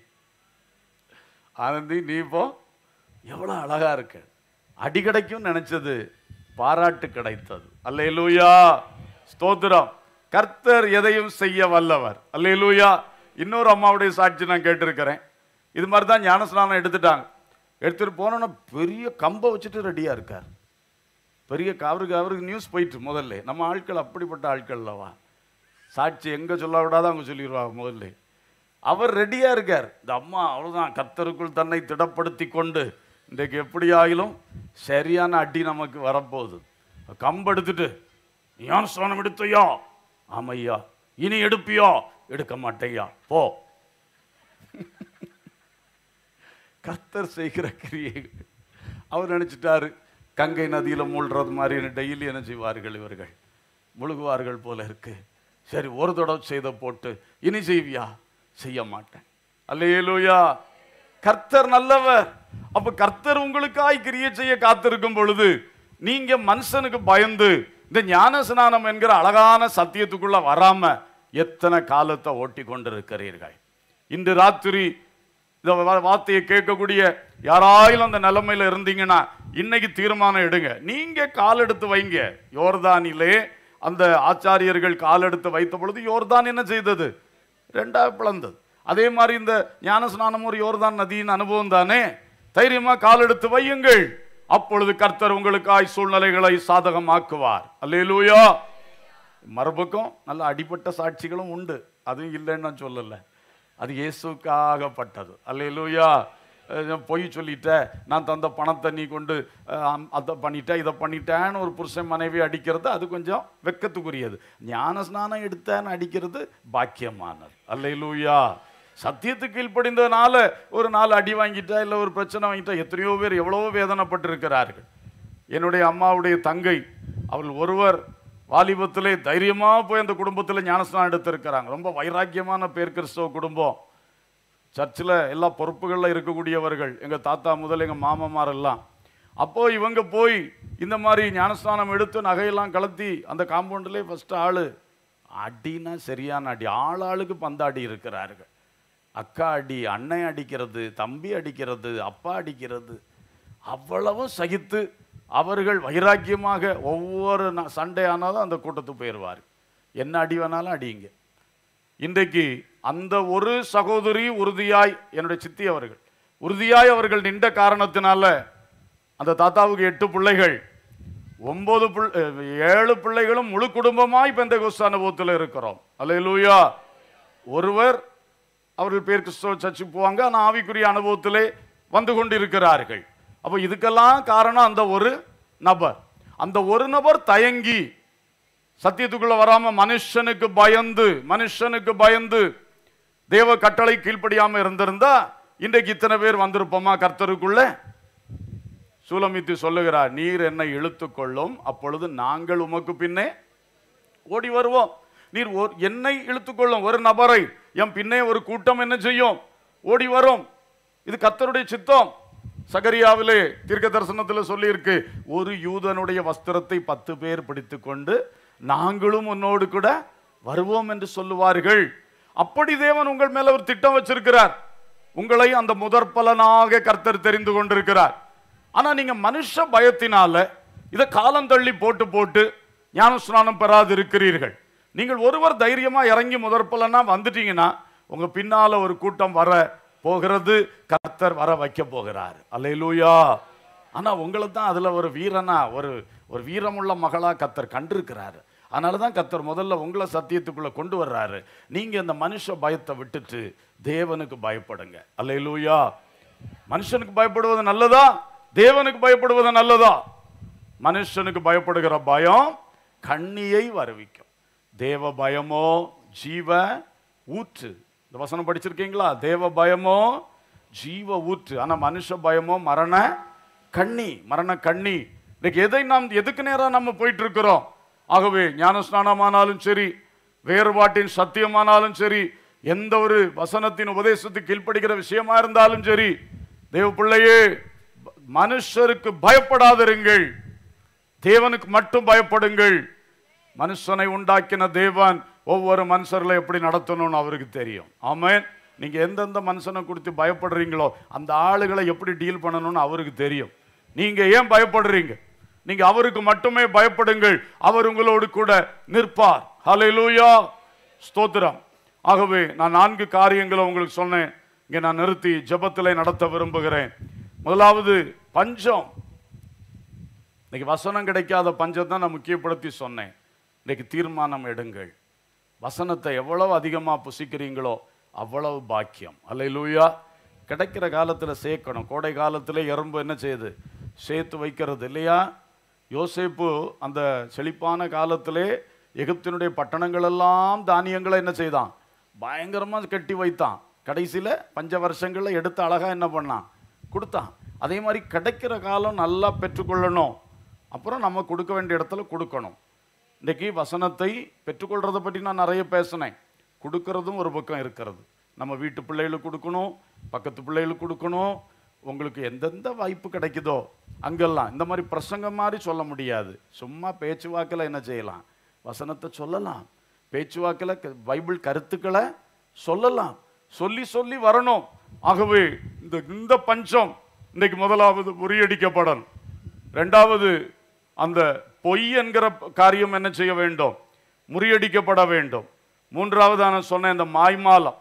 ஆனந்தி நீ இப்போ எவ்வளோ அழகா இருக்க அடி கிடைக்கும் நினைச்சது பாராட்டு கிடைத்தது அல்லேலூயா ஸ்தோத்திரம் கர்த்தர் எதையும் செய்ய வல்லவர் அல்லேலூயா இன்னொரு அம்மாவுடைய சாட்சி நான் கேட்டிருக்கிறேன் இது மாதிரி தான் ஞானஸ்நானம் எடுத்துட்டாங்க எடுத்துட்டு போனோன்னா பெரிய கம்பை வச்சுட்டு ரெடியா இருக்கார் பெரிய க- அவருக்கு அவருக்கு நியூஸ் போயிட்டு முதல்ல நம்ம ஆட்கள் அப்படிப்பட்ட ஆட்கள் அல்லவா சாட்சி எங்கே சொல்ல விடாத அவங்க சொல்லிடுவாங்க முதல்ல அவர் ரெடியாக இருக்கார் இந்த அம்மா அவ்வளோதான் கர்த்தருக்குள் தன்னை திடப்படுத்தி கொண்டு இன்றைக்கு எப்படி ஆகிலும் சரியான அடி நமக்கு வரப்போகுது கம்பு எடுத்துட்டு ஞான ஸ்நானம் எடுத்தையா ஆமையா இனி எடுப்பியா எடுக்க மாட்டேயா போ கர்த்தர் செய்கிற கிரியைகள் அவர் நினைச்சிட்டாரு கங்கை நதியில மூழ்கிறது மாதிரி டெய்லி என்ன செய்வார்கள் இவர்கள் முழுகுவார்கள் போல இருக்கு சரி ஒரு தடவை செய்த போட்டு இனி செய்வியா செய்ய மாட்டேன் அல்லேலூயா கர்த்தர் நல்லவர் அப்ப கர்த்தர் உங்களுக்காய் கிரியை செய்ய காத்திருக்கும் பொழுது நீங்க மனுஷனுக்கு பயந்து இந்த ஞான ஸ்நானம் என்கிற அழகான சத்தியத்துக்குள்ள வராம எத்தனை காலத்தை ஓட்டி கொண்டிருக்கிறீர்கள் இன்று ராத்திரி இந்த வா- வார்த்தையை கேட்கக்கூடிய யாராயிலும் அந்த நிலைமையில இருந்தீங்கன்னா இன்னைக்கு தீர்மானம் எடுங்க நீங்க கால் எடுத்து வைங்க யோர்தானிலே அந்த ஆச்சாரியர்கள் கால் எடுத்து வைத்த பொழுது யோர்தான் என்ன செய்தது ரெண்டா பிளந்தது அதே மாதிரி இந்த ஞானஸ்நானம் ஒரு யோர்தான் நதியின் அனுபவம் தானே தைரியமா கால் எடுத்து வையுங்கள் அப்பொழுது கர்த்தர் உங்களுக்காய் சூழ்நிலைகளை சாதகமாக்குவார் அல்லேலூயா மறுபக்கம் நல்ல அடிப்பட்ட சாட்சிகளும் உண்டு அதுவும் இல்லைன்னு நான் சொல்லலை அது இயேசுக்காகப்பட்டது அல்லேலூயா அஹ் நான் பொய் சொல்லிட்டேன் நான் தந்த பணத்தை நீ கொண்டு அஹ், அம்- அதை பண்ணிட்டேன் இதை பண்ணிட்டேன்னு ஒரு புருஷன் மனைவி அடிக்கிறது அது கொஞ்சம் வெக்கத்துக்குரியது ஞான ஸ்நானம் எடுத்தேன்னு அடிக்கிறது பாக்கியமானது அல்லேலூயா சத்தியத்துக்கு கீழ்ப்படிந்ததுனால ஒரு நாலு அடி வாங்கிட்டா இல்லை ஒரு பிரச்சனை வாங்கிட்டா எத்தனையோ பேர் எவ்வளவோ வேதனைப்பட்டிருக்கிறார்கள் என்னுடைய அம்மாவுடைய தங்கை அவள் ஒருவர் வாலிபத்திலே தைரியமா போய் அந்த குடும்பத்தில் ஞானஸ்நானம் எடுத்திருக்கிறாங்க ரொம்ப வைராக்கியமான பேர் கிறிஸ்தவ குடும்பம் சர்ச்சில் எல்லா பொறுப்புகளில் இருக்கக்கூடியவர்கள் எங்கள் தாத்தா முதல் எங்கள் மாமமார் எல்லாம் அப்போ இவங்க போய் இந்த மாதிரி ஞானஸ்நானம் எடுத்து நகையெல்லாம் கலத்தி அந்த காம்பவுண்டிலே ஃபர்ஸ்ட் ஆளு அடினா சரியான அடி ஆள் ஆளுக்கு பந்தாடி இருக்கிறார்கள் அக்கா அடி அண்ணன் அடிக்கிறது தம்பி அடிக்கிறது அப்பா அடிக்கிறது அவ்வளவும் சகித்து அவர்கள் வைராக்கியமாக ஒவ்வொரு நா- சண்டே ஆனாலும் அந்த கூட்டத்துக்கு போயிடுவார் என்ன அடி வேணாலும் அடிங்க இன்றைக்கு அந்த ஒரு சகோதரி உறுதியாய் என்னுடைய சித்தி அவர்கள் உறுதியாய் அவர்கள் நின்ற காரணத்தினால அந்த தாத்தாவுக்கு எட்டு பிள்ளைகள் ஒன்பது பிள் அஹ், ஏழு பிள்ளைகளும் முழு குடும்பமாய் பெந்த அனுபவத்தில் இருக்கிறோம் அல்லேலூயா ஒருவர் அவர்கள் பேர் கிறிஸ்தவ சர்ச்சுக்கு போவாங்க ஆனால் ஆவிக்குரிய அனுபவத்திலே வந்து கொண்டிருக்கிறார்கள் அப்போ இதுக்கெல்லாம் காரணம் அந்த ஒரு நபர் அந்த ஒரு நபர் தயங்கி சத்தியத்துக்குள்ள வராம மனுஷனுக்கு பயந்து மனுஷனுக்கு பயந்து தேவ கட்டளை கீழ்ப்படியாம இருந்திருந்தா இன்றைக்கு இத்தனை பேர் வந்திருப்போமா கர்த்தருக்குள்ள சூலமித்து சொல்லுகிறார் நீர் என்னை இழுத்துக்கொள்ளும் அப்பொழுது நாங்கள் உமக்கு பின்னே ஓடி வருவோம் நீர் ஒரு என்னை இழுத்துக்கொள்ளும் ஒரு நபரை என் பின்னே ஒரு கூட்டம் என்ன செய்யும் ஓடி வரும் இது கர்த்தருடைய சித்தம் சகரியாவிலே தீர்க்க தரிசனத்தில் சொல்லியிருக்கு ஒரு யூதனுடைய வஸ்திரத்தை பத்து பேர் பிடித்து கொண்டு நாங்களும் உன்னோடு கூட வருவோம் என்று சொல்லுவார்கள் அப்படி தேவன் உங்கள் மேல ஒரு திட்டம் வச்சிருக்கிறார் உங்களை அந்த முதற் பலனாக கர்த்தர் தெரிந்து கொண்டிருக்கிறார் ஆனா நீங்க மனுஷ பயத்தினால இதை காலம் தள்ளி போட்டு போட்டு ஞானஸ்நானம் பெறாது இருக்கிறீர்கள் நீங்கள் ஒருவர் தைரியமா இறங்கி முதற் பலனா வந்துட்டீங்கன்னா உங்க பின்னால ஒரு கூட்டம் வர போகிறது கர்த்தர் வர வைக்க போகிறார் அல்லேலூயா ஆனா உங்களை தான் அதுல ஒரு வீரனா ஒரு ஒரு வீரமுள்ள மகளா கர்த்தர் கண்டிருக்கிறாரு அதனால தான் கர்த்தர் முதல்ல உங்களை சத்தியத்துக்குள்ள கொண்டு வர்றாரு நீங்க இந்த மனுஷ பயத்தை விட்டுட்டு தேவனுக்கு பயப்படுங்க அல்லேலூயா மனுஷனுக்கு பயப்படுவது நல்லதா தேவனுக்கு பயப்படுவது நல்லதா மனுஷனுக்கு பயப்படுகிற பயம் கண்ணியை வருவிக்கும் தேவ பயமோ ஜீவ ஊற்று இந்த வசனம் படிச்சிருக்கீங்களா தேவ பயமோ ஜீவ ஊற்று ஆனா மனுஷ பயமோ மரண கண்ணி மரண கண்ணி இன்னைக்கு எதை நாம் எதுக்கு நேரா நம்ம போயிட்டு இருக்கிறோம் ஆகவே ஞானஸ்நானமானாலும் சரி வேறுபாட்டின் சத்தியமானாலும் சரி எந்த ஒரு வசனத்தின் உபதேசத்துக்கு கீழ்ப்படுகிற விஷயமா இருந்தாலும் சரி தேவ பிள்ளையே மனுஷருக்கு பயப்படாதிருங்கள் தேவனுக்கு மட்டும் பயப்படுங்கள் மனுஷனை உண்டாக்கின தேவன் ஒவ்வொரு மனுஷர்களை எப்படி நடத்தணும்னு அவருக்கு தெரியும் ஆமென் நீங்க எந்தெந்த மனுஷனை குறித்து பயப்படுறீங்களோ அந்த ஆளுகளை எப்படி டீல் பண்ணணும்னு அவருக்கு தெரியும் நீங்க ஏன் பயப்படுறீங்க நீங்க அவருக்கு மட்டுமே பயப்படுங்கள் அவர் உங்களோடு கூட நிற்பார் ஹalleluya ஸ்தோத்திரம் ஆகவே நான் நான்கு காரியங்களை உங்களுக்கு சொன்னேன் இங்க நான் நிறுத்தி ஜெபத்திலே நடத்த விரும்புகிறேன் முதலாவது பஞ்சம் இன்னைக்கு வசனம் கிடைக்காத பஞ்சத்தை நான் முக்கியப்படுத்தி சொன்னேன் இன்னைக்கு தீர்மானம் எடுங்கள் வசனத்தை எவ்வளவு அதிகமாக புசிக்கிறீங்களோ அவ்வளவு பாக்கியம் அல்லேலூயா கிடைக்கிற காலத்தில் சேர்க்கணும் கோடை காலத்தில் எறும்பு என்ன செய்யுது சேர்த்து வைக்கிறது இல்லையா யோசேப்பு அந்த செழிப்பான காலத்திலே எகிப்தினுடைய பட்டணங்களெல்லாம் தானியங்களை என்ன செய்தான் பயங்கரமாக கட்டி வைத்தான் கடைசியில் பஞ்ச வருஷங்களில் எடுத்து அழகாக என்ன பண்ணான் கொடுத்தான் அதே மாதிரி கிடைக்கிற காலம் நல்லா பெற்றுக்கொள்ளணும் அப்புறம் நம்ம கொடுக்க வேண்டிய இடத்துல கொடுக்கணும் இன்றைக்கி வசனத்தை பெற்றுக்கொள்றதை பற்றி நான் நிறைய பேசினேன் கொடுக்கறதும் ஒரு பக்கம் இருக்கிறது நம்ம வீட்டு பிள்ளைகளுக்கு கொடுக்கணும் பக்கத்து பிள்ளைகளுக்கு கொடுக்கணும் உங்களுக்கு எந்தெந்த வாய்ப்பு கிடைக்குதோ அங்கெல்லாம் இந்த மாதிரி பிரசங்கம் மாதிரி சொல்ல முடியாது சும்மா பேச்சுவாக்கில் என்ன செய்யலாம் வசனத்தை சொல்லலாம் பேச்சுவாக்கில் க- பைபிள் கருத்துக்களை சொல்லலாம் சொல்லி சொல்லி வரணும் ஆகவே இந்த இந்த பஞ்சம் இன்னைக்கு முதலாவது முறியடிக்கப்படணும் ரெண்டாவது அந்த பொய் என்கிற காரியம் என்ன செய்ய வேண்டும் முறியடிக்கப்பட வேண்டும் மூன்றாவது நான் சொன்ன இந்த மாய்மாலம்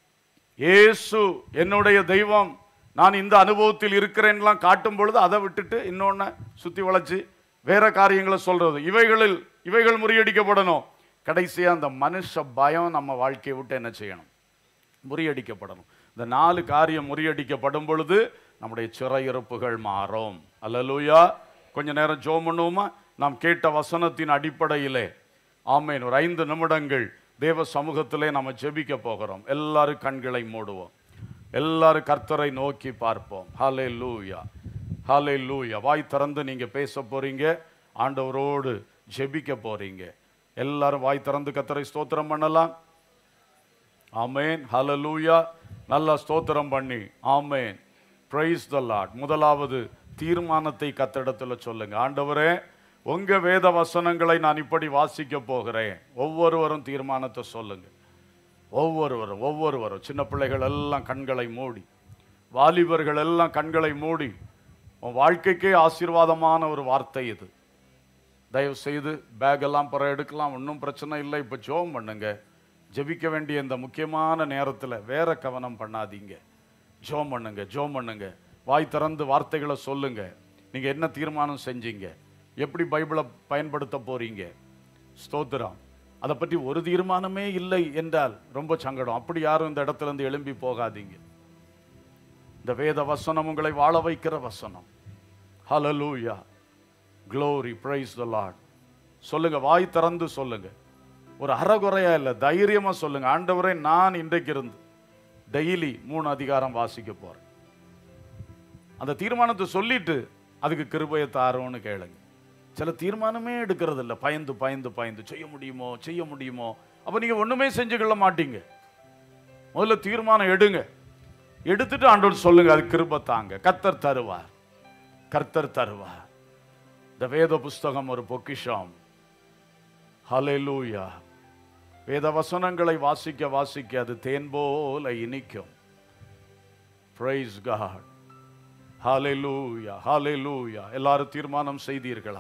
இயேசு என்னுடைய தெய்வம் நான் இந்த அனுபவத்தில் இருக்கிறேன்லாம் காட்டும் பொழுது அதை விட்டுட்டு இன்னொன்று சுற்றி வளைச்சு வேற காரியங்களை சொல்றது இவைகளில் இவைகள் முறியடிக்கப்படணும் கடைசியா அந்த மனுஷ பயம் நம்ம வாழ்க்கையை விட்டு என்ன செய்யணும் முறியடிக்கப்படணும் இந்த நாலு காரியம் முறியடிக்கப்படும் பொழுது நம்முடைய சிறையிருப்புகள் மாறும் அல்லேலூயா கொஞ்ச நேரம் ஜோம் பண்ணுவோமா நாம் கேட்ட வசனத்தின் அடிப்படையிலே ஆமேன் ஒரு ஐந்து நிமிடங்கள் தேவ சமூகத்திலே நம்ம ஜெபிக்க போகிறோம் எல்லாரும் கண்களை மூடுவோம் எல்லாரும் கர்த்தரை நோக்கி பார்ப்போம் ஹலே லூயா ஹலே லூயா வாய் திறந்து நீங்க பேச போறீங்க ஆண்டவரோடு ஜெபிக்க போறீங்க எல்லாரும் வாய் திறந்து கர்த்தரை ஸ்தோத்திரம் பண்ணலாம் ஆமென் ஹalleluya நல்லா ஸ்தோத்திரம் பண்ணி ஆமேன் பிரைஸ் த லார்ட் முதலாவது தீர்மானத்தை கத்திடத்துல சொல்லுங்க ஆண்டவரே உங்க வேத வசனங்களை நான் இப்படி வாசிக்க போகிறேன் ஒவ்வொருவரும் தீர்மானத்தை சொல்லுங்க ஒவ்வொருவரும் ஒவ்வொருவரும் சின்ன பிள்ளைகள் எல்லாம் கண்களை மூடி வாலிபர்கள் எல்லாம் கண்களை மூடி உன் வாழ்க்கைக்கே ஆசீர்வாதமான ஒரு வார்த்தை இது தயவு செய்து பேக் எல்லாம் பிற எடுக்கலாம் ஒன்றும் பிரச்சனை இல்லை இப்போ ஜோம் பண்ணுங்க ஜெபிக்க வேண்டிய இந்த முக்கியமான நேரத்தில் வேற கவனம் பண்ணாதீங்க ஜோம் பண்ணுங்க ஜோம் பண்ணுங்க வாய் திறந்து வார்த்தைகளை சொல்லுங்க நீங்கள் என்ன தீர்மானம் செஞ்சீங்க எப்படி பைபிளை பயன்படுத்த போறீங்க ஸ்தோத்திரம் அதை பற்றி ஒரு தீர்மானமே இல்லை என்றால் ரொம்ப சங்கடம் அப்படி யாரும் இந்த இடத்துல இருந்து எழும்பி போகாதீங்க இந்த வேத வசனம் உங்களை வாழ வைக்கிற வசனம் ஹalleluya glory praise the lord சொல்லுங்க வாய் திறந்து சொல்லுங்க ஒரு அறகுறையா இல்லை தைரியமா சொல்லுங்க ஆண்டவரே நான் இன்றைக்கு இருந்து டெய்லி மூணு அதிகாரம் வாசிக்க போறேன் அந்த தீர்மானத்தை சொல்லிட்டு அதுக்கு கிருபையை தாரோன்னு கேளுங்க சில தீர்மானமே எடுக்கிறது இல்லை பயந்து பயந்து பயந்து செய்ய முடியுமோ செய்ய முடியுமோ அப்போ நீங்க ஒண்ணுமே செஞ்சுக்கொள்ள மாட்டீங்க முதல்ல தீர்மானம் எடுங்க எடுத்துட்டு ஆண்டவர் சொல்லுங்க அது கிருபை தாங்க கர்த்தர் தருவார் கர்த்தர் தருவார் இந்த வேத புஸ்தகம் ஒரு பொக்கிஷம் ஹalleluya வேத வசனங்களை வாசிக்க வாசிக்க அது தேன் போல இனிக்கும் பிரைஸ் காட் ஹalleluya ஹalleluya எல்லாரும் தீர்மானம் செய்தீர்களா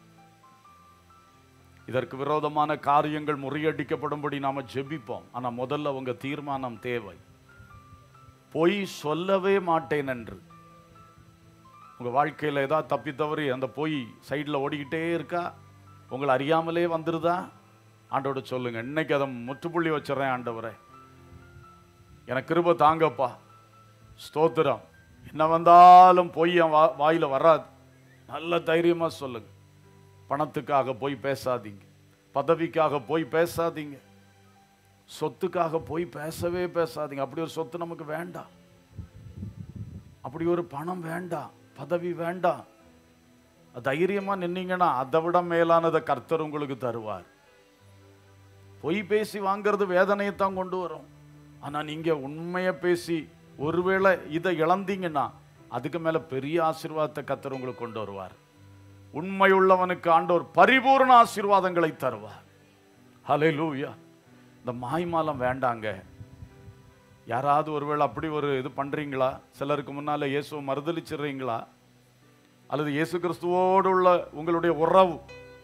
இதற்கு விரோதமான காரியங்கள் முறியடிக்கப்படும்படி நாம ஜெபிப்போம் ஆனா முதல்ல உங்க தீர்மானம் தேவை பொய் சொல்லவே மாட்டேன் என்று உங்க வாழ்க்கையில ஏதாவது தப்பி தவறி அந்த பொய் சைடில் ஓடிக்கிட்டே இருக்கா உங்களை அறியாமலே வந்துருதா ஆண்டோட சொல்லுங்க இன்னைக்கு அதை முற்றுப்புள்ளி வச்சிடறேன் ஆண்டவரே எனக்கு கிருப தாங்கப்பா ஸ்தோத்திரம் என்ன வந்தாலும் பொய் என் வா வாயில வராது நல்ல தைரியமா சொல்லுங்க பணத்துக்காக போய் பேசாதீங்க பதவிக்காக போய் பேசாதீங்க சொத்துக்காக போய் பேசவே பேசாதீங்க அப்படி ஒரு சொத்து நமக்கு வேண்டாம் அப்படி ஒரு பணம் வேண்டாம் பதவி வேண்டாம் தைரியமா நின்னீங்கன்னா அதை விட மேலானதை கர்த்தர் உங்களுக்கு தருவார் பொய் பேசி வாங்குறது வேதனையை தான் கொண்டு வரும் ஆனா நீங்க உண்மையை பேசி ஒருவேளை இதை இழந்தீங்கன்னா அதுக்கு மேல பெரிய ஆசீர்வாதத்தை கர்த்தர் உங்களுக்கு கொண்டு வருவார் உண்மையுள்ளவனுக்கு ஆண்டவர் பரிபூர்ண ஆசீர்வாதங்களை தருவார் ஹalleluya இந்த மாய்மாலம் வேண்டாங்க யாராவது ஒருவேளை அப்படி ஒரு இது பண்றீங்களா சிலருக்கு முன்னால இயேசுவை மறுதலிச்சிடுறீங்களா அல்லது இயேசு கிறிஸ்துவோடு உள்ள உங்களுடைய உறவு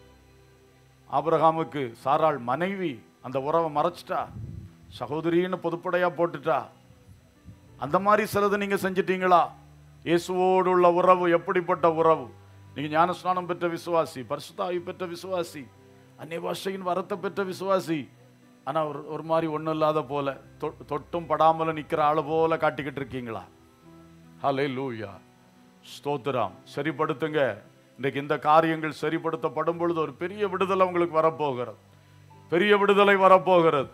ஆபிரகாமுக்கு சாராள் மனைவி அந்த உறவை மறைச்சிட்டா சகோதரின்னு பொதுப்படையா போட்டுட்டா அந்த மாதிரி சிலது நீங்க செஞ்சிட்டீங்களா இயேசுவோடு உள்ள உறவு எப்படிப்பட்ட உறவு நீங்க ஞானஸ்நானம் பெற்ற விசுவாசி பரிசுத்தாவி பெற்ற விசுவாசி அந்நிய பாஷையின் வரத்தை பெற்ற விசுவாசி ஆனா ஒரு ஒரு மாதிரி ஒண்ணும் இல்லாத போல தொ- தொட்டும் படாமலும் நிக்கிற ஆளு போல காட்டிக்கிட்டு இருக்கீங்களா ஹலே லூயா ஸ்தோத்திரம் சரிப்படுத்துங்க இன்றைக்கு இந்த காரியங்கள் சரிப்படுத்தப்படும் பொழுது ஒரு பெரிய விடுதலை உங்களுக்கு வரப்போகிறது பெரிய விடுதலை வரப்போகிறது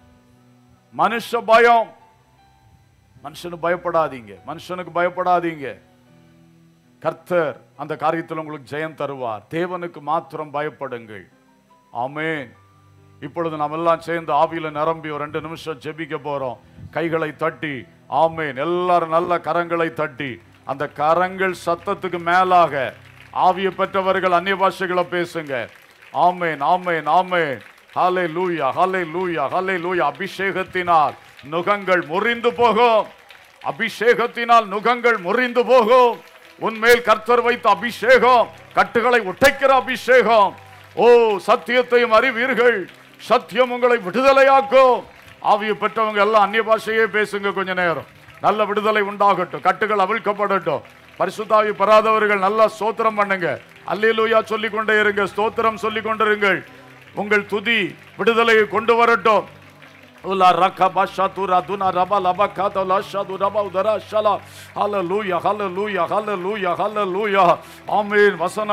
மனுஷ பயம் மனுஷனுக்கு பயப்படாதீங்க மனுஷனுக்கு பயப்படாதீங்க கர்த்தர் அந்த காரியத்தில் உங்களுக்கு ஜெயம் தருவார் தேவனுக்கு மாத்திரம் பயப்படுங்கள் ஆமென் இப்பொழுது நாம் எல்லாம் சேர்ந்து ஆவியில நிரம்பி ஒரு ரெண்டு நிமிஷம் ஜெபிக்க போறோம் கைகளை தட்டி ஆமென் எல்லாரும் நல்ல கரங்களை தட்டி அந்த கரங்கள் சத்தத்துக்கு மேலாக ஆவியை பெற்றவர்கள் அந்நிய பாஷைகளை பேசுங்க ஆமென் ஆமென் ஆமென் ஹாலே லூயா ஹாலே லூயா ஹாலே லூயா அபிஷேகத்தினால் நுகங்கள் முறிந்து போகும் அபிஷேகத்தினால் நுகங்கள் முறிந்து போகும் உன்மேல் கர்த்தர் வைத்த அபிஷேகம் கட்டுகளை உடைக்கிற அபிஷேகம் ஓ சத்தியத்தையும் அறிவீர்கள் சத்தியம் உங்களை விடுதலையாக்கும் ஆவியை பெற்றவங்க எல்லாம் அந்நிய பாஷையே பேசுங்க கொஞ்ச நேரம் நல்ல விடுதலை உண்டாகட்டும் கட்டுகள் அவிழ்க்கப்படட்டும் பரிசுத்தாவி பெறாதவர்கள் நல்லா ஸ்தோத்திரம் பண்ணுங்க அல்லேலூயா சொல்லிக் கொண்டே இருங்க ஸ்தோத்திரம் சொல்லிக் கொண்டிருங்கள் உங்கள் துதி விடுதலையை கொண்டு வரட்டும் Ula raka basha tura duna raba laba kata la shadu raba udara shala. Hallelujah, hallelujah, hallelujah, hallelujah. ஆமென் வசன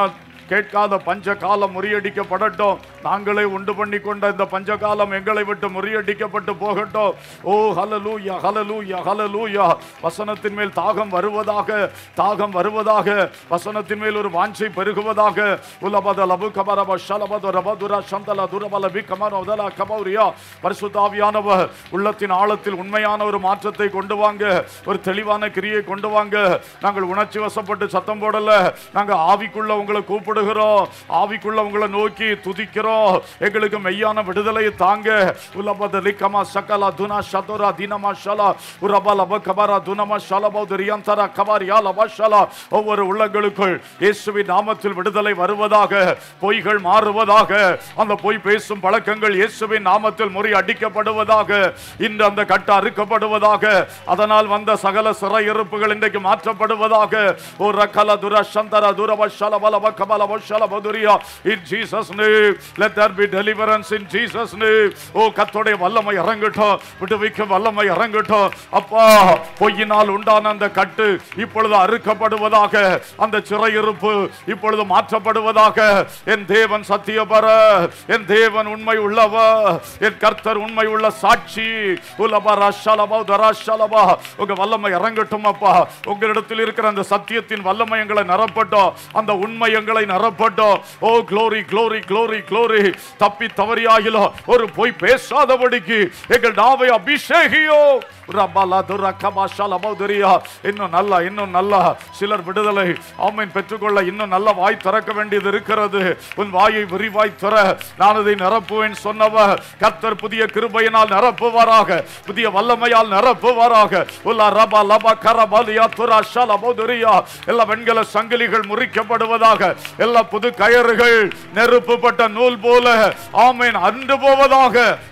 கேட்காத பஞ்ச காலம் முறியடிக்கப்படட்டும் நாங்களே உண்டு பண்ணி கொண்ட இந்த பஞ்ச காலம் எங்களை விட்டு முறியடிக்கப்பட்டு போகட்டும் ஓ ஹலலூயா ஹலலூயா ஹலலூயா வசனத்தின் மேல் தாகம் வருவதாக தாகம் வருவதாக வசனத்தின் மேல் ஒரு வாஞ்சை பெருகுவதாக உலபத லபு கபரப ஷலபத ரபதுரா சந்தல துரபல பி கமர உதலா கபௌரியா பரிசுத்தாவியானவர் உள்ளத்தின் ஆழத்தில் உண்மையான ஒரு மாற்றத்தை கொண்டு வாங்க ஒரு தெளிவான கிரியை கொண்டு வாங்க நாங்கள் உணர்ச்சி வசப்பட்டு சத்தம் போடல நாங்க ஆவிக்குள்ள உங்களை கூப்பிடுகிறோம் ஆவிக்குள்ள உங்களை நோக்கி துதிக்கிறோம் எங்களுக்கு மெய்யான விடுதலையை தாங்க உலபத லிக்கமா சகலா துனா ஷதுரா தினமா ஷலா உரபல பகபரா துனமா ஷலபௌ ரியந்தரா கபாரியா லபஷலா ஒவ்வொரு உள்ளங்களுக்குள் இயேசுவின் நாமத்தில் விடுதலை வருவதாக பொய்கள் மாறுவதாக அந்த பொய் பேசும் பழக்கங்கள் இயேசுவின் நாமத்தில் முறி அடிக்கப்படுவதாக இன்று அந்த கட்டு அறுக்கப்படுவதாக அதனால் வந்த சகல சிறையிருப்புகள் இன்றைக்கு மாற்றப்படுவதாக ஓ ரக்கல துர சந்தர துரவ ஷலபல பகபல பஷலபதுரியா in Jesus name let there be deliverance in Jesus name ஓ கர்த்தருடைய வல்லமை இறங்கட்டும் விடுவிக்கும் வல்லமை இறங்கட்டும் அப்பா பொய்யினால் உண்டான அந்த கட்டு இப்பொழுது அறுக்கப்படுவதாக அந்த சிறையிருப்பு இப்பொழுது மாற்றப்படுவதாக என் தேவன் சத்தியபர என் தேவன் உண்மை உள்ளவர் என் கர்த்தர் உண்மை உள்ள சாட்சி உலபரா ஷலபா தரா ஷலபா உங்க வல்லமை இறங்கட்டும் அப்பா உங்களிடத்தில் இருக்கிற அந்த சத்தியத்தின் வல்லமை எங்களை நிரப்பட்டோம் அந்த உண்மை எங்களை நிரப்பட்டோம் ஓ க்ளோரி க்ளோரி க்ளோரி க்ளோரி தப்பி தவறியாகிலோ ஒரு பொய் பேசாதபடிக்கு எங்கள் நாவை அபிஷேகியோ ரபலா துர கபாஷால பௌதரியா இன்னும் நல்லா இன்னும் நல்லா சிலர் விடுதலை ஆமீன் பெற்றுக்கொள்ள இன்னும் நல்ல வாய் திறக்க வேண்டியது இருக்கிறது உன் வாயை விரிவாய் திற நான் அதை நிரப்புவேன் சொன்னவர் கர்த்தர் புதிய கிருபையினால் நிரப்புவாராக புதிய வல்லமையால் நிரப்புவாராக உல்லா ரபா லபா கரபாலியா துரா ஷால பௌதரியா எல்லா வெண்கல சங்கிலிகள் முறிக்கப்படுவதாக எல்லா புது கயறுகள் நெருப்புப்பட்ட நூல் போல ஆமீன் அன்று போவதாக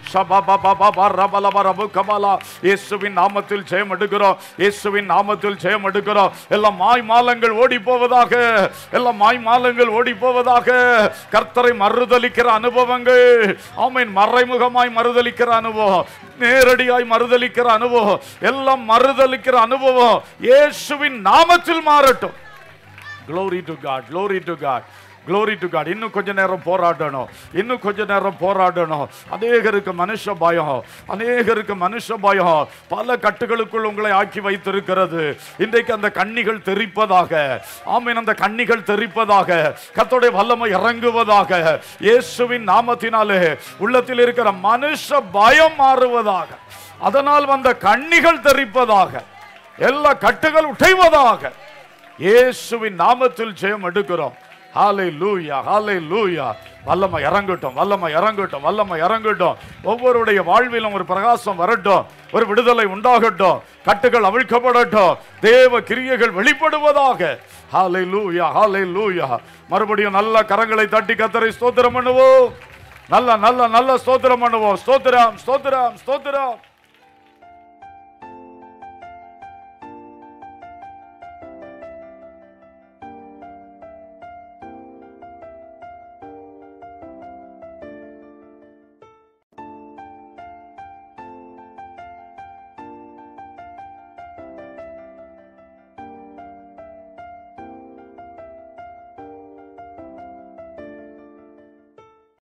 இயேசுவின் நாமத்தில் ஜெயம் எடுக்கிறோம் இயேசுவின் நாமத்தில் ஜெயம் எடுக்கிறோம் எல்லாம் மாய் மாலங்கள் ஓடி போவதாக எல்லாம் மாய் மாலங்கள் ஓடி போவதாக கர்த்தரை மறுதலிக்கிற அனுபவங்கள் ஆமீன் மறைமுகமாய் மறுதலிக்கிற அனுபவம் நேரடியாய் மறுதலிக்கிற அனுபவம் எல்லாம் மறுதலிக்கிற அனுபவம் இயேசுவின் நாமத்தில் மாறட்டும் glory to god glory to god glory to god இன்னும் கொஞ்ச நேரம் போராடணும் இன்னும் கொஞ்ச நேரம் போராடணும் அநேகருக்கு மனுஷ பயம் அநேகருக்கு மனுஷ பயம் பல கட்டுகளுக்குள் உங்களை ஆக்கி வைத்திருக்கிறது இன்றைக்கு அந்த கண்ணிகள் தெரிப்பதாக ஆமீன் அந்த கண்ணிகள் தெரிப்பதாக கர்த்தருடைய வல்லமை இறங்குவதாக இயேசுவின் நாமத்தினாலே உள்ளத்தில் இருக்கிற மனுஷ பயம் மாறுவதாக அதனால் வந்த கண்ணிகள் தெரிப்பதாக எல்லா கட்டுகள் உடைவதாக இயேசுவின் நாமத்தில் ஜெயம் எடுக்கிறோம் ஹாலை லூயா ஹாலை லூயா வல்லமை இறங்கட்டும் வல்லமை இறங்கட்டும் வல்லமை இறங்கட்டும் ஒவ்வொருடைய வாழ்விலும் ஒரு பிரகாசம் வரட்டும் ஒரு விடுதலை உண்டாகட்டும் கட்டுகள் அவிழ்க்கப்படட்டும் தேவ கிரியைகள் வெளிப்படுவதாக ஹாலை லூயா ஹாலை லூயா மறுபடியும் நல்ல கரங்களை தட்டி கத்தரை ஸ்தோத்திரம் பண்ணுவோம் நல்ல நல்ல நல்ல ஸ்தோத்திரம் பண்ணுவோம் ஸ்தோத்திரம் ஸ்தோத்திரம் ஸ்தோத்திரம்